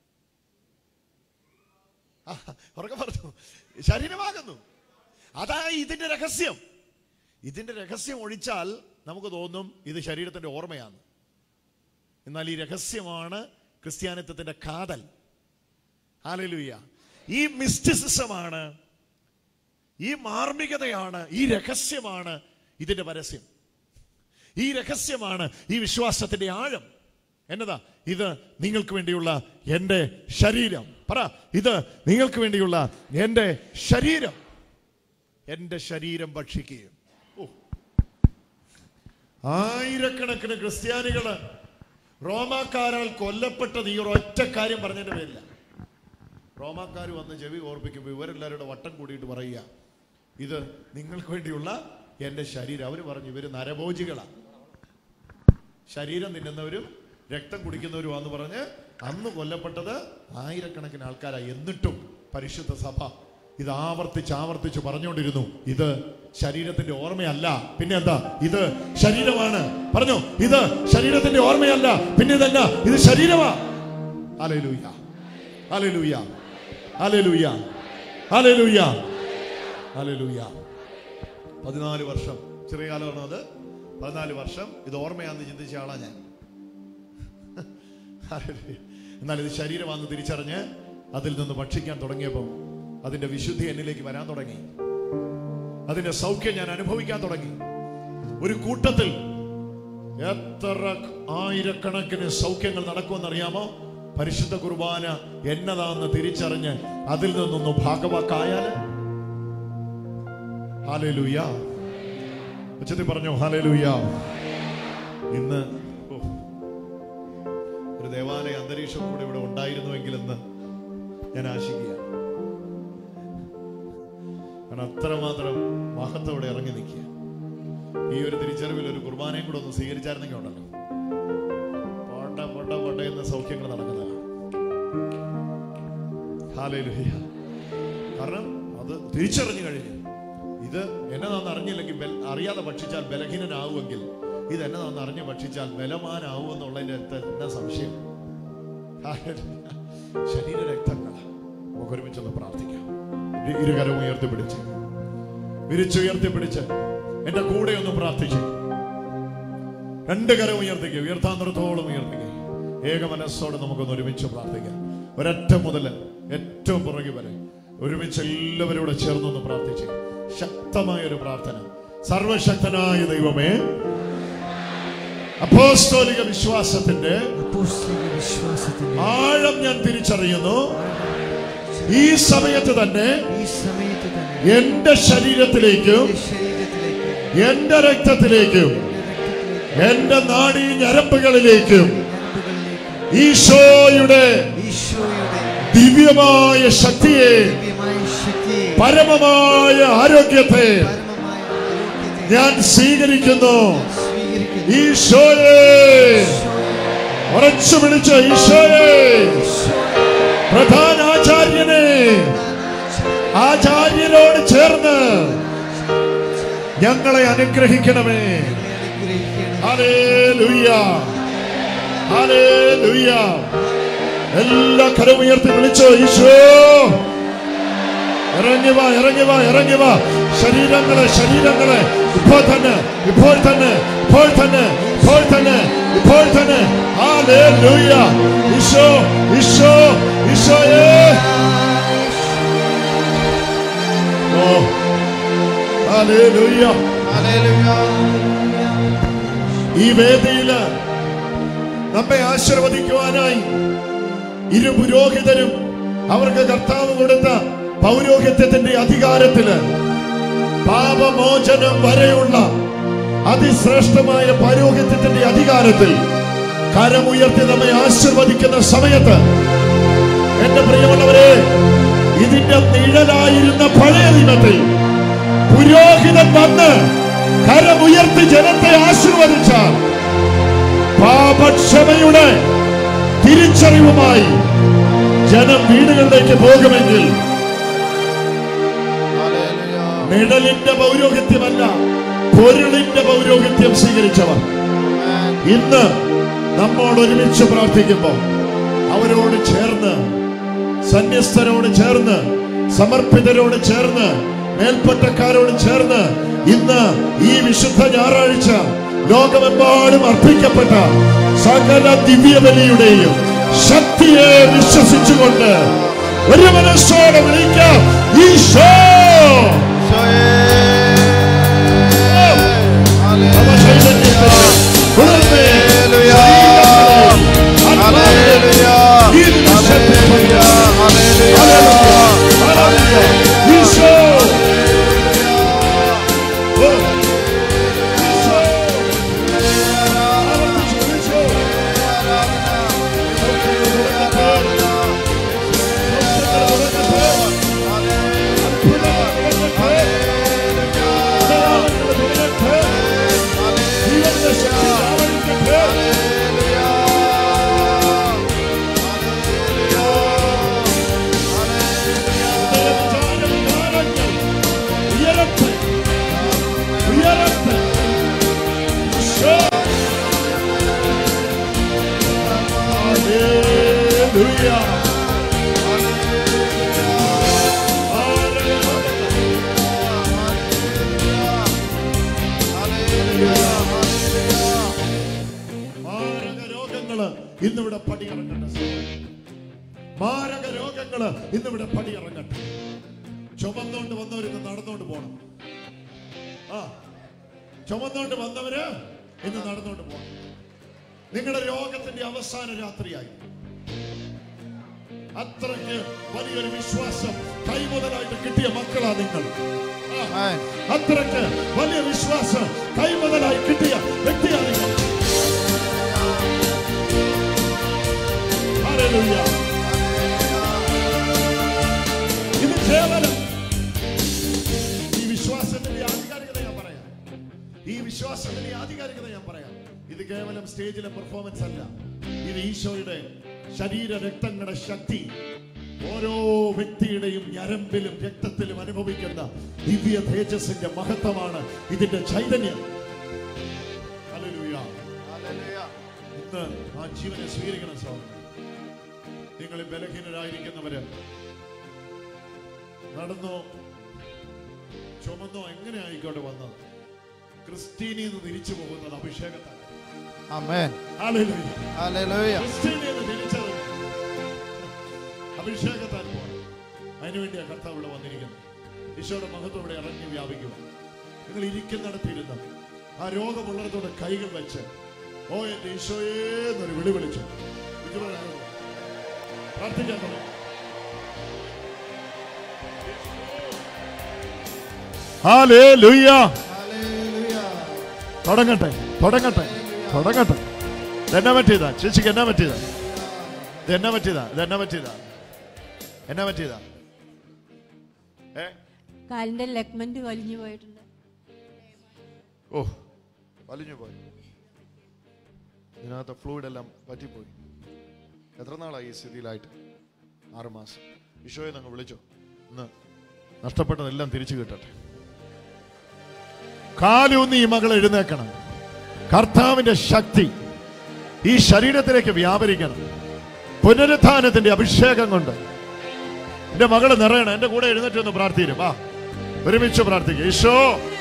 ആ, ഉറക്കെ പറഞ്ഞു ശരീരമാകുന്നു അതാ ഇതിന്റെ രഹസ്യം ഇതിന്റെ രഹസ്യം ഒഴിച്ചാൽ നമുക്ക് തോന്നും ഇത് ശരീരത്തിന്റെ ഓർമ്മയാണ് എന്നാൽ ഈ രഹസ്യമാണ് ക്രിസ്ത്യാനിത്വത്തിന്റെ കാതൽ ഹാലലുയ്യ ഈ മിസ്റ്റിസിസമാണ് ഈ മാർമികതയാണ് ഈ രഹസ്യമാണ് ഇതിന്റെ പരസ്യം ഈ രഹസ്യമാണ് ഈ വിശ്വാസത്തിന്റെ ആഴം എന്നതാ ഇത് നിങ്ങൾക്ക് വേണ്ടിയുള്ള എൻ്റെ ശരീരം പറ ഇത് നിങ്ങൾക്ക് വേണ്ടിയുള്ള എൻ്റെ ശരീരം എൻ്റെ ശരീരം ഭക്ഷിക്കുകയും ഓ. ആയിരക്കണക്കിന് ക്രിസ്ത്യാനികള് റോമാക്കാരാൽ കൊല്ലപ്പെട്ടത് ഈ ഒരൊറ്റ കാര്യം പറഞ്ഞതിന്റെ പേരില്ല റോമാക്കാർ വന്ന് ചെവി ഓർപ്പിക്കുമ്പോൾ ഇവരെല്ലാവരുടെ വട്ടം കൂടിയിട്ട് പറയുക ഇത് നിങ്ങൾക്ക് വേണ്ടിയുള്ള എൻ്റെ ശരീരം അവർ പറഞ്ഞു ഇവര് നരഭോജികളാണ് ശരീരം തിന്നുന്നവരും രക്തം കുടിക്കുന്നവരുമാന്ന് പറഞ്ഞ് അന്ന് കൊല്ലപ്പെട്ടത് ആയിരക്കണക്കിന് ആൾക്കാരായി എന്നിട്ടും പരിശുദ്ധ സഭ ഇത് ആവർത്തിച്ച് ആവർത്തിച്ച് പറഞ്ഞുകൊണ്ടിരുന്നു ഇത് ശരീരത്തിന്റെ ഓർമ്മയല്ല പിന്നെ എന്താ ഇത് ശരീരമാണ് പറഞ്ഞു ഇത് ശരീരത്തിന്റെ ഓർമ്മയല്ല പിന്നെ ഇതല്ല ഇത് ശരീരമാ അലലൂയ അലലൂയ അലലൂയ അലലൂയ അലലൂയ പതിനാല് വർഷം ചെറിയ കാലമാണോ അത് പതിനാല് വർഷം ഇത് ഓർമ്മയാണെന്ന് ചിന്തിച്ച ആളാ ഞാൻ ഹല്ലേലൂയ. എന്നാൽ ഇത് ശരീരമാണെന്ന് തിരിച്ചറിഞ്ഞ് അതിൽ നിന്ന് ഭക്ഷിക്കാൻ തുടങ്ങിയപ്പോൾ അതിന്റെ വിശുദ്ധി എന്നിലേക്ക് വരാൻ തുടങ്ങി അതിന്റെ സൗഖ്യം ഞാൻ അനുഭവിക്കാൻ തുടങ്ങി ഒരു കൂട്ടത്തിൽ എത്ര ആയിരക്കണക്കിന് സൗഖ്യങ്ങൾ നടക്കുമെന്നറിയാമോ പരിശുദ്ധ കുർബാന എന്നതാന്ന് തിരിച്ചറിഞ്ഞ് അതിൽ നിന്നൊന്ന് ഭാഗവാക്കായാല് ഹാലലൂയ ഉച്ചത്തിൽ പറഞ്ഞു ഹാലലൂയ ഇന്ന് ഓ, ഒരു ദേവാലയ അന്തരീക്ഷം കൂടെ ഇവിടെ ഉണ്ടായിരുന്നുവെങ്കിലെന്ന് ഞാൻ ആശിക്കുക കാരണം അത്രമാത്രം മഹത്തോടെ ഇറങ്ങി നിൽക്കുക ഈ ഒരു തിരിച്ചറിവിൽ ഒരു കുർബാനയും കൂടെ ഒന്ന് സ്വീകരിച്ചായിരുന്നെങ്കിൽ ഉണ്ടല്ലോ പൊട്ട പൊട്ട പൊട്ട എന്ന സൗഖ്യങ്ങൾ നടക്കുന്നതാണ് ഹാലേലുയ്യ. കാരണം അത് തിരിച്ചറിഞ്ഞു കഴിഞ്ഞു ഇത് എന്നതാന്ന് അറിഞ്ഞില്ലെങ്കിൽ ബൽ- അറിയാതെ ഭക്ഷിച്ചാൽ ബലഹീനനാവുമെങ്കിൽ ഇത് എന്നതാന്ന് അറിഞ്ഞ് ഭക്ഷിച്ചാൽ ബലവാനാവും എന്നുള്ളതിന്റെ അടുത്ത് എന്നാ സംശയം ഹാലേലുയ്യ. ശരീര രക്തങ്ങൾ നമുക്ക് ഒരുമിച്ചൊന്ന് പ്രാർത്ഥിക്കാം ഇരു- ഇരുകരവും ഉയർത്തിപ്പിടിച്ച് വിരിച്ചുയർത്തിപ്പിടിച്ച് എന്റെ കൂടെ ഒന്ന് പ്രാർത്ഥിച്ചു രണ്ട് കരം ഉയർത്തിക്കുക ഉയർത്താന്നിടത്തോളം ഉയർത്തിക്കുക ഏക മനസ്സോടെ നമുക്കൊന്ന് ഒരുമിച്ച് പ്രാർത്ഥിക്കാം ഒരറ്റം മുതൽ ഏറ്റവും പുറകെ വരെ ഒരുമിച്ച് എല്ലാവരും കൂടെ ചേർന്നൊന്ന് പ്രാർത്ഥിച്ച് ശക്തമായ ഒരു പ്രാർത്ഥന സർവശക്തനായ ദൈവമേ അപ്പോസ്തോലിക വിശ്വാസത്തിന്റെ അപ്പോസ്തലിക വിശ്വാസത്തിന്റെ ആഴം ഞാൻ തിരിച്ചറിയുന്നു ഈ സമയത്ത് തന്നെ ഈ സമയത്ത് തന്നെ എന്റെ ശരീരത്തിലേക്കും എന്റെ ശരീരത്തിലേക്ക് എന്റെ രക്തത്തിലേക്കും എന്റെ നാഡീ ഞരമ്പുകളിലേക്കും ഞരമ്പുകളിലേക്ക് ഈശോയുടെ ഈശോയുടെ ദിവ്യമായ ശക്തിയെ ദിവ്യമായ ശക്തിയെ പരമമായ ആരോഗ്യത്തെ പരമമായ ആരോഗ്യത്തെ ഞാൻ സ്വീകരിക്കുന്നു സ്വീകരിക്കുന്നു ഈശോയെ ഉറച്ചു പിടിച്ച ഈശോയെ പ്രധാന ആചാര്യനെ ആചാര്യനോട് ചേർന്ന് ഞങ്ങളെ അനുഗ്രഹിക്കണമേ അനുഗ്രഹിക്കണം ഹല്ലേലൂയ ഹല്ലേലൂയ എല്ലാ കരവും ഉയർത്തി വിളിച്ചോ ഈശോ ഇറങ്ങി വാ ഇറങ്ങി വാ ഇറങ്ങി വാ ശരീരങ്ങളെ ശരീരങ്ങളെ ഇപ്പോൾ തന്നെ ഇപ്പോൾ തന്നെ ഇപ്പോൾ തന്നെ ഇപ്പോൾ തന്നെ ഇപ്പോൾ തന്നെ ഹല്ലേലൂയ ഈശോ ഈശോ ഈശോയേ ഓ ഹല്ലേലൂയ ഈ വേദിയില് നമ്മെ ആശീർവദിക്കുവാനായി ഇരു പുരോഹിതരും അവർക്ക് കർത്താവ് കൊടുത്ത പൗരോഹിത്യത്തിന്റെ അധികാരത്തില് പാപമോചനം വരെയുള്ള അതിശ്രേഷ്ഠമായ പൗരോഹിത്യത്തിന്റെ അധികാരത്തിൽ കരമുയർത്തി നമ്മെ ആശീർവദിക്കുന്ന സമയത്ത് എന്റെ പ്രിയമുള്ളവരെ ഇതിന്റെ നിഴലായിരുന്ന പഴയ ദിനത്തിൽ പുരോഹിതൻ വന്ന് കരമുയർത്തി ജനത്തെ ആശീർവദിച്ചാൽ പാപക്ഷമയുടെ തിരിച്ചറിവുമായി ജനം വീടുകളിലേക്ക് പോകുമെങ്കിൽ നിഴലിന്റെ പൗരോഹിത്യമല്ല പൊരുളിന്റെ പൗരോഹിത്യം സ്വീകരിച്ചവർ ഇന്ന് നമ്മോട് ഒരുമിച്ച് പ്രാർത്ഥിക്കുമ്പോൾ അവരോട് ചേർന്ന് സന്യസ്തരോട് ചേർന്ന് സമർപ്പിതരോട് ചേർന്ന് മേൽപ്പട്ടക്കാരോട് ചേർന്ന് ഇന്ന് ഈ വിശുദ്ധ ഞായറാഴ്ച ലോകമെമ്പാടും അർപ്പിക്കപ്പെട്ട സകല ദിവ്യബലിയുടെയും ശക്തിയെ വിശ്വസിച്ചുകൊണ്ട് ഒരു മനസ്സോടെ വിളിക്കാം ഈശോ അവചൈതന്യത്തെ ഉണർന്നേ. ശരീരത്തിലെ ആത്മാവിലെ ഈ നിമിഷത്തെ ഹല്ലേലൂയ. ഈശോ ഓ. ഈശോ. ആവർത്തിച്ച് വിളിച്ചോ. സൗഖ്യങ്ങൾ തുടങ്ങട്ടെ. സൗഖ്യങ്ങൾ തുടങ്ങട്ടെ. അത്ഭുതങ്ങൾ തുടങ്ങട്ടെ. അടയാളങ്ങൾ തുടങ്ങട്ടെ. ജീവന്റെ ശക്തി ആവരിക്കട്ടെ. ഉയരത്താരങ്ങൾ ഉയരട്ടെ. ഉയരട്ടെ. ഈശോ. ഹല്ലേലൂയ. മാരക രോഗങ്ങള് ഇന്നിവിടെ പടിയിറങ്ങട്ടെ മാരക രോഗങ്ങള് ഇന്നിവിടെ പടിയിറങ്ങട്ടെ ചുമന്നുകൊണ്ട് വന്നവരിന്ന് നടന്നുകൊണ്ട് പോണം ആ ചുമന്നുകൊണ്ട് വന്നവര് ഇന്ന് നടന്നുകൊണ്ട് പോണം നിങ്ങളുടെ രോഗത്തിന്റെ അവസാന രാത്രിയായി അത്രയ്ക്ക് വലിയൊരു വിശ്വാസം കൈമുതലായിട്ട് കിട്ടിയ മക്കളാ നിങ്ങൾ ആ, അത്രയ്ക്ക് വലിയ വിശ്വാസം കൈമുതലായി കിട്ടിയ വ്യക്തിയാ നിങ്ങൾ ഹല്ലേലൂയ. ഇത് കേവലം ഈ വിശ്വാസത്തിന്റെ ആധികാരികത ഞാൻ പറയാം ഇത് കേവലം സ്റ്റേജിലെ പെർഫോമൻസ് അല്ല ഇത് ഈശോയുടെ ശരീര രക്തങ്ങളുടെ ശക്തി ഓരോ വ്യക്തിയുടെയും ഞരമ്പിലും രക്തത്തിലും അനുഭവിക്കുന്ന ദിവ്യ തേജസ്സിന്റെ മഹത്വമാണ് ഇതിന്റെ ചൈതന്യം ഹല്ലേലൂയ. ഇന്ന് ആ ജീവനെ സ്വീകരിക്കണം സ്വാമി നിങ്ങൾ ബലഹീനരായിരിക്കുന്നവര് നടന്നോ ചുമന്നോ എങ്ങനെ ആയിക്കോട്ടെ വന്നത് ക്രിസ്തീനിൽ നിന്ന് തിരിച്ചു പോകുന്നത് അഭിഷേകത്താണ് ആമേൻ ഹല്ലേലൂയ. ഹല്ലേലൂയ ക്രിസ്തീനിൽ നിന്ന് തിരിച്ചത് അഭിഷേകത്താൽ പോകണം അതിനുവേണ്ടിയാ കർത്താവ് ഇവിടെ വന്നിരിക്കുന്നത് ഈശോയുടെ മഹത്വം ഇവിടെ ഇറങ്ങി വ്യാപിക്കുക നിങ്ങൾ ഇരിക്കുന്നിടത്തിരുന്ന് ആ രോഗമുള്ളിടത്തോടെ കൈകൾ വെച്ച് ഓ എന്റെ ഈശോയേ എന്നൊരു വിളി വിളിച്ചു ബുദ്ധിമുട്ട് ആണോ? പ്രാർത്ഥിക്കാൻ തുടങ്ങി ഹല്ലേലൂയ ഹല്ലേലൂയ തുടങ്ങട്ടെ തുടങ്ങട്ടെ തുടങ്ങട്ടെ ഇതെന്നാ പറ്റിയതാ ചേച്ചിക്ക് എന്നാ പറ്റിയതാ ഇതെന്നാ പറ്റിയതാ ഇതെന്നാ പറ്റിയതാ എന്നാ പറ്റിയതാ ഏ കാലിന്റെ ലെഗ്മെന്റ് വലിഞ്ഞു പോയിട്ടുണ്ട് ഓ വലിഞ്ഞു പോയി ഇതിനകത്ത് ഫ്ലൂയിഡ് എല്ലാം പറ്റിപ്പോയി എത്ര നാളായി ഈ സ്ഥിതിയിലായിട്ട് ആറ് മാസം ഈശോയെ നിങ്ങൾ വിളിച്ചോ ഇന്ന് നഷ്ടപ്പെട്ടതെല്ലാം തിരിച്ചു കിട്ടട്ടെ കാലൂന്നി ഈ മകൾ എഴുന്നേക്കണം കർത്താവിന്റെ ശക്തി ഈ ശരീരത്തിലേക്ക് വ്യാപരിക്കണം പുനരുത്ഥാനത്തിന്റെ അഭിഷേകം കൊണ്ട് എന്റെ മകള് നിറയണം എന്റെ കൂടെ എഴുന്നേറ്റ് ഒന്ന് പ്രാർത്ഥിക്കും വാ ഒരുമിച്ച് പ്രാർത്ഥിക്കുക ഈശോ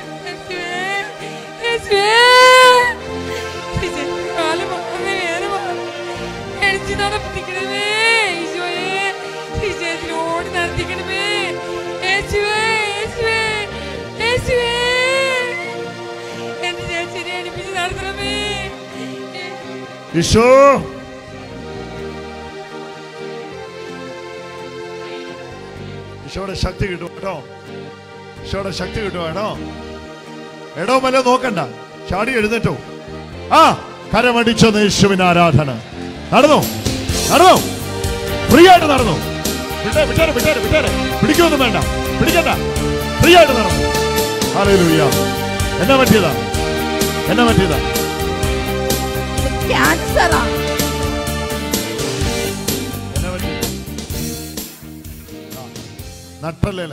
ഈശോ ഈശോയുടെ ശക്തി കിട്ടും കേട്ടോ ഈശോയുടെ ശക്തി കിട്ടും കേട്ടോ എടോ വല്ല നോക്കണ്ട ചാടി എഴുന്നേറ്റോ ആ കരമടിച്ചോ യേശുവിന് ആരാധന നടന്നു നടന്നു ഫ്രീ ആയിട്ട് നടന്നു വിട്ടേ വിട്ടേരെ വിട്ടേരെ വിട്ടേരെ പിടിക്കൊന്നും വേണ്ട പിടിക്കണ്ട ഫ്രീ ആയിട്ട് നടന്നു ഹല്ലേലൂയ എന്നാ പറ്റിയതാ എന്നാ പറ്റിയതാ ക്യാൻസറാ എന്നാ പറ്റിയത് ആ, നട്ടല്ലേല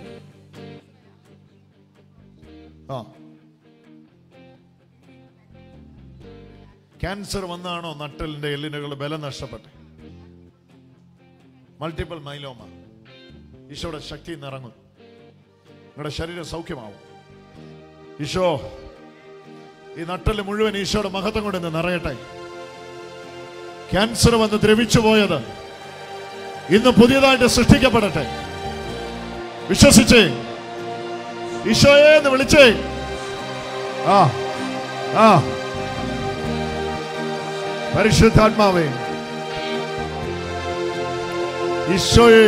ആ ക്യാൻസർ വന്നാണോ നട്ടലിന്റെ എല്ലിനുകളുടെ ബലം നഷ്ടപ്പെട്ടെ മൾട്ടിപ്പിൾ മൈലോമ ഈശോയുടെ ശക്തി നിറങ്ങും നിങ്ങളുടെ ശരീരം സൗഖ്യമാവും ഈശോ ഈ നട്ടല് മുഴുവൻ ഈശോയുടെ മഹത്വം കൊണ്ട് ഇന്ന് നിറയട്ടെ ക്യാൻസർ വന്ന് ദ്രവിച്ചു പോയത് ഇന്ന് പുതിയതായിട്ട് സൃഷ്ടിക്കപ്പെടട്ടെ വിശ്വസിച്ചേ ഈശോയെ എന്ന് വിളിച്ചേ ആ ആ പരിശുദ്ധാത്മാവേ ഈശോയെ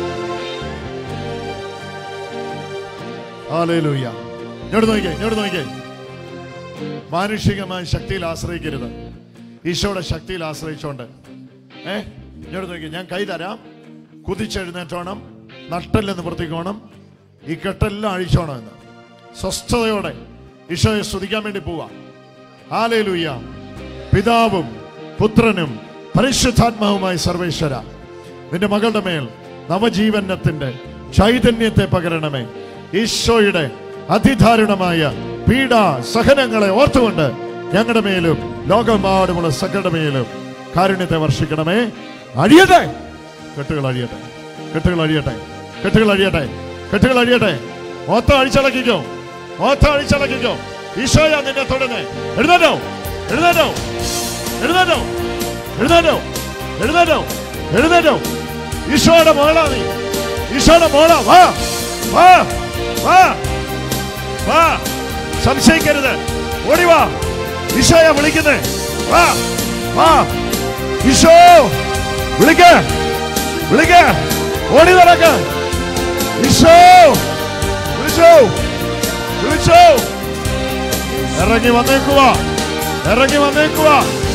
ഹാലേലൂയ ഇങ്ങോട്ട് നോക്കിക്കേ ഇങ്ങോട്ട് നോക്കിക്കേ മാനുഷികമായ ശക്തിയിൽ ആശ്രയിക്കരുത് ഈശോയുടെ ശക്തിയിൽ ആശ്രയിച്ചോണ്ട് ഏ ഇങ്ങോട്ട് നോക്കി ഞാൻ കൈ തരാം കുതിച്ചെഴുന്നേറ്റോണം നട്ടല്ലെന്ന് പ്രവർത്തിക്കോണം ഈ കെട്ടെല്ലാം അഴിച്ചോണം എന്ന് സ്വസ്ഥതയോടെ ഈശോയെ സ്തുതിക്കാൻ വേണ്ടി പോവാ ആലയിലൂയ പിതാവും പുത്രനും പരിശുദ്ധാത്മാവുമായി സർവേശ്വര നിന്റെ മകളുടെ മേൽ നവജീവനത്തിന്റെ ചൈതന്യത്തെ പകരണമേ ഈശോയുടെ അതിദാരുണമായ പീഡ സഹനങ്ങളെ ഓർത്തുകൊണ്ട് ഞങ്ങളുടെ മേലും ലോകമെമ്പാടുമുള്ള സകലയുടെ മേലും കാരുണ്യത്തെ വർഷിക്കണമേ അഴിയട്ടെ കെട്ടുകൾ അഴിയട്ടെ കെട്ടുകൾ അഴിയട്ടെ കെട്ടുകൾ അഴിയട്ടെ കെട്ടുകൾ അഴിയട്ടെ മൊത്തം അഴിച്ചളക്കിക്കോ മൊത്തം അഴിച്ചളക്കിക്കോ ഈശോയാ നിന്നെ തൊടുന്നേ എഴുന്നേറ്റോ എഴുന്നേറ്റോ എഴുന്നേറ്റോ എഴുന്നേറ്റോ എഴുന്നേറ്റോ എഴുന്നേറ്റോ ഈശോയുടെ മോളാ നീ ഈശോയുടെ മോളാ വാ വാ വാ വാ സംശയിക്കരുത് ഓടി വാ ഈശോയാ വിളിക്കുന്നേ വാ വാ ഈശോ വിളിക്ക വിളിക്ക ഓടി നടക്ക ഈശോ വിളിച്ചോ വിളിച്ചോ ഇറങ്ങി വന്നേക്കുക ഇറങ്ങി വന്നേക്കുക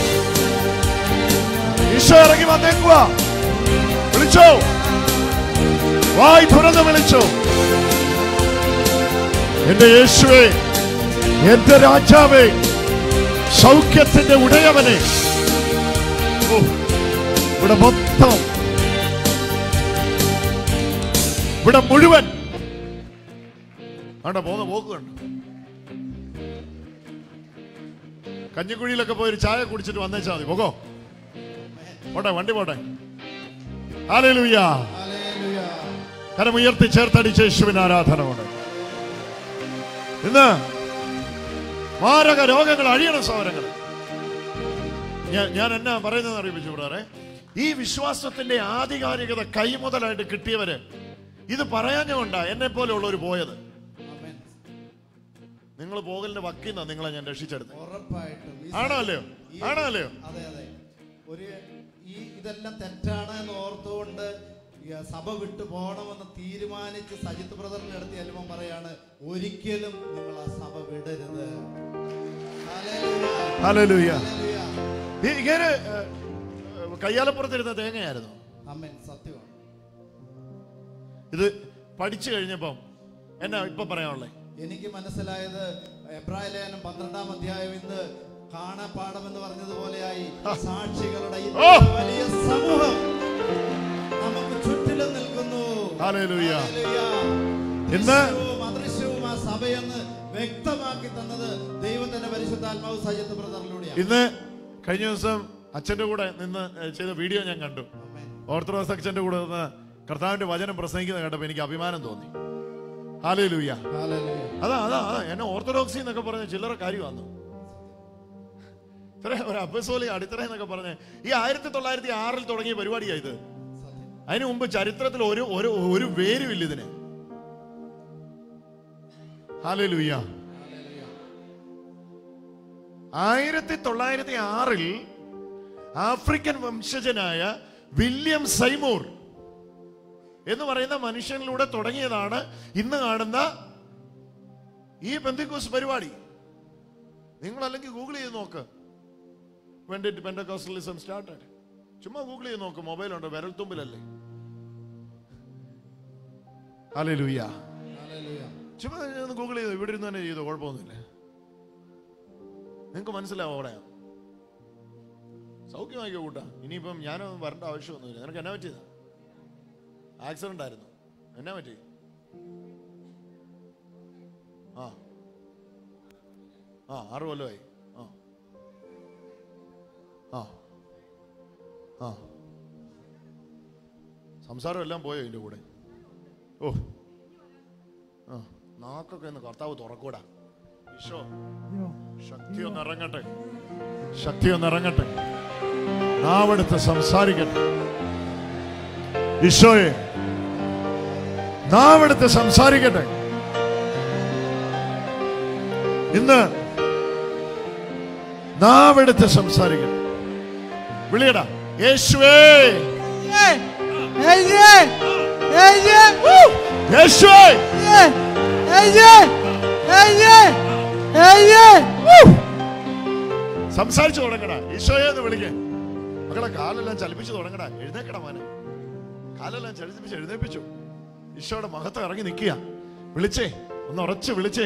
ഈശോ ഇറങ്ങി വന്നേക്കുക വിളിച്ചോ വായി തുറന്ന് വിളിച്ചോ എന്റെ യേശുവേ എന്റെ രാജാവേ സൗഖ്യത്തിന്റെ ഉടയവനെ ഓ, ഇവിടെ മൊത്തം ഇവിടെ മുഴുവൻ ആണ്ട പോന്ന പോക്ക് കണ്ടു കഞ്ഞിക്കുഴിയിലൊക്കെ പോയി ഒരു ചായ കുടിച്ചിട്ട് വന്നേച്ചാ മതി പോകോ പോട്ടെ വണ്ടി പോട്ടെ ഹാലേലൂയ ഹല്ലേലൂയ. കരമുയർത്തി ചേർത്തടിച്ച് യേശുവിന് ആരാധന കൊണ്ട് ഇന്ന് മാരക രോഗങ്ങൾ അഴിയണം സൗരങ്ങൾ ഞാൻ ഞാൻ എന്നാ പറയുന്നത് അറിയിപ്പിച്ചു ബ്രദറെ ഈ വിശ്വാസത്തിന്റെ ആധികാരികത കൈമുതലായിട്ട് കിട്ടിയവര് ഇത് പറയാഞ്ഞുകൊണ്ടാ എന്നെ പോലെയുള്ളവർ പോയത് ആമേൻ. നിങ്ങൾ പോകലിന്റെ വക്കിന്നാ നിങ്ങളെ ഞാൻ രക്ഷിച്ചെടുത്തത് ഉറപ്പായിട്ടും ഈ ആണോ അല്ലയോ ഈ- ആണോ അല്ലയോ അതെ അതെ ഒരു ഈ ഇതെല്ലാം തെറ്റാണ് എന്ന് ഓർത്തുകൊണ്ട് ഈ സഭ വിട്ടു പോകണമെന്ന് തീരുമാനിച്ച് സജിത്ത് ബ്രദറിന്റെ അടുത്ത് ചെല്ലുമ്പോൾ പറയാണ് ഒരിക്കലും നിങ്ങൾ ആ സഭ വിടരുത് ഹല്ലേലൂയ. ഹല്ലേലൂയ. ഹല്ലേലൂയ. ഈ ഇങ്ങനെ ഏഹ്, ഏഹ്, കയ്യാലപ്പുറത്തിരുന്ന തേങ്ങയായിരുന്നു ആമേൻ സത്യമാണ് ഇത് പഠിച്ചു കഴിഞ്ഞപ്പം എന്നാ ഇപ്പൊ പറയാനുള്ളേ എനിക്ക് മനസ്സിലായത് എബ്രായ ലേഖനം പന്ത്രണ്ടാം അധ്യായം ഇന്ന് കാണാപ്പാടം എന്ന് പറഞ്ഞതുപോലെയായി സാക്ഷികളുടെ ഈ ഓ! വലിയ സമൂഹം നമുക്ക് ചുറ്റിലും നിൽക്കുന്നു ഹല്ലേലൂയ. ഹല്ലേലൂയ. ഇന്ന് ദൃശ്യവും അദൃശ്യവും ആ സഭയെന്ന് വ്യക്തമാക്കി തന്നത് ദൈവത്തിന്റെ പരിശുദ്ധാത്മാവ് സയ്യത്ത് ബ്രദറിലൂടെയാണ് ഇന്ന് കഴിഞ്ഞ ദിവസം അച്ഛന്റെ കൂടെ നിന്ന് ഏഹ്, ചെയ്ത വീഡിയോ ഞാൻ കണ്ടു ആമേൻ. ഓർത്തഡോക്സ് അച്ഛന്റെ കൂടെ നിന്ന് കർത്താവിന്റെ വചനം പ്രസംഗിക്കുന്നത് കണ്ടപ്പോൾ എനിക്ക് അഭിമാനം തോന്നി ഹാലേലൂയ ഹല്ലേലൂയ. അതാ അതാ അതാ എന്നെ ഓർത്തഡോക്സി എന്നൊക്കെ പറഞ്ഞ ചില്ലറ കാര്യമാന്നു ഇത്ര ഒരു അപ്പസോലി അടിത്തറ എന്നൊക്കെ പറഞ്ഞ് ഈ ആയിരത്തി തൊള്ളായിരത്തി ആറിൽ തുടങ്ങിയ പരിപാടിയാ ഇത് സത്യം. അതിനു മുമ്പ് ചരിത്രത്തിൽ ഒരു ഒരു ഒരു വേരുമില്ല ഇതിന് ഹാലേലൂയ ഹല്ലേലൂയ. ആയിരത്തി തൊള്ളായിരത്തി ആറിൽ ആഫ്രിക്കൻ വംശജനായ വില്യം സൈമൂർ എന്ന് പറയുന്ന മനുഷ്യനിലൂടെ തുടങ്ങിയതാണ് ഇന്ന് കാണുന്ന ഈ പെന്തിക്കോസ് പരിപാടി നിങ്ങൾ അല്ലെങ്കിൽ ഗൂഗിൾ ചെയ്ത് നോക്ക് വെൻ ഡിഡ് പെൻഡകോസ്റ്റലിസം സ്റ്റാർട്ടഡ് ചുമ്മാ ഗൂഗിൾ ചെയ്ത് നോക്ക് മൊബൈലുണ്ട് വിരൽത്തുമ്പിലല്ലേ ഹല്ലേലൂയ ഹല്ലേലൂയ. ചുമ്മാ ഒന്ന് ഗൂഗിൾ ചെയ്തു ഇവിടെ ഇരുന്ന് തന്നെ ചെയ്തു കുഴപ്പമൊന്നുമില്ല നിങ്ങൾക്ക് മനസ്സിലാവും അവിടെ സൗഖ്യമാക്കിയോ കൂട്ടാ ഇനിയിപ്പം ഞാനൊന്നും വരേണ്ട ആവശ്യമൊന്നുമില്ല നിനക്ക് എന്നാ പറ്റിയതാ ആക്സിഡന്റ് ആയിരുന്നു എന്നാ പറ്റി ആ ആ ആറ് കൊല്ലമായി ആ ആ ആ സംസാരം എല്ലാം പോയോ ഇതിന്റെ കൂടെ ഓ ആ നാക്കൊക്കെ ഒന്ന് കർത്താവ് തുറക്കൂടാ ഈശോ ശക്തി ഒന്ന് ഇറങ്ങട്ടെ ശക്തി ഒന്ന് ഇറങ്ങട്ടെ നാവെടുത്ത് സംസാരിക്കട്ടെ ഈശോയെ നാവെടുത്ത് സംസാരിക്കട്ടെ ഇന്ന് നാവെടുത്ത് സംസാരിക്കട്ടെ വിളിയടാ യേശുവേ യേശുവേ സംസാരിച്ചു തുടങ്ങടാ ഈശോയെ എന്ന് വിളിക്കേ മക്കളെ കാലെല്ലാം ചലിപ്പിച്ചു തുടങ്ങടാ എഴുന്നേക്കടാ മോനെ കാലെല്ലാം ചലിപ്പിച്ച് എഴുന്നേപ്പിച്ചു ഈശോയുടെ മഹത്വം ഇറങ്ങി നിൽക്കുക വിളിച്ചേ ഒന്ന് ഉറച്ച് വിളിച്ചേ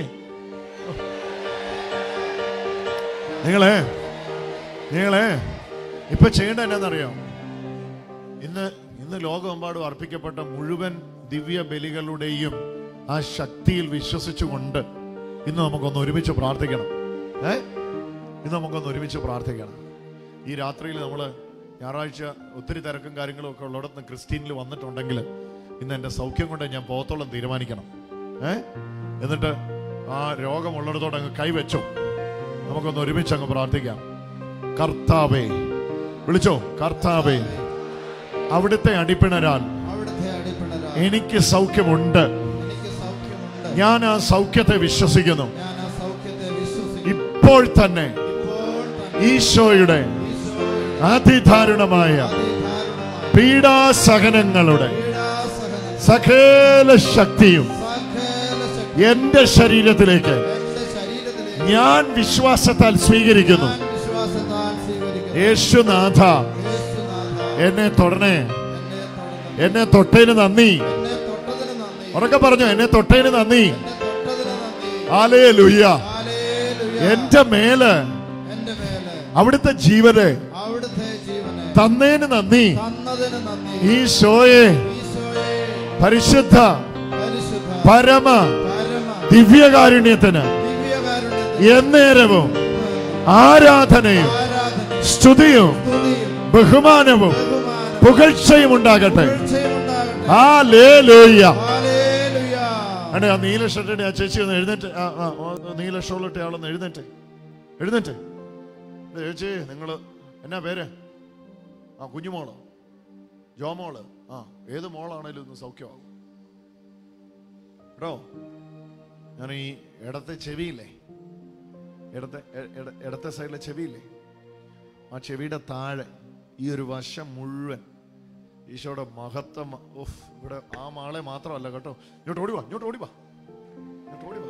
നിങ്ങളെ നിങ്ങളെ ഇപ്പൊ ചെയ്യേണ്ട എന്നാന്നറിയാം ഇന്ന് ഇന്ന് ലോകമെമ്പാടും അർപ്പിക്കപ്പെട്ട മുഴുവൻ ദിവ്യ ബലികളുടെയും ആ ശക്തിയിൽ വിശ്വസിച്ചുകൊണ്ട് ഇന്ന് നമുക്കൊന്ന് ഒരുമിച്ച് പ്രാർത്ഥിക്കണം ഏ ഇന്ന് നമുക്കൊന്ന് ഒരുമിച്ച് പ്രാർത്ഥിക്കണം ഈ രാത്രിയിൽ നമ്മൾ ഞായറാഴ്ച ഒത്തിരി തിരക്കും കാര്യങ്ങളും ഒക്കെ ഉള്ളിടത്ത് ക്രിസ്ത്യനിൽ വന്നിട്ടുണ്ടെങ്കിൽ ഇന്ന് എൻ്റെ സൗഖ്യം കൊണ്ട് ഞാൻ പോകത്തോളം തീരുമാനിക്കണം ഏ എന്നിട്ട് ആ രോഗമുള്ളിടത്തോടെ അങ്ങ് കൈവച്ചോ നമുക്കൊന്ന് ഒരുമിച്ച് അങ്ങ് പ്രാർത്ഥിക്കാം കർത്താവേ വിളിച്ചോ കർത്താവേ അവിടുത്തെ അടിപ്പിണരാൽ അവിടുത്തെ അടിപ്പിണരാൽ എനിക്ക് സൗഖ്യമുണ്ട് എനിക്ക് സൗഖ്യമുണ്ട് ഞാൻ ആ സൗഖ്യത്തെ വിശ്വസിക്കുന്നു ഞാൻ ആ സൗഖ്യത്തെ വിശ്വസിക്കുന്നു ഇപ്പോൾ തന്നെ ഇപ്പോൾ തന്നെ ഈശോയുടെ ഈശോയുടെ അതിദാരുണമായ അതിദാരുണമായ പീഡാസഹനങ്ങളുടെ പീഡാസഹനം സകല ശക്തിയും സകല ശക്തി എന്റെ ശരീരത്തിലേക്ക് എന്റെ ശരീരത്തിലെ ഞാൻ വിശ്വാസത്താൽ സ്വീകരിക്കുന്നു ഞാൻ വിശ്വാസത്താൽ സ്വീകരിക്കുന്നു യേശുനാഥ യേശുനാഥ എന്നെ തൊടണേ എന്നെ തൊടുന്നു എന്നെ തൊട്ടതിന് നന്ദി എന്നെ തൊട്ടതിന് നന്ദി ഉറക്കെ പറഞ്ഞു എന്നെ തൊട്ടതിന് നന്ദി എന്നെ തൊട്ടതിന് നന്ദി ആലേ ലുയ്യ ഹല്ലേലൂയ എന്റെ മേല് എന്റെ മേലെ അവിടുത്തെ ജീവന് അവിടുത്തെ ജീവനെ തന്നേന് നന്ദി തന്നതിന് നന്ദി ഈശോയെ ഈശോയെ പരിശുദ്ധ പരിശുദ്ധ പരമ പരമ ദിവ്യകാരുണ്യത്തിന് ദിവ്യകാരുണ്യത്തിന് എന്നേരവും ആരാധനയും ആരാധന സ്തുതിയും സ്തുതിയും ബഹുമാനവും ബഹുമാനവും പുകഴ്ചയും ഉണ്ടാകട്ടെ പുകഴ്ചയുമുണ്ടാകട്ടെ. ആ ലേലൂയ്യ ഹല്ലേലൂയ. അതെ ആ നീല ഷർട്ടിന്റെ ആ ചേച്ചി ഒന്ന് എഴുന്നേറ്റ് ആ ആ ആ, നീല ഷോളിട്ട ആളൊന്ന് എഴുന്നേറ്റ് എഴുന്നേറ്റ് ഇത് ചേച്ചി നിങ്ങള് എന്നാ പേര് ആ കുഞ്ഞുമോള് ജോമോള് ആ ഏത് മോളാണേലും ഒന്ന് സൗഖ്യമാകും കേട്ടോ ഞാൻ ഈ ഇടത്തെ ചെവിയില്ലേ ഇടത്തെ എ- എട- ഇടത്തെ സൈഡിലെ ചെവിയില്ലേ ആ ചെവിയുടെ താഴെ ഈ ഒരു വശം മുഴുവൻ ഈശോയുടെ മഹത്വം ഉഫ് ഇവിടെ ആ മാളെ മാത്രമല്ല കേട്ടോ ഇങ്ങോട്ട് ഓടി വാ ഇങ്ങോട്ട് ഓടി വാ ഇങ്ങോട്ട് ഓടി വാ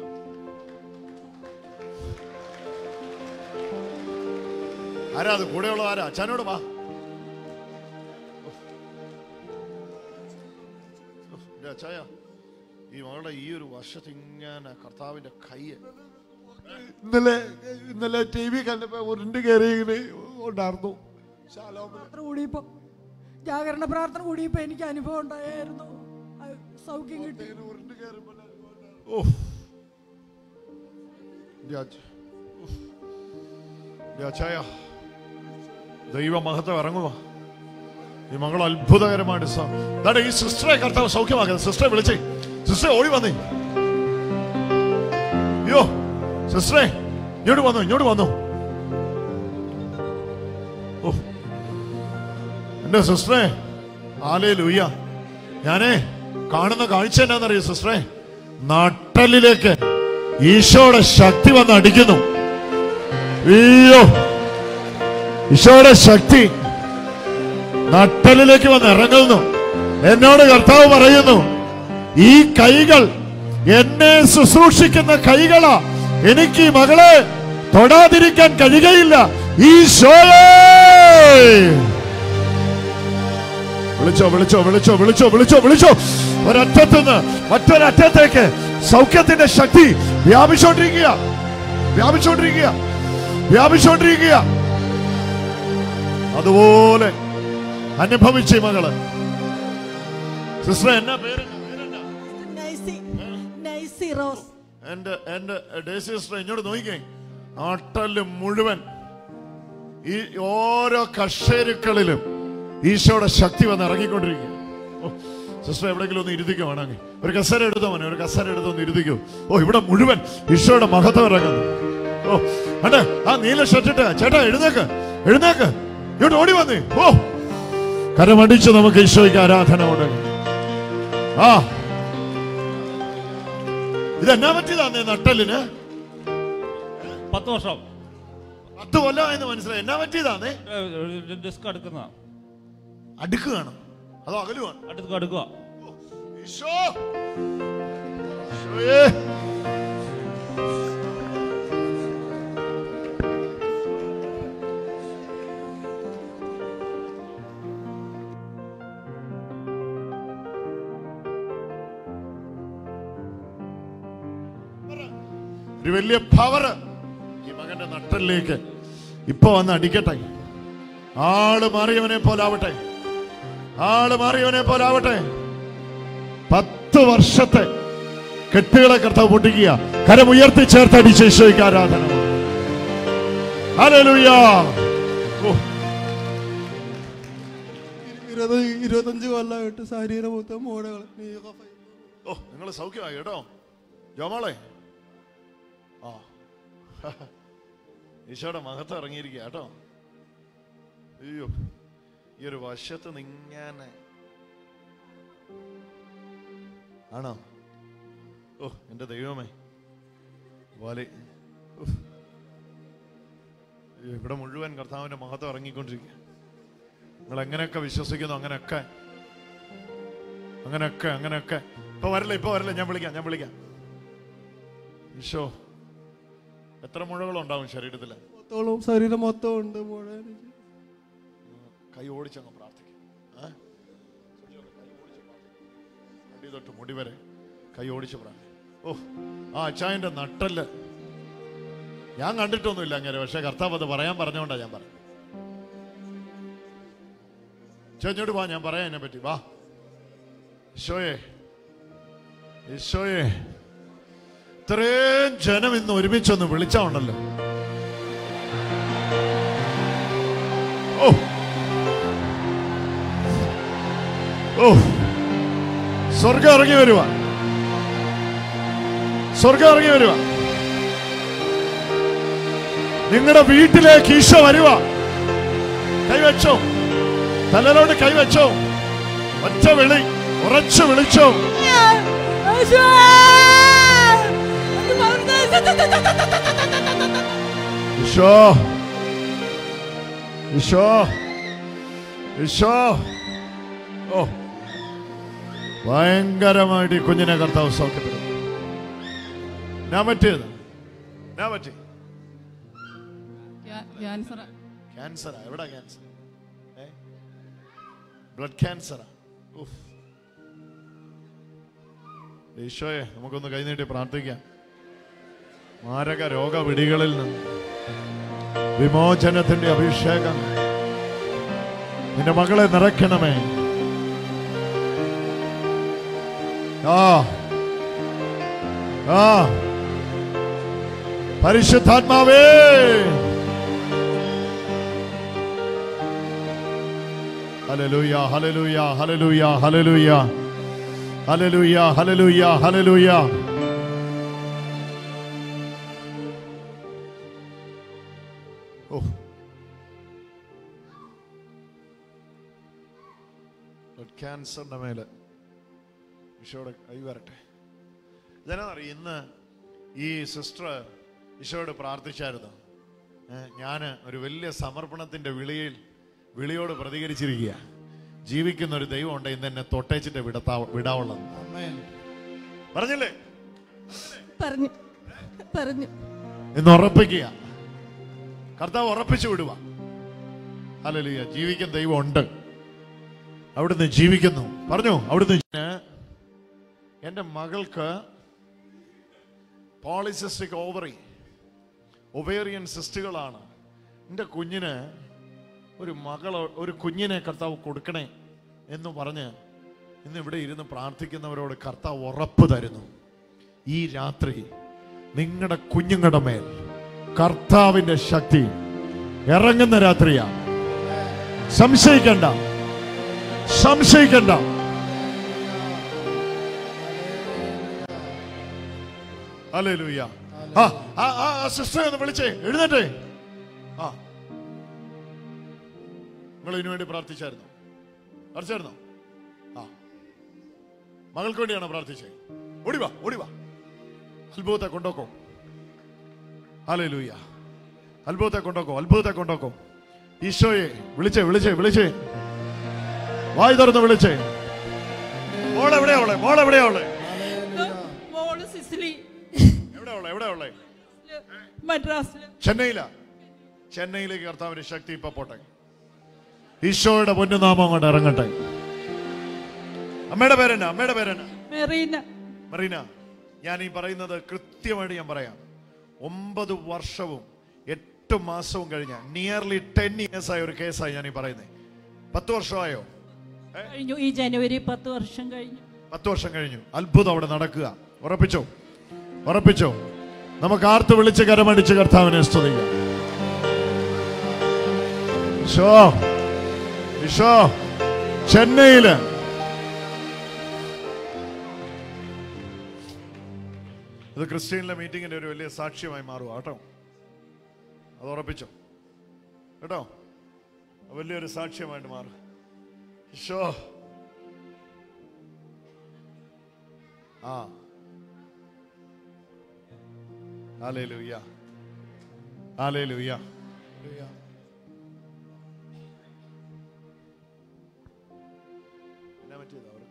ആരാ അത് കൂടെയുള്ള ആരാ അച്ഛനോട് വാ ഉഫ്. ഉഫ്, എൻ്റെ അച്ചായ ഈ മകളുടെ ഈ ഒരു വശത്ത് ഇങ്ങനെ കർത്താവിന്റെ കൈ ഇന്നലെ ഇന്നലെ ടി വി കണ്ടപ്പോ ഉരുണ്ട് കയറി ഇങ്ങനെ ഉണ്ടായിരുന്നു ശാലോമില്. പ്രാർത്ഥന കൂടിയപ്പോ ജാഗരണ പ്രാർത്ഥന കൂടിയപ്പോ എനിക്ക് അനുഭവം ഉണ്ടായിരുന്നു അത് സൗഖ്യം കിട്ടി ഓ എൻ്റെ അച്ഛ- ഉഫ്. എൻ്റെ അച്ചായ ദൈവ മഹത്വം ഇറങ്ങുക ഈ മകൾ അത്ഭുതകരമായിട്ട് സ- ദാണ്ടെ ഈ സിസ്റ്ററെ കർത്താവ് സൗഖ്യമാക്കുന്നത് സിസ്റ്ററെ വിളിച്ചേ സിസ്റ്ററെ ഓടി വന്നേ അയ്യോ സിസ്റ്ററെ ഇങ്ങോട്ട് വന്നു ഇങ്ങോട്ട് വന്നു ഓ എന്റെ സിസ്റ്ററെ ആലേ ലൂയ്യ ഞാനേ കാണുന്ന കാഴ്ച എന്നാന്നറിയോ സിസ്റ്ററെ നട്ടലിലേക്ക് ഈശോയുടെ ശക്തി വന്ന് അടിക്കുന്നു അയ്യോ ഈശോയുടെ ശക്തി നട്ടലിലേക്ക് വന്ന് ഇറങ്ങുന്നു എന്നോട് കർത്താവ് പറയുന്നു ഈ കൈകൾ എന്നെ ശുശ്രൂഷിക്കുന്ന കൈകളാ എനിക്ക് ഈ മകളെ തൊടാതിരിക്കാൻ കഴിയുകയില്ല ഈശോയേ വിളിച്ചോ വിളിച്ചോ വിളിച്ചോ വിളിച്ചോ വിളിച്ചോ വിളിച്ചോ ഒരറ്റത്തുനിന്ന് മറ്റൊരറ്റത്തേക്ക് സൗഖ്യത്തിന്റെ ശക്തി വ്യാപിച്ചോണ്ടിരിക്കുക വ്യാപിച്ചോണ്ടിരിക്കുക വ്യാപിച്ചോണ്ടിരിക്കുക അതുപോലെ അനുഭവിച്ച ഈ മകള് സിസ്റ്റർ എന്നാ പേര് പേരെന്നാ? നൈസി നൈസി റോസ് എന്റെ എന്റെ ഡേ സിസ്റ്റർ ഇങ്ങോട്ട് നോക്കിക്കേ നാട്ടല് മുഴുവൻ ഈ ഓരോ കഷേരുക്കളിലും ഈശോയുടെ ശക്തി വന്ന് ഇറങ്ങിക്കൊണ്ടിരിക്കുക ഓ, സിസ്റ്റർ എവിടെയെങ്കിലും ഒന്ന് ഇരുത്തിക്കോ വേണമെങ്കിൽ ഒരു കസര എടുത്തോ മോനെ ഒരു കസര എടുത്ത് ഒന്ന് ഇരുത്തിക്കോ ഓ ഇവിടെ മുഴുവൻ ഈശോയുടെ മഹത്വം ഇറങ്ങുന്നു ഓ അണ്ടേ ആ നീല ഷർട്ടിട്ട് ചേട്ടാ എഴുന്നേക്ക് എഴുന്നേക്ക് ഇങ്ങോട്ട് ഓടി വന്നേ ഓ കരമടിച്ച് നമുക്ക് ഈശോയ്ക്ക് ആരാധന കൊടുക്കാം ആ ഇതെന്നാ പറ്റിയതാന്നേ നട്ടലിന് പത്ത് വർഷം പത്ത് കൊല്ലമായെന്ന് മനസ്സിലായി എന്നാ പറ്റിയതാന്നേ ഡിസ്ക് അടുക്കുന്ന അടുക്കുകയാണ് അതോ അകലുവാണ് അടുക്കുക അടുക്കുക ഈശോ ഈശോയേ. ഒരു വലിയ പവർ ഈ മകന്റെ നട്ടലിലേക്ക് ഇപ്പൊ വന്ന് അടിക്കട്ടെ ആള് മാറിയവനെ പോലാവട്ടെ ആള് മാറിയവനെ പോലാവട്ടെ പത്ത് വർഷത്തെ കെട്ടുകളെ കർത്താവ് പൊട്ടിക്കുക കരമുയർത്തി ചേർത്തടിച്ച് ഈശോയ്ക്ക് ആരാധന ഹല്ലേലൂയ. ഓ, ഇരുപത് ഇരുപത്തഞ്ച് കൊല്ലമായിട്ട് ശരീരം മൊത്തം മോടകൾ ഓ നിങ്ങൾ സൗഖ്യമായി കേട്ടോ ജോമോളെ ആ ഈശോയുടെ മഹത്വം ഇറങ്ങിയിരിക്കുക കേട്ടോ അയ്യോ ഈ ഒരു വശത്ത് നിങ്ങനെ ആണോ ഓ എന്റെ ദൈവമേ പോലെ ഉഫ്. അയ്യോ, ഇവിടെ മുഴുവൻ കർത്താവിന്റെ മഹത്വം ഇറങ്ങിക്കൊണ്ടിരിക്കുക നിങ്ങൾ എങ്ങനെയൊക്കെ വിശ്വസിക്കുന്നു അങ്ങനെയൊക്കെ അങ്ങനെയൊക്കെ അങ്ങനെയൊക്കെ ഇപ്പൊ വരല്ല ഇപ്പൊ വരല്ല ഞാൻ വിളിക്കാം ഞാൻ വിളിക്കാം ഈശോ എത്ര മുഴകളുണ്ടാവും ശരീരത്തിൽ മൊത്തോളം ശരീരം മൊത്തം ഉണ്ട് മുഴ എനിക്ക്. കൈ ഓടിച്ചങ്ങ് പ്രാർത്ഥിക്കും ഏ? അടി തൊട്ട് മുടി വരെ കൈ ഓടിച്ച് പ്രാർത്ഥിക്കും ഓ ആ അച്ചായന്റെ നട്ടല് ഞാൻ കണ്ടിട്ടൊന്നുമില്ല അങ്ങനെ പക്ഷെ കർത്താവ് അത് പറയാൻ പറഞ്ഞോണ്ടാ ഞാൻ പറഞ്ഞു ചെഞ്ഞോട്ട് വാ ഞാൻ പറയാം എന്നെ പറ്റി വാ ഈശോയെ ഈശോയെ ഇത്രയും ജനം ഇന്ന് ഒരുമിച്ചൊന്ന് വിളിച്ചാണല്ലോ ഓ ഓ സ്വർഗം ഇറങ്ങി വരുവാ സ്വർഗം ഇറങ്ങി വരുവാ നിങ്ങളുടെ വീട്ടിലേക്ക് ഈശോ വരുക കൈവച്ചോ തലയിലോട്ട് കൈവച്ചോ ഒറ്റ വിളി ഉറച്ചു വിളിച്ചോ ഈശോ ഈശോ ഈശോ ഓ ഭയങ്കരമായിട്ട് ഈ കുഞ്ഞിനെ കർത്താവ് സൗഖ്യപ്പെടും ഞാൻ പറ്റിയത് ഞാൻ പറ്റി ക്യാൻസർ ക്യാൻസറാ എവിടാ ക്യാൻസർ ബ്ലഡ് ക്യാൻസറാ ഉഫ്. ഈശോയെ നമുക്കൊന്ന് കൈനീട്ടി പ്രാർത്ഥിക്കാം മാരക രോഗപിടികളിൽ നിന്ന് വിമോചനത്തിന്റെ അഭിഷേകം നിന്റെ മകളെ നിറയ്ക്കണമേ ആ ആ പരിശുദ്ധാത്മാവേ ഹല്ലേലൂയ ഹല്ലേലൂയ ഹല്ലേലൂയ ഹല്ലേലൂയ ഹല്ലേലൂയ ഹല്ലേലൂയ ഹല്ലേലൂയ ഓ ബ്ലഡ് ക്യാൻസറിന്റെ മേലെ ഈശോയുടെ കൈ വരട്ടെ ജനറിയ ഇന്ന് ഈ സിസ്റ്റർ ഈശോയോട് പ്രാർത്ഥിച്ചായിരുന്നു ഞാൻ ഒരു വലിയ സമർപ്പണത്തിന്റെ വിളിയിൽ വിളിയോട് പ്രതികരിച്ചിരിക്കുക ജീവിക്കുന്ന ഒരു ദൈവം ഉണ്ട് ഇന്ന് എന്നെ തൊട്ടേച്ചിട്ട് വിടത്താ വിടാവുള്ളത് ആമേൻ പറഞ്ഞില്ലേ പറഞ്ഞു പറഞ്ഞു എന്ന് ഉറപ്പിക്കുക കർത്താവ് ഉറപ്പിച്ചു വിടുക അല്ലല്ല ജീവിക്കുന്ന ദൈവം ഉണ്ട് അവിടുന്ന് ജീവിക്കുന്നു പറഞ്ഞു അവിടുന്ന് ഞാൻ- എൻ്റെ മകൾക്ക് പോളിസിസ്റ്റിക് ഓവറി ഒവേറിയൻ സിസ്റ്റുകളാണ് എൻ്റെ കുഞ്ഞിന് ഒരു മകൾ ഒരു കുഞ്ഞിനെ കർത്താവ് കൊടുക്കണേ എന്ന് പറഞ്ഞ് ഇന്ന് ഇവിടെ ഇരുന്ന് പ്രാർത്ഥിക്കുന്നവരോട് കർത്താവ് ഉറപ്പ് തരുന്നു ഈ രാത്രി നിങ്ങളുടെ കുഞ്ഞുങ്ങളുടെ മേൽ കർത്താവിന്റെ ശക്തി ഇറങ്ങുന്ന രാത്രിയാ സംശയിക്കണ്ട സംശയിക്കണ്ട ഹല്ലേലൂയ ആ ആ ആ സിസ്റ്ററെ ഒന്ന് വിളിച്ചേ എഴുന്നേറ്റേ ആ നിങ്ങൾ ഇതിനു വേണ്ടി പ്രാർത്ഥിച്ചായിരുന്നു പ്രാർത്ഥിച്ചായിരുന്നോ ആ മകൾക്ക് വേണ്ടിയാണോ പ്രാർത്ഥിച്ചേ ഓടിവാ ഓടിവാ അത്ഭുതത്തെ കൊണ്ടോക്കോ ഹല്ലേലൂയ അത്ഭുതത്തെ കൊണ്ടോക്കോ അത്ഭുതത്തെ കൊണ്ടോക്കോ ഈശോയെ വിളിച്ചേ വിളിച്ചേ വിളിച്ചേ വായി തുറന്ന് വിളിച്ചേ മോൾ എവിടെയാ ഉള്ളേ മോൾ എവിടെയാ ഉള്ളേ മോള് സിസിലി എവിടെയാ ഉള്ളേ എവിടെയാ ഉള്ളേ മദ്രാസിൽ ചെന്നൈയിലാ ചെന്നൈയിലേക്ക് കർത്താവിന്റെ ശക്തി ഇപ്പൊ പോട്ടെ ഈശോയുടെ പൊന്നുനാമം കൊണ്ട് ഇറങ്ങട്ടെ അമ്മയുടെ പേരെന്നാ അമ്മയുടെ പേരെന്നാ മെറീന മറീന ഞാൻ ഈ പറയുന്നത് കൃത്യമായിട്ട് ഞാൻ പറയാം ഒമ്പത് വർഷവും എട്ട് മാസവും കഴിഞ്ഞ നിയർലി ടെൻ ഇയേഴ്സ് ആയ ഒരു കേസായി ഞാൻ ഈ പറയുന്നത് പത്ത് വർഷമായോ കഴിഞ്ഞു ഈ ജനുവരി പത്ത് വർഷം കഴിഞ്ഞു പത്ത് വർഷം കഴിഞ്ഞു അത്ഭുതം അവിടെ നടക്കുക ഉറപ്പിച്ചോ ഉറപ്പിച്ചോ നമുക്ക് ആർത്ത് വിളിച്ച് കരമടിച്ച് കർത്താവിനെ സ്തുതിക്കാം ഈശോ ഈശോ ചെന്നൈയില് ഇത് ക്രിസ്ത്യനിലെ മീറ്റിങ്ങിന്റെ ഒരു വലിയ സാക്ഷ്യമായി മാറുക കേട്ടോ അത് ഉറപ്പിച്ചോ കേട്ടോ വലിയൊരു സാക്ഷ്യമായിട്ട് മാറും ഈശോ ആ ഹല്ലേലൂയ ഹല്ലേലൂയ എന്നാ പറ്റിയത് അവർക്ക്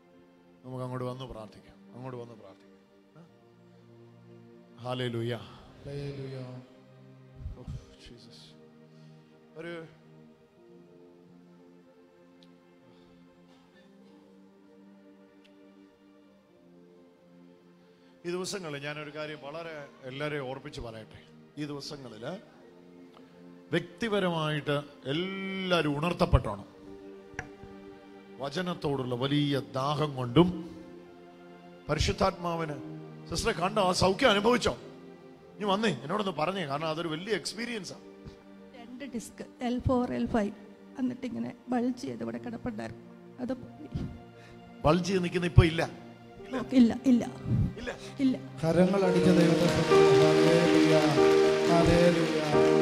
നമുക്ക് അങ്ങോട്ട് വന്ന് പ്രാർത്ഥിക്കാം അങ്ങോട്ട് വന്ന് പ്രാർത്ഥിക്കാം ഹാലേ ലൂയ ഹല്ലേലൂയ. ഓ, ജീസസ്. ഒരു ഈ ദിവസങ്ങളിൽ ഞാനൊരു കാര്യം വളരെ എല്ലാവരെയും ഓർപ്പിച്ച് പറയട്ടെ ഈ ദിവസങ്ങളിൽ വ്യക്തിപരമായിട്ട് എല്ലാവരും ഉണർത്തപ്പെട്ടോണം വചനത്തോടുള്ള വലിയ ദാഹം കൊണ്ടും പരിശുദ്ധാത്മാവിന് സിസ്റ്ററെ കണ്ടോ ആ സൗഖ്യം അനുഭവിച്ചോ ഇനി വന്നേ എന്നോടൊന്ന് പറഞ്ഞേ കാരണം അതൊരു വലിയ എക്സ്പീരിയൻസാണ് രണ്ട് disc L four L five എന്നിട്ട് ഇങ്ങനെ ബൾജ് ചെയ്ത് ഇവിടെ കിടപ്പുണ്ടായിരുന്നു അത് പോയി. ബൾജ് ചെയ്ത് നിൽക്കുന്ന ഇപ്പൊ ഇല്ല ഇല്ല ഇല്ല ഇല്ല ഇല്ല കരങ്ങൾ അടിച്ച ദൈവത്തെ സ്തുതിക്കുന്നു. ഹല്ലേലൂയ. ഹല്ലേലൂയ.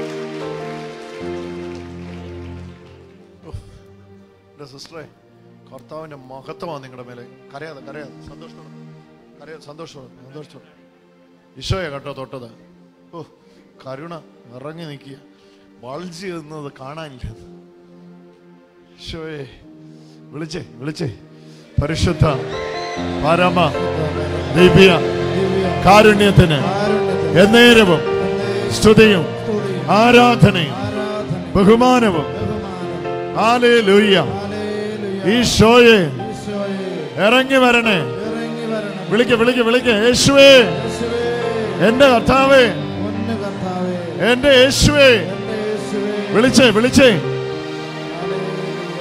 എന്റെ സിസ്റ്ററെ കർത്താവിന്റെ മഹത്വമാണ് നിങ്ങളുടെ മേലെ കരയാതെ കരയാതെ സന്തോഷത്തോടെ കരയാതെ സന്തോഷത്തോടെ സന്തോഷത്തോടെ ഈശോയെ കേട്ടോ തൊട്ടത് ഓ കരുണ ഇറങ്ങി നിൽക്കുക ബൾജ് ചെയ്യുന്നത് കാണാനില്ല ഈശോയെ വിളിച്ചേ വിളിച്ചേ പരിശുദ്ധ പരമ ദിവ്യ കാരുണ്യത്തിന് കാരുണ്യത്തിന് എന്നേരവും സ്തുതിയും ആരാധനയും ആരാധന ബഹുമാനവും ബഹുമാനം. ഹാലേലൂയ ഹല്ലേലൂയ. ഈശോയെ ഈശോയെ ഇറങ്ങി വരണേ ഇറങ്ങി വരണം വിളിക്ക വിളിക്ക വിളിക്ക യേശുവേ യേശുവേ എന്റെ കർത്താവേ പൊന്നു കർത്താവേ എന്റെ യേശുവേ എന്റെ യേശുവേ വിളിച്ചേ വിളിച്ചേ ഹല്ലേലൂയ.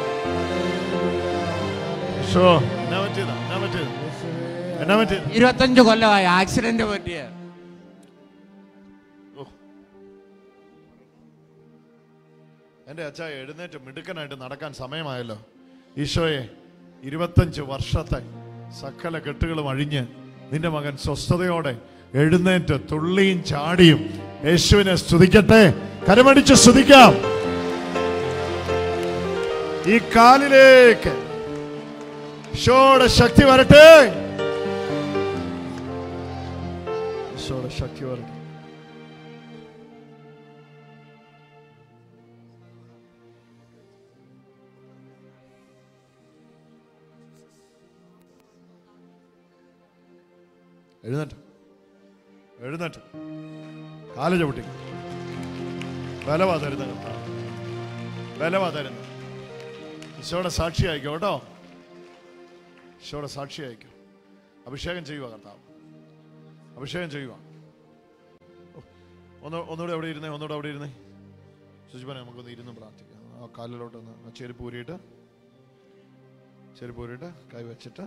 ഹല്ലേലൂയ. ഈശോ എന്നാ പറ്റിയതാ എന്നാ പറ്റിയത് എന്നാ പറ്റിയത് ഇരുപത്തഞ്ച് കൊല്ലമായി ആക്സിഡന്റ് പറ്റിയ ഓ. എന്റെ അച്ഛ എഴുന്നേറ്റ് മിടുക്കനായിട്ട് നടക്കാൻ സമയമായല്ലോ ഈശോയെ ഇരുപത്തഞ്ച് വർഷത്തെ സകല കെട്ടുകളും അഴിഞ്ഞ് നിന്റെ മകൻ സ്വസ്ഥതയോടെ എഴുന്നേറ്റ് തുള്ളിയും ചാടിയും യേശുവിനെ സ്തുതിക്കട്ടെ കരമടിച്ച് സ്തുതിക്കാം ഈ കാലിലേക്ക് ഈശോയുടെ ശക്തി വരട്ടെ ഈശോയുടെ ശക്തി വരട്ടെ എഴുന്നേറ്റ് എഴുന്നേറ്റ് കാല് ചവിട്ടി ബലവാ തരുന്ന കർത്താവ് ബലവാ തരുന്ന ഈശോയുടെ സാക്ഷി അയക്കോ കേട്ടോ ഈശോയുടെ സാക്ഷി അയക്കോ അഭിഷേകം ചെയ്യുക കർത്താവ് അഭിഷേകം ചെയ്യുക ഓ, ഒന്ന് ഒന്നുകൂടെ അവിടെ ഇരുന്നേ ഒന്നുകൂടെ അവിടെ ഇരുന്നേ ശുചിപ്പനെ നമുക്കൊന്ന് ഇരുന്ന് പ്രാർത്ഥിക്കാം ആ കാലിലോട്ട് ഒന്ന് ആ ചെരുപ്പ് ഊരിയിട്ട് ചെരുപ്പ് ഊരിയിട്ട് കൈ വെച്ചിട്ട്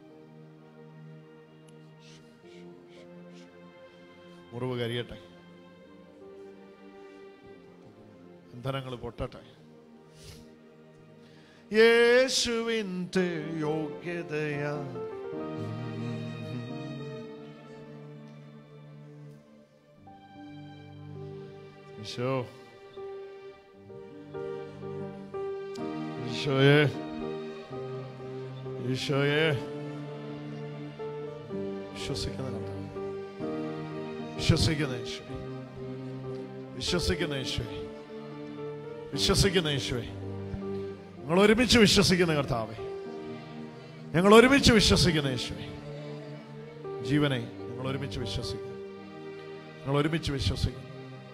മുറിവ് കരിയട്ടെ ബന്ധനങ്ങൾ പൊട്ടട്ടെ യേശുവിൻ്റെ യോഗ്യതയാ ഈശോ ഈശോയെ ഈശോയെ വിശ്വസിക്കുന്ന കർത്താവേ. വിശ്വസിക്കുന്ന യേശുവേ വിശ്വസിക്കുന്ന യേശുവേ വിശ്വസിക്കുന്ന യേശുവേ ഞങ്ങൾ ഒരുമിച്ച് വിശ്വസിക്കുന്ന കർത്താവേ ഞങ്ങൾ ഒരുമിച്ച് വിശ്വസിക്കുന്ന യേശുവേ ജീവനെ ഞങ്ങൾ ഒരുമിച്ച് വിശ്വസിക്കുന്നു ഞങ്ങൾ ഒരുമിച്ച് വിശ്വസിക്കുന്നു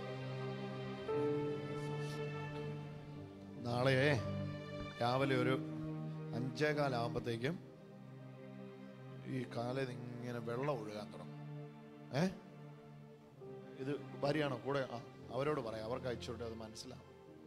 നാളെ രാവിലെ ഒരു അഞ്ചേകാലാകുമ്പോഴത്തേക്കും ഈ കാലയിൽ ഇങ്ങനെ വെള്ളം ഒഴുകാൻ തുടങ്ങും ഏ ഇത് ഭാര്യയാണോ കൂടെ ആ അവരോട് പറയാം അവർക്ക് അയച്ചോട്ടെ അത് മനസ്സിലാവും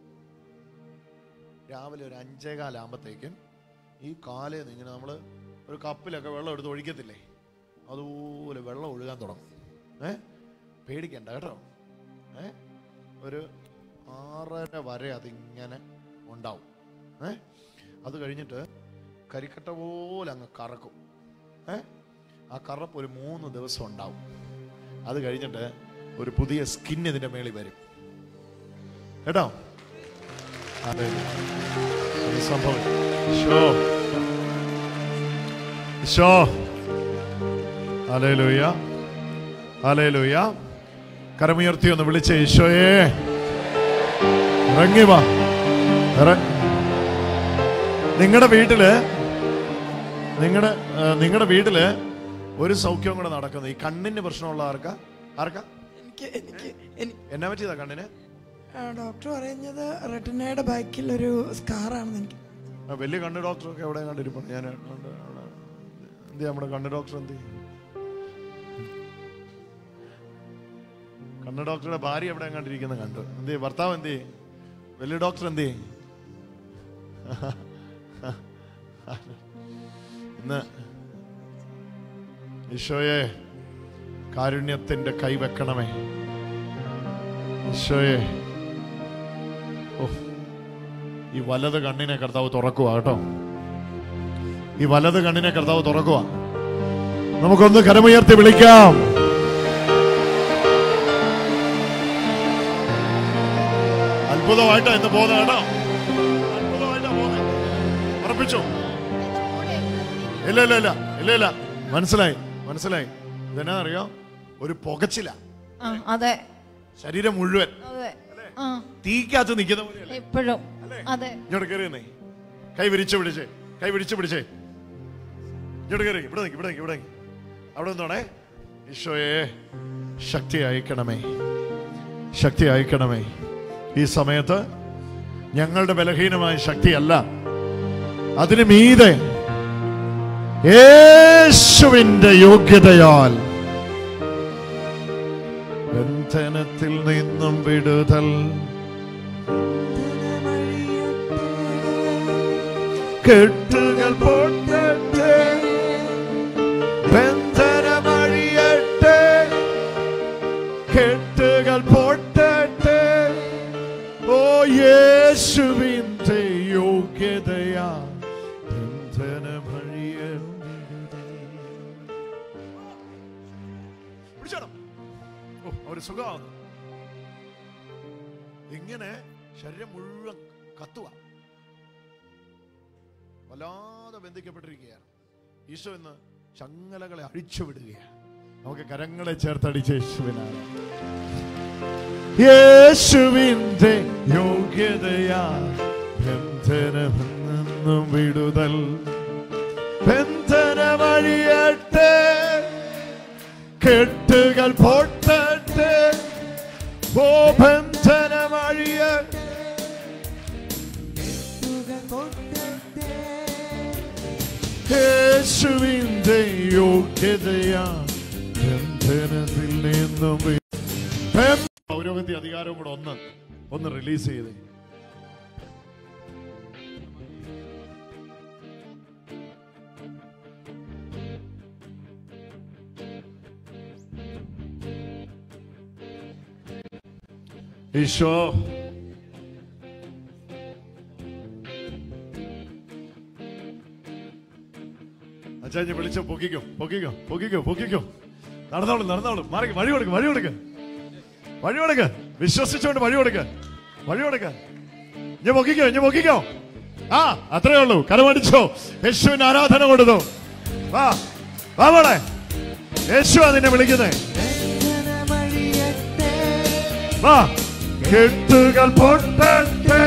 രാവിലെ ഒരു അഞ്ചേകാലാകുമ്പോഴത്തേക്കും ഈ കാലയിൽ നിന്ന് ഇങ്ങനെ നമ്മൾ ഒരു കപ്പിലൊക്കെ വെള്ളം എടുത്ത് ഒഴിക്കത്തില്ലേ അതുപോലെ വെള്ളം ഒഴുകാൻ തുടങ്ങും ഏ പേടിക്കണ്ട കേട്ടോ ഏ ഒരു ആറര വരെ അതിങ്ങനെ ഉണ്ടാവും ഏ അത് കഴിഞ്ഞിട്ട് കരിക്കട്ട പോലെ അങ്ങ് കറക്കും ഏ ആ കറപ്പ് ഒരു മൂന്ന് ദിവസം ഉണ്ടാവും അത് കഴിഞ്ഞിട്ട് ഒരു പുതിയ സ്കിൻ ഇതിന്റെ മേളിൽ വരും കേട്ടോ അതെ അത് സംഭവിക്കും ഈശോ ഈശോ ഹല്ലേലൂയ ഹല്ലേലൂയ കരമുയർത്തി ഒന്ന് വിളിച്ച ഈശോയെ ഇറങ്ങി വാ നിങ്ങളുടെ വീട്ടില് നിങ്ങളുടെ നിങ്ങളുടെ വീട്ടില് ഒരു സൗഖ്യവും കൂടെ നടക്കുന്നു ഈ കണ്ണിന് പ്രശ്നമുള്ള ആർക്കാ ആർക്കാ എനിക്ക് എനിക്ക് എനിക്ക് എന്നാ പറ്റിയതാ കണ്ണിന് ആ, ഡോക്ടർ പറയുന്നത് റെട്ടിനയുടെ ബാക്കിൽ ഒരു സ്കാറാണെന്ന് എനിക്ക് ആ വലിയ കണ്ണ് ഡോക്ടറൊക്കെ എവിടെ കണ്ടിരിപ്പുണ്ട് ഞാൻ കണ്ട് അവിടെ. എന്ത് നമ്മുടെ കണ്ണ് ഡോക്ടർ എന്ത് ചെയ്യും? കണ്ണ് ഡോക്ടറുടെ ഭാര്യ എവിടെ കണ്ടിരിക്കുന്ന കണ്ടു എന്ത് ചെയ്യും? ഭർത്താവ് എന്ത് ചെയ്യും? വലിയ ഡോക്ടർ എന്ത് ചെയ്യും? ഇന്ന് ഈശോയെ കാരുണ്യത്തിന്റെ കൈവെക്കണമേ ഈശോയെ ഓ ഈ വലത് കണ്ണിനെ കർത്താവ് തുറക്കുക കേട്ടോ ഈ വലത് കണ്ണിനെ കർത്താവ് തുറക്കുക നമുക്കൊന്ന് കരമുയർത്തി വിളിക്കാം അത്ഭുതമായിട്ടാ ഇന്ന് പോകുന്നത് കേട്ടോ അത്ഭുതമായിട്ടാ പോകുന്നത് ഉറപ്പിച്ചോ ഇല്ല ഇല്ല ഇല്ല ഇല്ല ഇല്ല മനസ്സിലായി മനസ്സിലായി ഇതെന്നാ അറിയോ ഒരു പുകച്ചില ആ അതെ ശരീരം മുഴുവൻ അതെ ആ തീക്കകത്ത് നിൽക്കുന്ന പോലെ എപ്പോഴും അതെ ഇങ്ങോട്ട് കയറി നിന്നേ കൈ വിരിച്ച് പിടിച്ചേ കൈ വിരിച്ച് പിടിച്ചേ ഇങ്ങോട്ട് കയറി ഇവിടെ നിൽക്ക് ഇവിടെ നിൽക്ക് ഇവിടെ നിൽക്ക് അവിടെ നിന്നോണേ ഈശോയെ ശക്തി അയക്കണമേ ശക്തി അയക്കണമേ ഈ സമയത്ത് ഞങ്ങളുടെ ബലഹീനമായ ശക്തിയല്ല അതിന് മീതെ യേശുവിന്റെ യോഗ്യതയാൽ ബന്ധനത്തിൽ നിന്നും വിടുതൽ കെട്ടുകൾ പൊട്ടട്ടെ ബന്ധനമഴിയട്ടെ കെട്ടുകൾ പൊട്ടട്ടെ ഓ യേശുവിന്റെ യോഗ്യതയാ ബന്ധനമഴിയട്ടെ പിടിച്ചോണം ഓ ഒരു സുഖമാവുന്നു ഇങ്ങനെ ശരീരം മുഴുവൻ കത്തുക വല്ലാതെ ബന്ധിക്കപ്പെട്ടിരിക്കുകയാണ് ഈശോ ഇന്ന് ചങ്ങലകളെ അഴിച്ചുവിടുകയാണ് നമുക്ക് കരങ്ങളെ ചേർത്തടിച്ച് യേശുവിനാണ് യേശുവിന്റെ യോഗ്യതയാ ബന്ധനമെന്നും വിടുതൽ ബന്ധനമഴിയട്ടെ കെട്ടുകൾ പൊട്ടട്ടെ ഓ ബന്ധനമഴിയ യേശുവിന്റെ യോഗ്യതയാ ബന്ധനത്തിൽ നിന്നും വി- ബന്ധ- പൗരോഹിത്യ അധികാരവും കൂടെ ഒന്ന് ഒന്ന് റിലീസ് ചെയ്തേ ഈശോ അച്ചാഞ്ഞ് വിളിച്ചോ പൊക്കിക്കോ പൊക്കിക്കോ പൊക്കിക്കോ പൊക്കിക്കോ നടന്നോളും നടന്നോളും മാറി വഴി കൊടുക്ക് വഴി കൊടുക്ക് വഴി കൊടുക്ക് വിശ്വസിച്ചുകൊണ്ട് വഴി കൊടുക്ക് വഴി കൊടുക്ക് ഇനി പൊക്കിക്കോ ഇനി പൊക്കിക്കോ ആ അത്രേ ഉള്ളൂ കരമടിച്ചോ യേശുവിന് ആരാധന കൊടുത്തു വാ വാ മോളെ യേശു നിന്നെ വിളിക്കുന്നേ വാ കെട്ടുകൾ പൊട്ടട്ടെ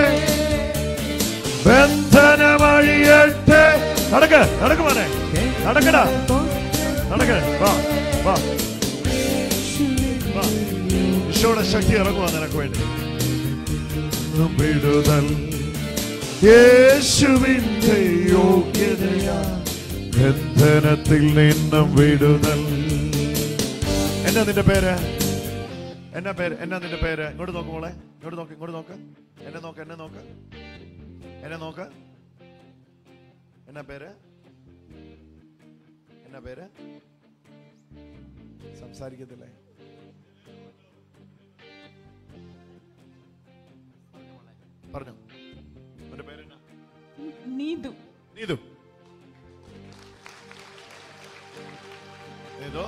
ബന്ധനമഴിയട്ടെ നടക്ക് നടക്ക് മോനെ നടക്കടാ നടക്ക് വാ വാ വാ ഈശോയുടെ ശക്തി ഇറങ്ങുവാ നിനക്ക് വേണ്ടി വിടുതൽ യേശുവിന്റെ യോഗ്യതയാ ബന്ധനത്തിൽ നിന്നും വിടുതൽ എന്നാ നിന്റെ പേര് എന്നാ പേര് എന്നാ നിന്റെ പേര് ഇങ്ങോട്ട് നോക്ക് മോളെ ഇങ്ങോട്ട് നോക്ക് ഇങ്ങോട്ട് നോക്ക് എന്നെ നോക്ക് എന്നെ നോക്ക് എന്നെ നോക്ക് എന്നാ പേര് എന്നാ പേര് സംസാരിക്കത്തില്ലേ പറഞ്ഞു അവന്റെ പേരെന്നാ നീതു നീതു ഏതോ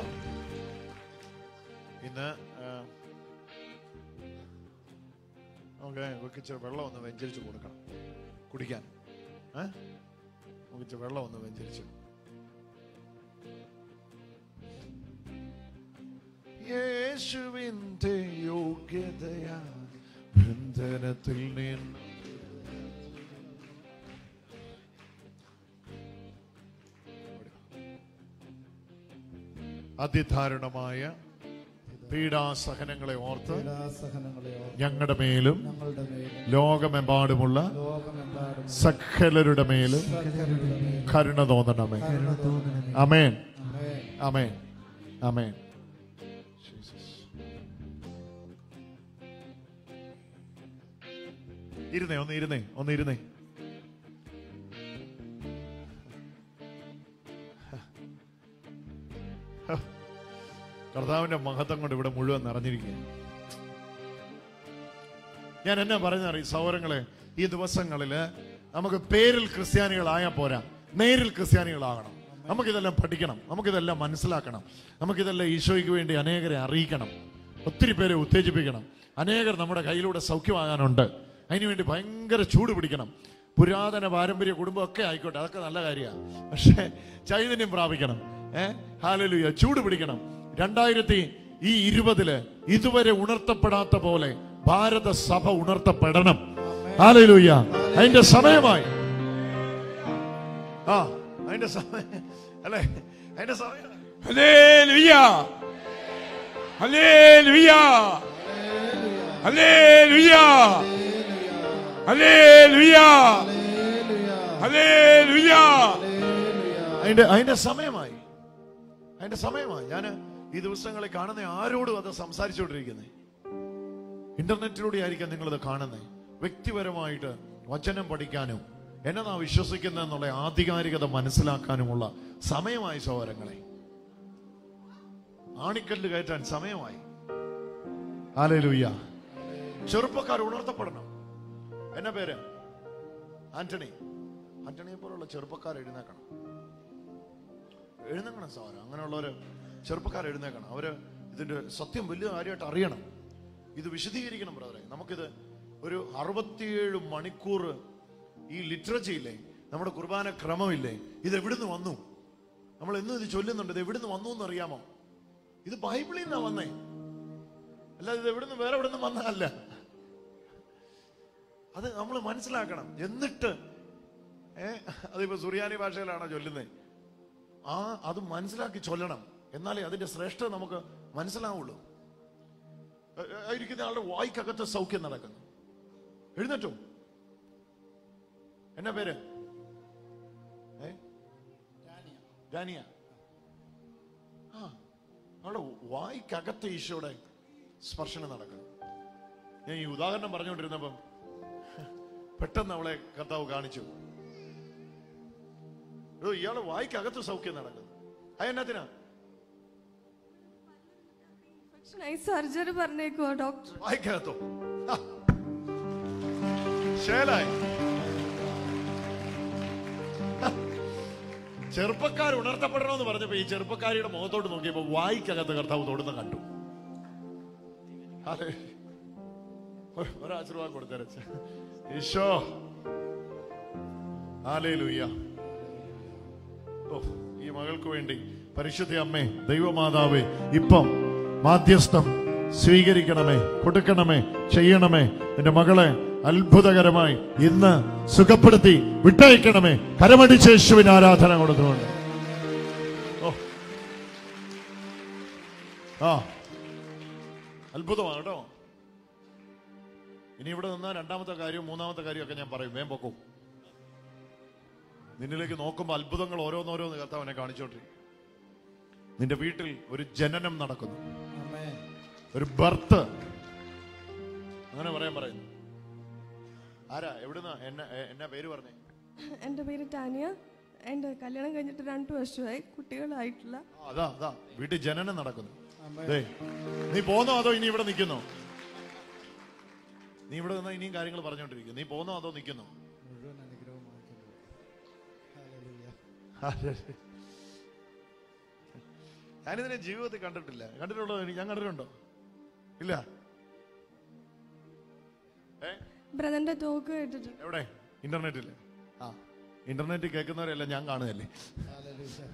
ഇന്ന് ആ, നമുക്ക് നമുക്ക് ഇച്ചിരി വെള്ളം ഒന്ന് വെഞ്ചരിച്ച് കൊടുക്കണം കുടിക്കാൻ ഏ നമുക്ക് ഇച്ചിരി വെള്ളം ഒന്ന് വെഞ്ചരിച്ച് യേശുവിന്റെ യോഗ്യതയാ ബന്ധനത്തിൽ നിന്ന് അതിദാരുണമായ പീഡാസഹനങ്ങളെ ഓർത്ത് പീഡാസഹനങ്ങളെ ഓർത്ത് ഞങ്ങളുടെ മേലും ഞങ്ങളുടെ മേലും ലോകമെമ്പാടുമുള്ള ലോകമെമ്പാടും സകലരുടെ മേലും സകലരുടെ മേലും കരുണ തോന്നണമേ കരുണ തോന്നണമേ. അമേൻ ആമേൻ. അമേൻ അമേൻ ഇരുന്നേ ഒന്ന് ഇരുന്നേ ഒന്ന് ഇരുന്നേ കർത്താവിന്റെ മഹത്വം കൊണ്ട് ഇവിടെ മുഴുവൻ നിറഞ്ഞിരിക്കുകയാണ് ഞാൻ എന്നാ പറയുന്നറിയ സൗരങ്ങളെ ഈ ദിവസങ്ങളില് നമുക്ക് പേരിൽ ക്രിസ്ത്യാനികളായാൽ പോരാ നേരിൽ ക്രിസ്ത്യാനികളാകണം നമുക്കിതെല്ലാം പഠിക്കണം നമുക്കിതെല്ലാം മനസ്സിലാക്കണം നമുക്കിതെല്ലാം ഈശോയ്ക്ക് വേണ്ടി അനേകരെ അറിയിക്കണം ഒത്തിരി പേരെ ഉത്തേജിപ്പിക്കണം അനേകർ നമ്മുടെ കയ്യിലൂടെ സൗഖ്യമാകാനുണ്ട് അതിനുവേണ്ടി ഭയങ്കര ചൂട് പിടിക്കണം പുരാതന പാരമ്പര്യ കുടുംബമൊക്കെ ആയിക്കോട്ടെ അതൊക്കെ നല്ല കാര്യമാണ് പക്ഷേ ചൈതന്യം പ്രാപിക്കണം ഏഹ് ഹാലലുയ ചൂട് പിടിക്കണം രണ്ടായിരത്തി ഈ ഇരുപതില് ഇതുവരെ ഉണർത്തപ്പെടാത്ത പോലെ ഭാരത സഭ ഉണർത്തപ്പെടണം ഹാലലുയ അതിന്റെ സമയമായി ആ അതിന്റെ സമയം അല്ലേ അതിന്റെ സമയം ഹല്ലേലൂയ ഹല്ലേലൂയ ഹല്ലേലൂയ ഹല്ലേലൂയ ഹല്ലേലൂയ അതിന്റെ അതിന്റെ സമയമായി അതിന്റെ സമയമായി ഞാൻ ഈ ദിവസങ്ങളിൽ കാണുന്ന ആരോടും അത് സംസാരിച്ചുകൊണ്ടിരിക്കുന്നത് ഇന്റർനെറ്റിലൂടെ ആയിരിക്കാം നിങ്ങളിത് കാണുന്നത് വ്യക്തിപരമായിട്ട് വചനം പഠിക്കാനും എന്നതാ വിശ്വസിക്കുന്നത് എന്നുള്ള ആധികാരികത മനസ്സിലാക്കാനുമുള്ള സമയമായി സഹോദരങ്ങളെ ആണിക്കല്ല് കയറ്റാൻ സമയമായി ആലൂയ്യ ചെറുപ്പക്കാർ ഉണർത്തപ്പെടണം എന്നെ പേര് ആന്റണി ആന്റണിയെ പോലുള്ള ചെറുപ്പക്കാർ എഴുന്നേക്കണം എഴുന്നേക്കണം സാറ് അങ്ങനെയുള്ളവര് ചെറുപ്പക്കാർ എഴുന്നേക്കണം അവര് ഇതിന്റെ സത്യം വലിയ കാര്യമായിട്ട് അറിയണം ഇത് വിശദീകരിക്കണം ബ്രദറെ നമുക്കിത് ഒരു അറുപത്തിയേഴ് മണിക്കൂർ ഈ ലിറ്ററേച്ചർ ഇല്ലേ നമ്മുടെ കുർബാന ക്രമമില്ലേ ഇത് എവിടുന്ന് വന്നു നമ്മൾ എന്നും ഇത് ചൊല്ലുന്നുണ്ട് ഇത് എവിടുന്ന് വന്നു എന്ന് അറിയാമോ ഇത് ബൈബിളിൽ നിന്നാ വന്നേ അല്ലാതെ ഇത് എവിടുന്ന് വേറെ എവിടുന്ന് വന്നതല്ല അത് നമ്മൾ മനസ്സിലാക്കണം എന്നിട്ട് ഏ അതിപ്പോ സുറിയാനി ഭാഷയിലാണോ ചൊല്ലുന്നത് ആ അത് മനസ്സിലാക്കി ചൊല്ലണം എന്നാലേ അതിന്റെ ശ്രേഷ്ഠത നമുക്ക് മനസ്സിലാവുള്ളൂ ഏ, ഏ, ഇരിക്കുന്ന ആളുടെ വായിക്കകത്ത് സൗഖ്യം നടക്കുന്നു എഴുന്നേറ്റോ എന്നാ പേര് ഏ ഡാനിയ ആ അവളുടെ വായിക്കകത്ത് ഈശോയുടെ സ്പർശനം നടക്കുന്നു ഞാൻ ഈ ഉദാഹരണം പറഞ്ഞുകൊണ്ടിരുന്നപ്പം പെട്ടെന്ന് അവളെ കർത്താവ് കാണിച്ചു എടോ, ഇയാളെ വായിക്കകത്ത് സൗഖ്യം നടക്കുന്നു അതെന്നാത്തിനാ സർജറി പറഞ്ഞേക്കോ ഡോക്ടർ വായിക്കകത്തോ ആ. ശേലായി ആ. ചെറുപ്പക്കാർ ഉണർത്തപ്പെടണമെന്ന് പറഞ്ഞപ്പോ ഈ ചെറുപ്പക്കാരിയുടെ മുഖത്തോട്ട് നോക്കിയപ്പോ വായിക്കകത്ത് കർത്താവ് തൊടുന്ന കണ്ടു അതെ ഒരു- ഒരാശീർവാദം കൊടുത്തരച്ച ഈശോ ഹാലേലൂയ്യ ഓ ഈ മകൾക്ക് വേണ്ടി പരിശുദ്ധ അമ്മേ ദൈവമാതാവേ ഇപ്പം മാധ്യസ്ഥം സ്വീകരിക്കണമേ കൊടുക്കണമേ ചെയ്യണമേ എന്റെ മകളെ അത്ഭുതകരമായി ഇന്ന് സുഖപ്പെടുത്തി വിട്ടയക്കണമേ കരമടിച്ച് യേശുവിന് ആരാധന കൊടുത്തുകൊണ്ട് ഓ ആ അത്ഭുതമാണ് കേട്ടോ ഇനി ഇവിടെ നിന്നാ രണ്ടാമത്തെ കാര്യവും മൂന്നാമത്തെ കാര്യവും ഒക്കെ ഞാൻ പറയും വേം പൊക്കും നിന്നിലേക്ക് നോക്കുമ്പോൾ അത്ഭുതങ്ങൾ ഓരോന്നോരോന്ന് കർത്താവിനെ കാണിച്ചോണ്ടിരിക്കും നിന്റെ വീട്ടിൽ ഒരു ജനനം നടക്കുന്നു ആമേൻ. ഒരു ബർത്ത് അങ്ങനെ പറയാൻ പറയുന്നു ആരാ എവിടുന്ന എന്നെ എ- എന്നാ പേര് പറഞ്ഞേ എൻ്റെ പേര് ടാനിയ എൻ്റെ കല്യാണം കഴിഞ്ഞിട്ട് രണ്ട് വർഷമായി കുട്ടികളായിട്ടില്ല ആ, അതാ അതാ വീട്ടിൽ ജനനം നടക്കുന്നു ദേ, നീ പോന്നോ അതോ ഇനി ഇവിടെ നിൽക്കുന്നോ നീ ഇവിടെ നിന്നാ ഇനിയും കാര്യങ്ങൾ പറഞ്ഞോണ്ടിരിക്കും നീ പോന്നോ അതോ നിൽക്കുന്നോ മുഴുവൻ അനുഗ്രഹമാക്കുന്നു ഹല്ലേലൂയ. ഞാനിതിനെ ജീവിതത്തിൽ കണ്ടിട്ടില്ല കണ്ടിട്ടുണ്ടോ എനിക്ക് ഞാൻ കണ്ടിട്ടുണ്ടോ ഇല്ല ഏ ബ്രദറിൻ്റെ ടോക്ക് കേട്ടിട്ടുണ്ട് എവിടെ ഇന്റർനെറ്റിൽ ആ ഇന്റർനെറ്റിൽ കേൾക്കുന്നവരെല്ലാം ഞാൻ കാണുകയല്ലേ ഹല്ലേലൂയ.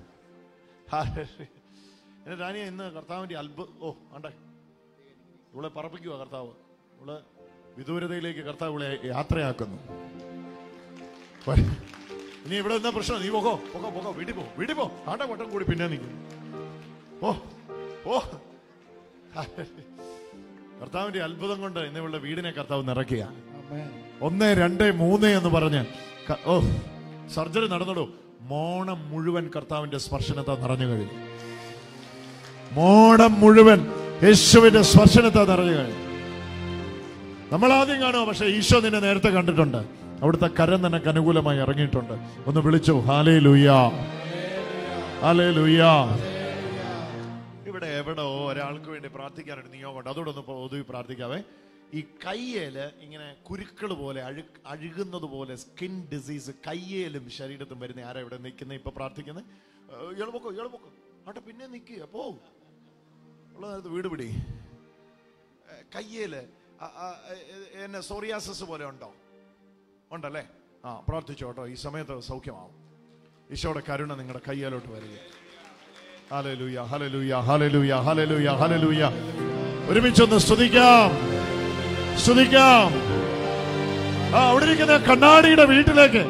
എന്നെ റാനിയ ഇന്ന് കർത്താവിന്റെ അത്ഭുത ഓ ആണ്ടേ ഇവളെ പറപ്പിക്കുക കർത്താവ് ഇവള് വിദൂരതയിലേക്ക് കർത്താവ് ഇവളെ യാത്രയാക്കുന്നു വര. ഇനി ഇവിടെ എന്താ പ്രശ്നം നീ പോകോ പോകോ പോകോ വീട്ടിൽ പോ വീട്ടിൽ പോ ആണ്ട വട്ടം കൂടി പിന്നെ നിൽക്കും ഓ ഓ കർത്താവിന്റെ അത്ഭുതം കൊണ്ട് ഇന്ന് ഇവളുടെ വീടിനെ കർത്താവ് നിറയ്ക്കുക ഒന്ന് രണ്ട് മൂന്ന് എന്ന് പറഞ്ഞ് ക- ഓ സർജറി നടന്നടോ മോണം മുഴുവൻ കർത്താവിന്റെ സ്പർശനത്തെ നിറഞ്ഞു കഴിഞ്ഞു മോണം മുഴുവൻ യേശുവിന്റെ സ്പർശനത്തെ നിറഞ്ഞു കഴിഞ്ഞു നമ്മൾ ആദ്യം കാണുമോ പക്ഷെ ഈശോ നിന്നെ നേരത്തെ കണ്ടിട്ടുണ്ട് അവിടുത്തെ കരം നിനക്ക് അനുകൂലമായി ഇറങ്ങിയിട്ടുണ്ട് ഒന്ന് വിളിച്ചു ഹാലേ ലുയ്യാ ഹാലേ ലുയ്യാ ഇവിടെ എവിടോ ഒരാൾക്ക് വേണ്ടി പ്രാർത്ഥിക്കാനൊരു നിയോഗമുണ്ട് അതോടെ ഒന്ന് പൊതുവെ പ്രാർത്ഥിക്കാവേ ഈ കയ്യേല് ഇങ്ങനെ കുരുക്കൾ പോലെ അഴു അഴുകുന്നത് പോലെ സ്കിൻ ഡിസീസ് കയ്യേലും ശരീരത്തും വരുന്ന ആരാ ഇവിടെ നിൽക്കുന്നത് ഇപ്പൊ പ്രാർത്ഥിക്കുന്നത് എളുപ്പൊക്കോ എളുപ്പൊക്കോ ആട്ടെ പിന്നെ നിൽക്കുക പോ ഉള്ള നേരത്ത് വീട് പിടി ഏ, കയ്യേല് ആ, ആ, ഏ, എന്നെ സോറിയാസിസ് പോലെ ഉണ്ടോ ഉണ്ടല്ലേ ആ പ്രാർത്ഥിച്ചോ കേട്ടോ ഈ സമയത്ത് സൗഖ്യമാവും ഈശോയുടെ കരുണ നിങ്ങളുടെ കയ്യേലോട്ട് വരിക ഹല്ലേലൂയ ഹല്ലേലൂയ ഹല്ലേലൂയ ഹല്ലേലൂയ ഹല്ലേലൂയ ഒരുമിച്ചൊന്ന് സ്തുതിക്കാം സ്തുതിക്കാം ആ അവിടെ ഇരിക്കുന്ന കണ്ണാടിയുടെ വീട്ടിലേക്ക്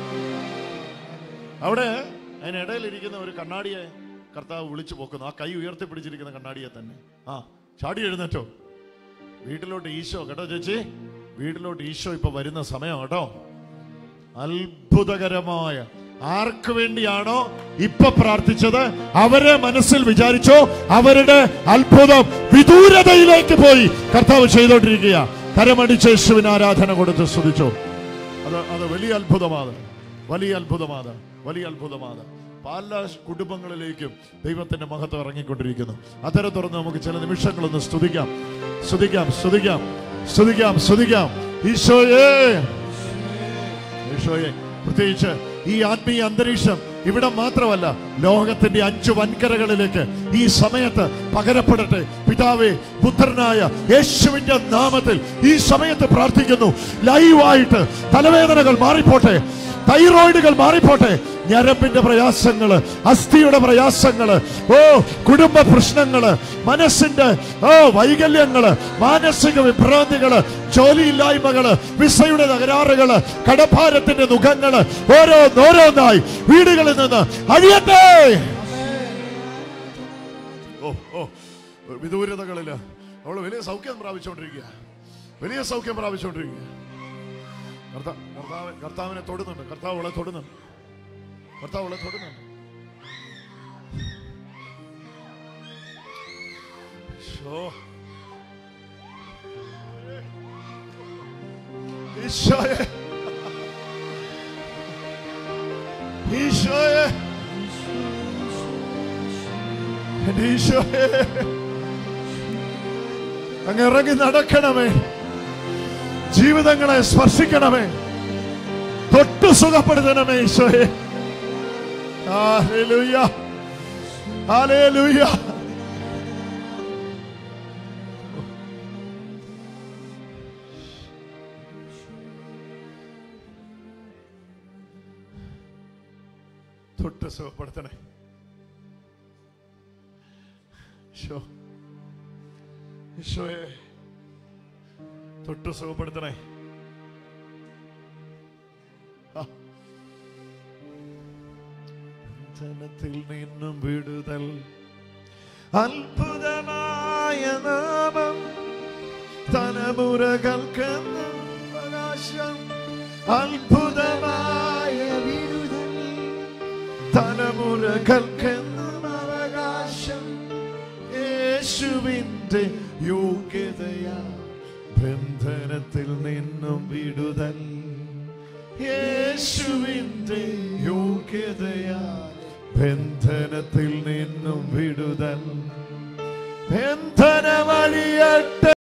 അവിടെ അതിനിടയിൽ ഇരിക്കുന്ന ഒരു കണ്ണാടിയെ കർത്താവ് വിളിച്ചു പോക്കുന്നു ആ കൈ ഉയർത്തി പിടിച്ചിരിക്കുന്ന കണ്ണാടിയെ തന്നെ ആ ചാടി എഴുന്നേറ്റോ വീട്ടിലോട്ട് ഈശോ കേട്ടോ ചേച്ചി വീട്ടിലോട്ട് ഈശോ ഇപ്പൊ വരുന്ന സമയം കേട്ടോ അത്ഭുതകരമായ ആർക്ക് വേണ്ടിയാണോ ഇപ്പൊ പ്രാർത്ഥിച്ചത് അവരെ മനസ്സിൽ വിചാരിച്ചോ അവരുടെ അത്ഭുതം വിദൂരതയിലേക്ക് പോയി കർത്താവ് ചെയ്തോണ്ടിരിക്കുക കരമടിച്ച് യേശുവിന് ആരാധന കൊടുത്ത് സ്തുതിച്ചോ അത് അത് വലിയ അത്ഭുതമാണ് വലിയ അത്ഭുതമാണ് വലിയ അത്ഭുതമാണ് പല കുടുംബങ്ങളിലേക്കും ദൈവത്തിന്റെ മഹത്വം ഇറങ്ങിക്കൊണ്ടിരിക്കുന്നു അത്തരം തുറന്ന് നമുക്ക് ചില നിമിഷങ്ങളൊന്ന് സ്തുതിക്കാം സ്തുതിക്കാം സ്തുതിക്കാം സ്തുതിക്കാം സ്തുതിക്കാം ഈശോയേ ഈശോയെ പ്രത്യേകിച്ച് ഈ ആത്മീയ അന്തരീക്ഷം ഇവിടെ മാത്രമല്ല ലോകത്തിന്റെ അഞ്ചു വൻകരകളിലേക്ക് ഈ സമയത്ത് പകരപ്പെടട്ടെ പിതാവേ പുത്രനായ യേശുവിന്റെ നാമത്തിൽ ഈ സമയത്ത് പ്രാർത്ഥിക്കുന്നു ലൈവായിട്ട് തലവേദനകൾ മാറിപ്പോട്ടെ തൈറോയിഡുകൾ മാറിപ്പോട്ടെ ഞരമ്പിന്റെ പ്രയാസങ്ങള് അസ്ഥിയുടെ പ്രയാസങ്ങള് ഓ കുടുംബ പ്രശ്നങ്ങള് മനസ്സിന്റെ ഓ വൈകല്യങ്ങള് മാനസിക വിഭ്രാന്തികള് ജോലിയില്ലായ്മകള് വിസയുടെ തകരാറുകള് കടഭാരത്തിന്റെ മുഖങ്ങള് ഓരോന്നോരോന്നായി വീടുകളിൽ നിന്ന് അഴിയട്ടെ ഓ ഓ വിദൂരതകളില് അവള് വലിയ സൗഖ്യം പ്രാപിച്ചുകൊണ്ടിരിക്കുക വലിയ സൗഖ്യം പ്രാപിച്ചുകൊണ്ടിരിക്കുക കർത്താ- കർത്താവ് കർത്താവിനെ തൊടുന്നുണ്ട് കർത്താവ് അവളെ തൊടുന്നുണ്ട് കർത്താവ് അവളെ തൊടുന്നുണ്ട് ശോ. ഈശോയെ ഈശോയെ എന്റെ ഈശോയെ അങ്ങ് ഇറങ്ങി നടക്കണമേ ജീവിതങ്ങളെ സ്പർശിക്കണമേ തൊട്ട് സുഖപ്പെടുത്തണമേ ഈശോയെ ഹല്ലേലൂയ ഹല്ലേലൂയ തൊട്ട് സുഖപ്പെടുത്തണേ ഈശോ ഈശോയെ തൊട്ട് സുഖപ്പെടുത്തണേ ആ. ബന്ധനത്തിൽ നിന്നും വിടുതൽ അത്ഭുതമായ നാമം തലമുറകൾക്കെന്നും പ്രകാശം അത്ഭുതമായ വിടുതൽ തലമുറകൾക്കെന്നും അവകാശം യേശുവിന്റെ യോഗ്യതയാ ബന്ധനത്തിൽ നിന്നും വിടുതൽ യേശുവിന്റെ യോഗ്യതയാ ബന്ധനത്തിൽ നിന്നും വിടുതൽ ബന്ധ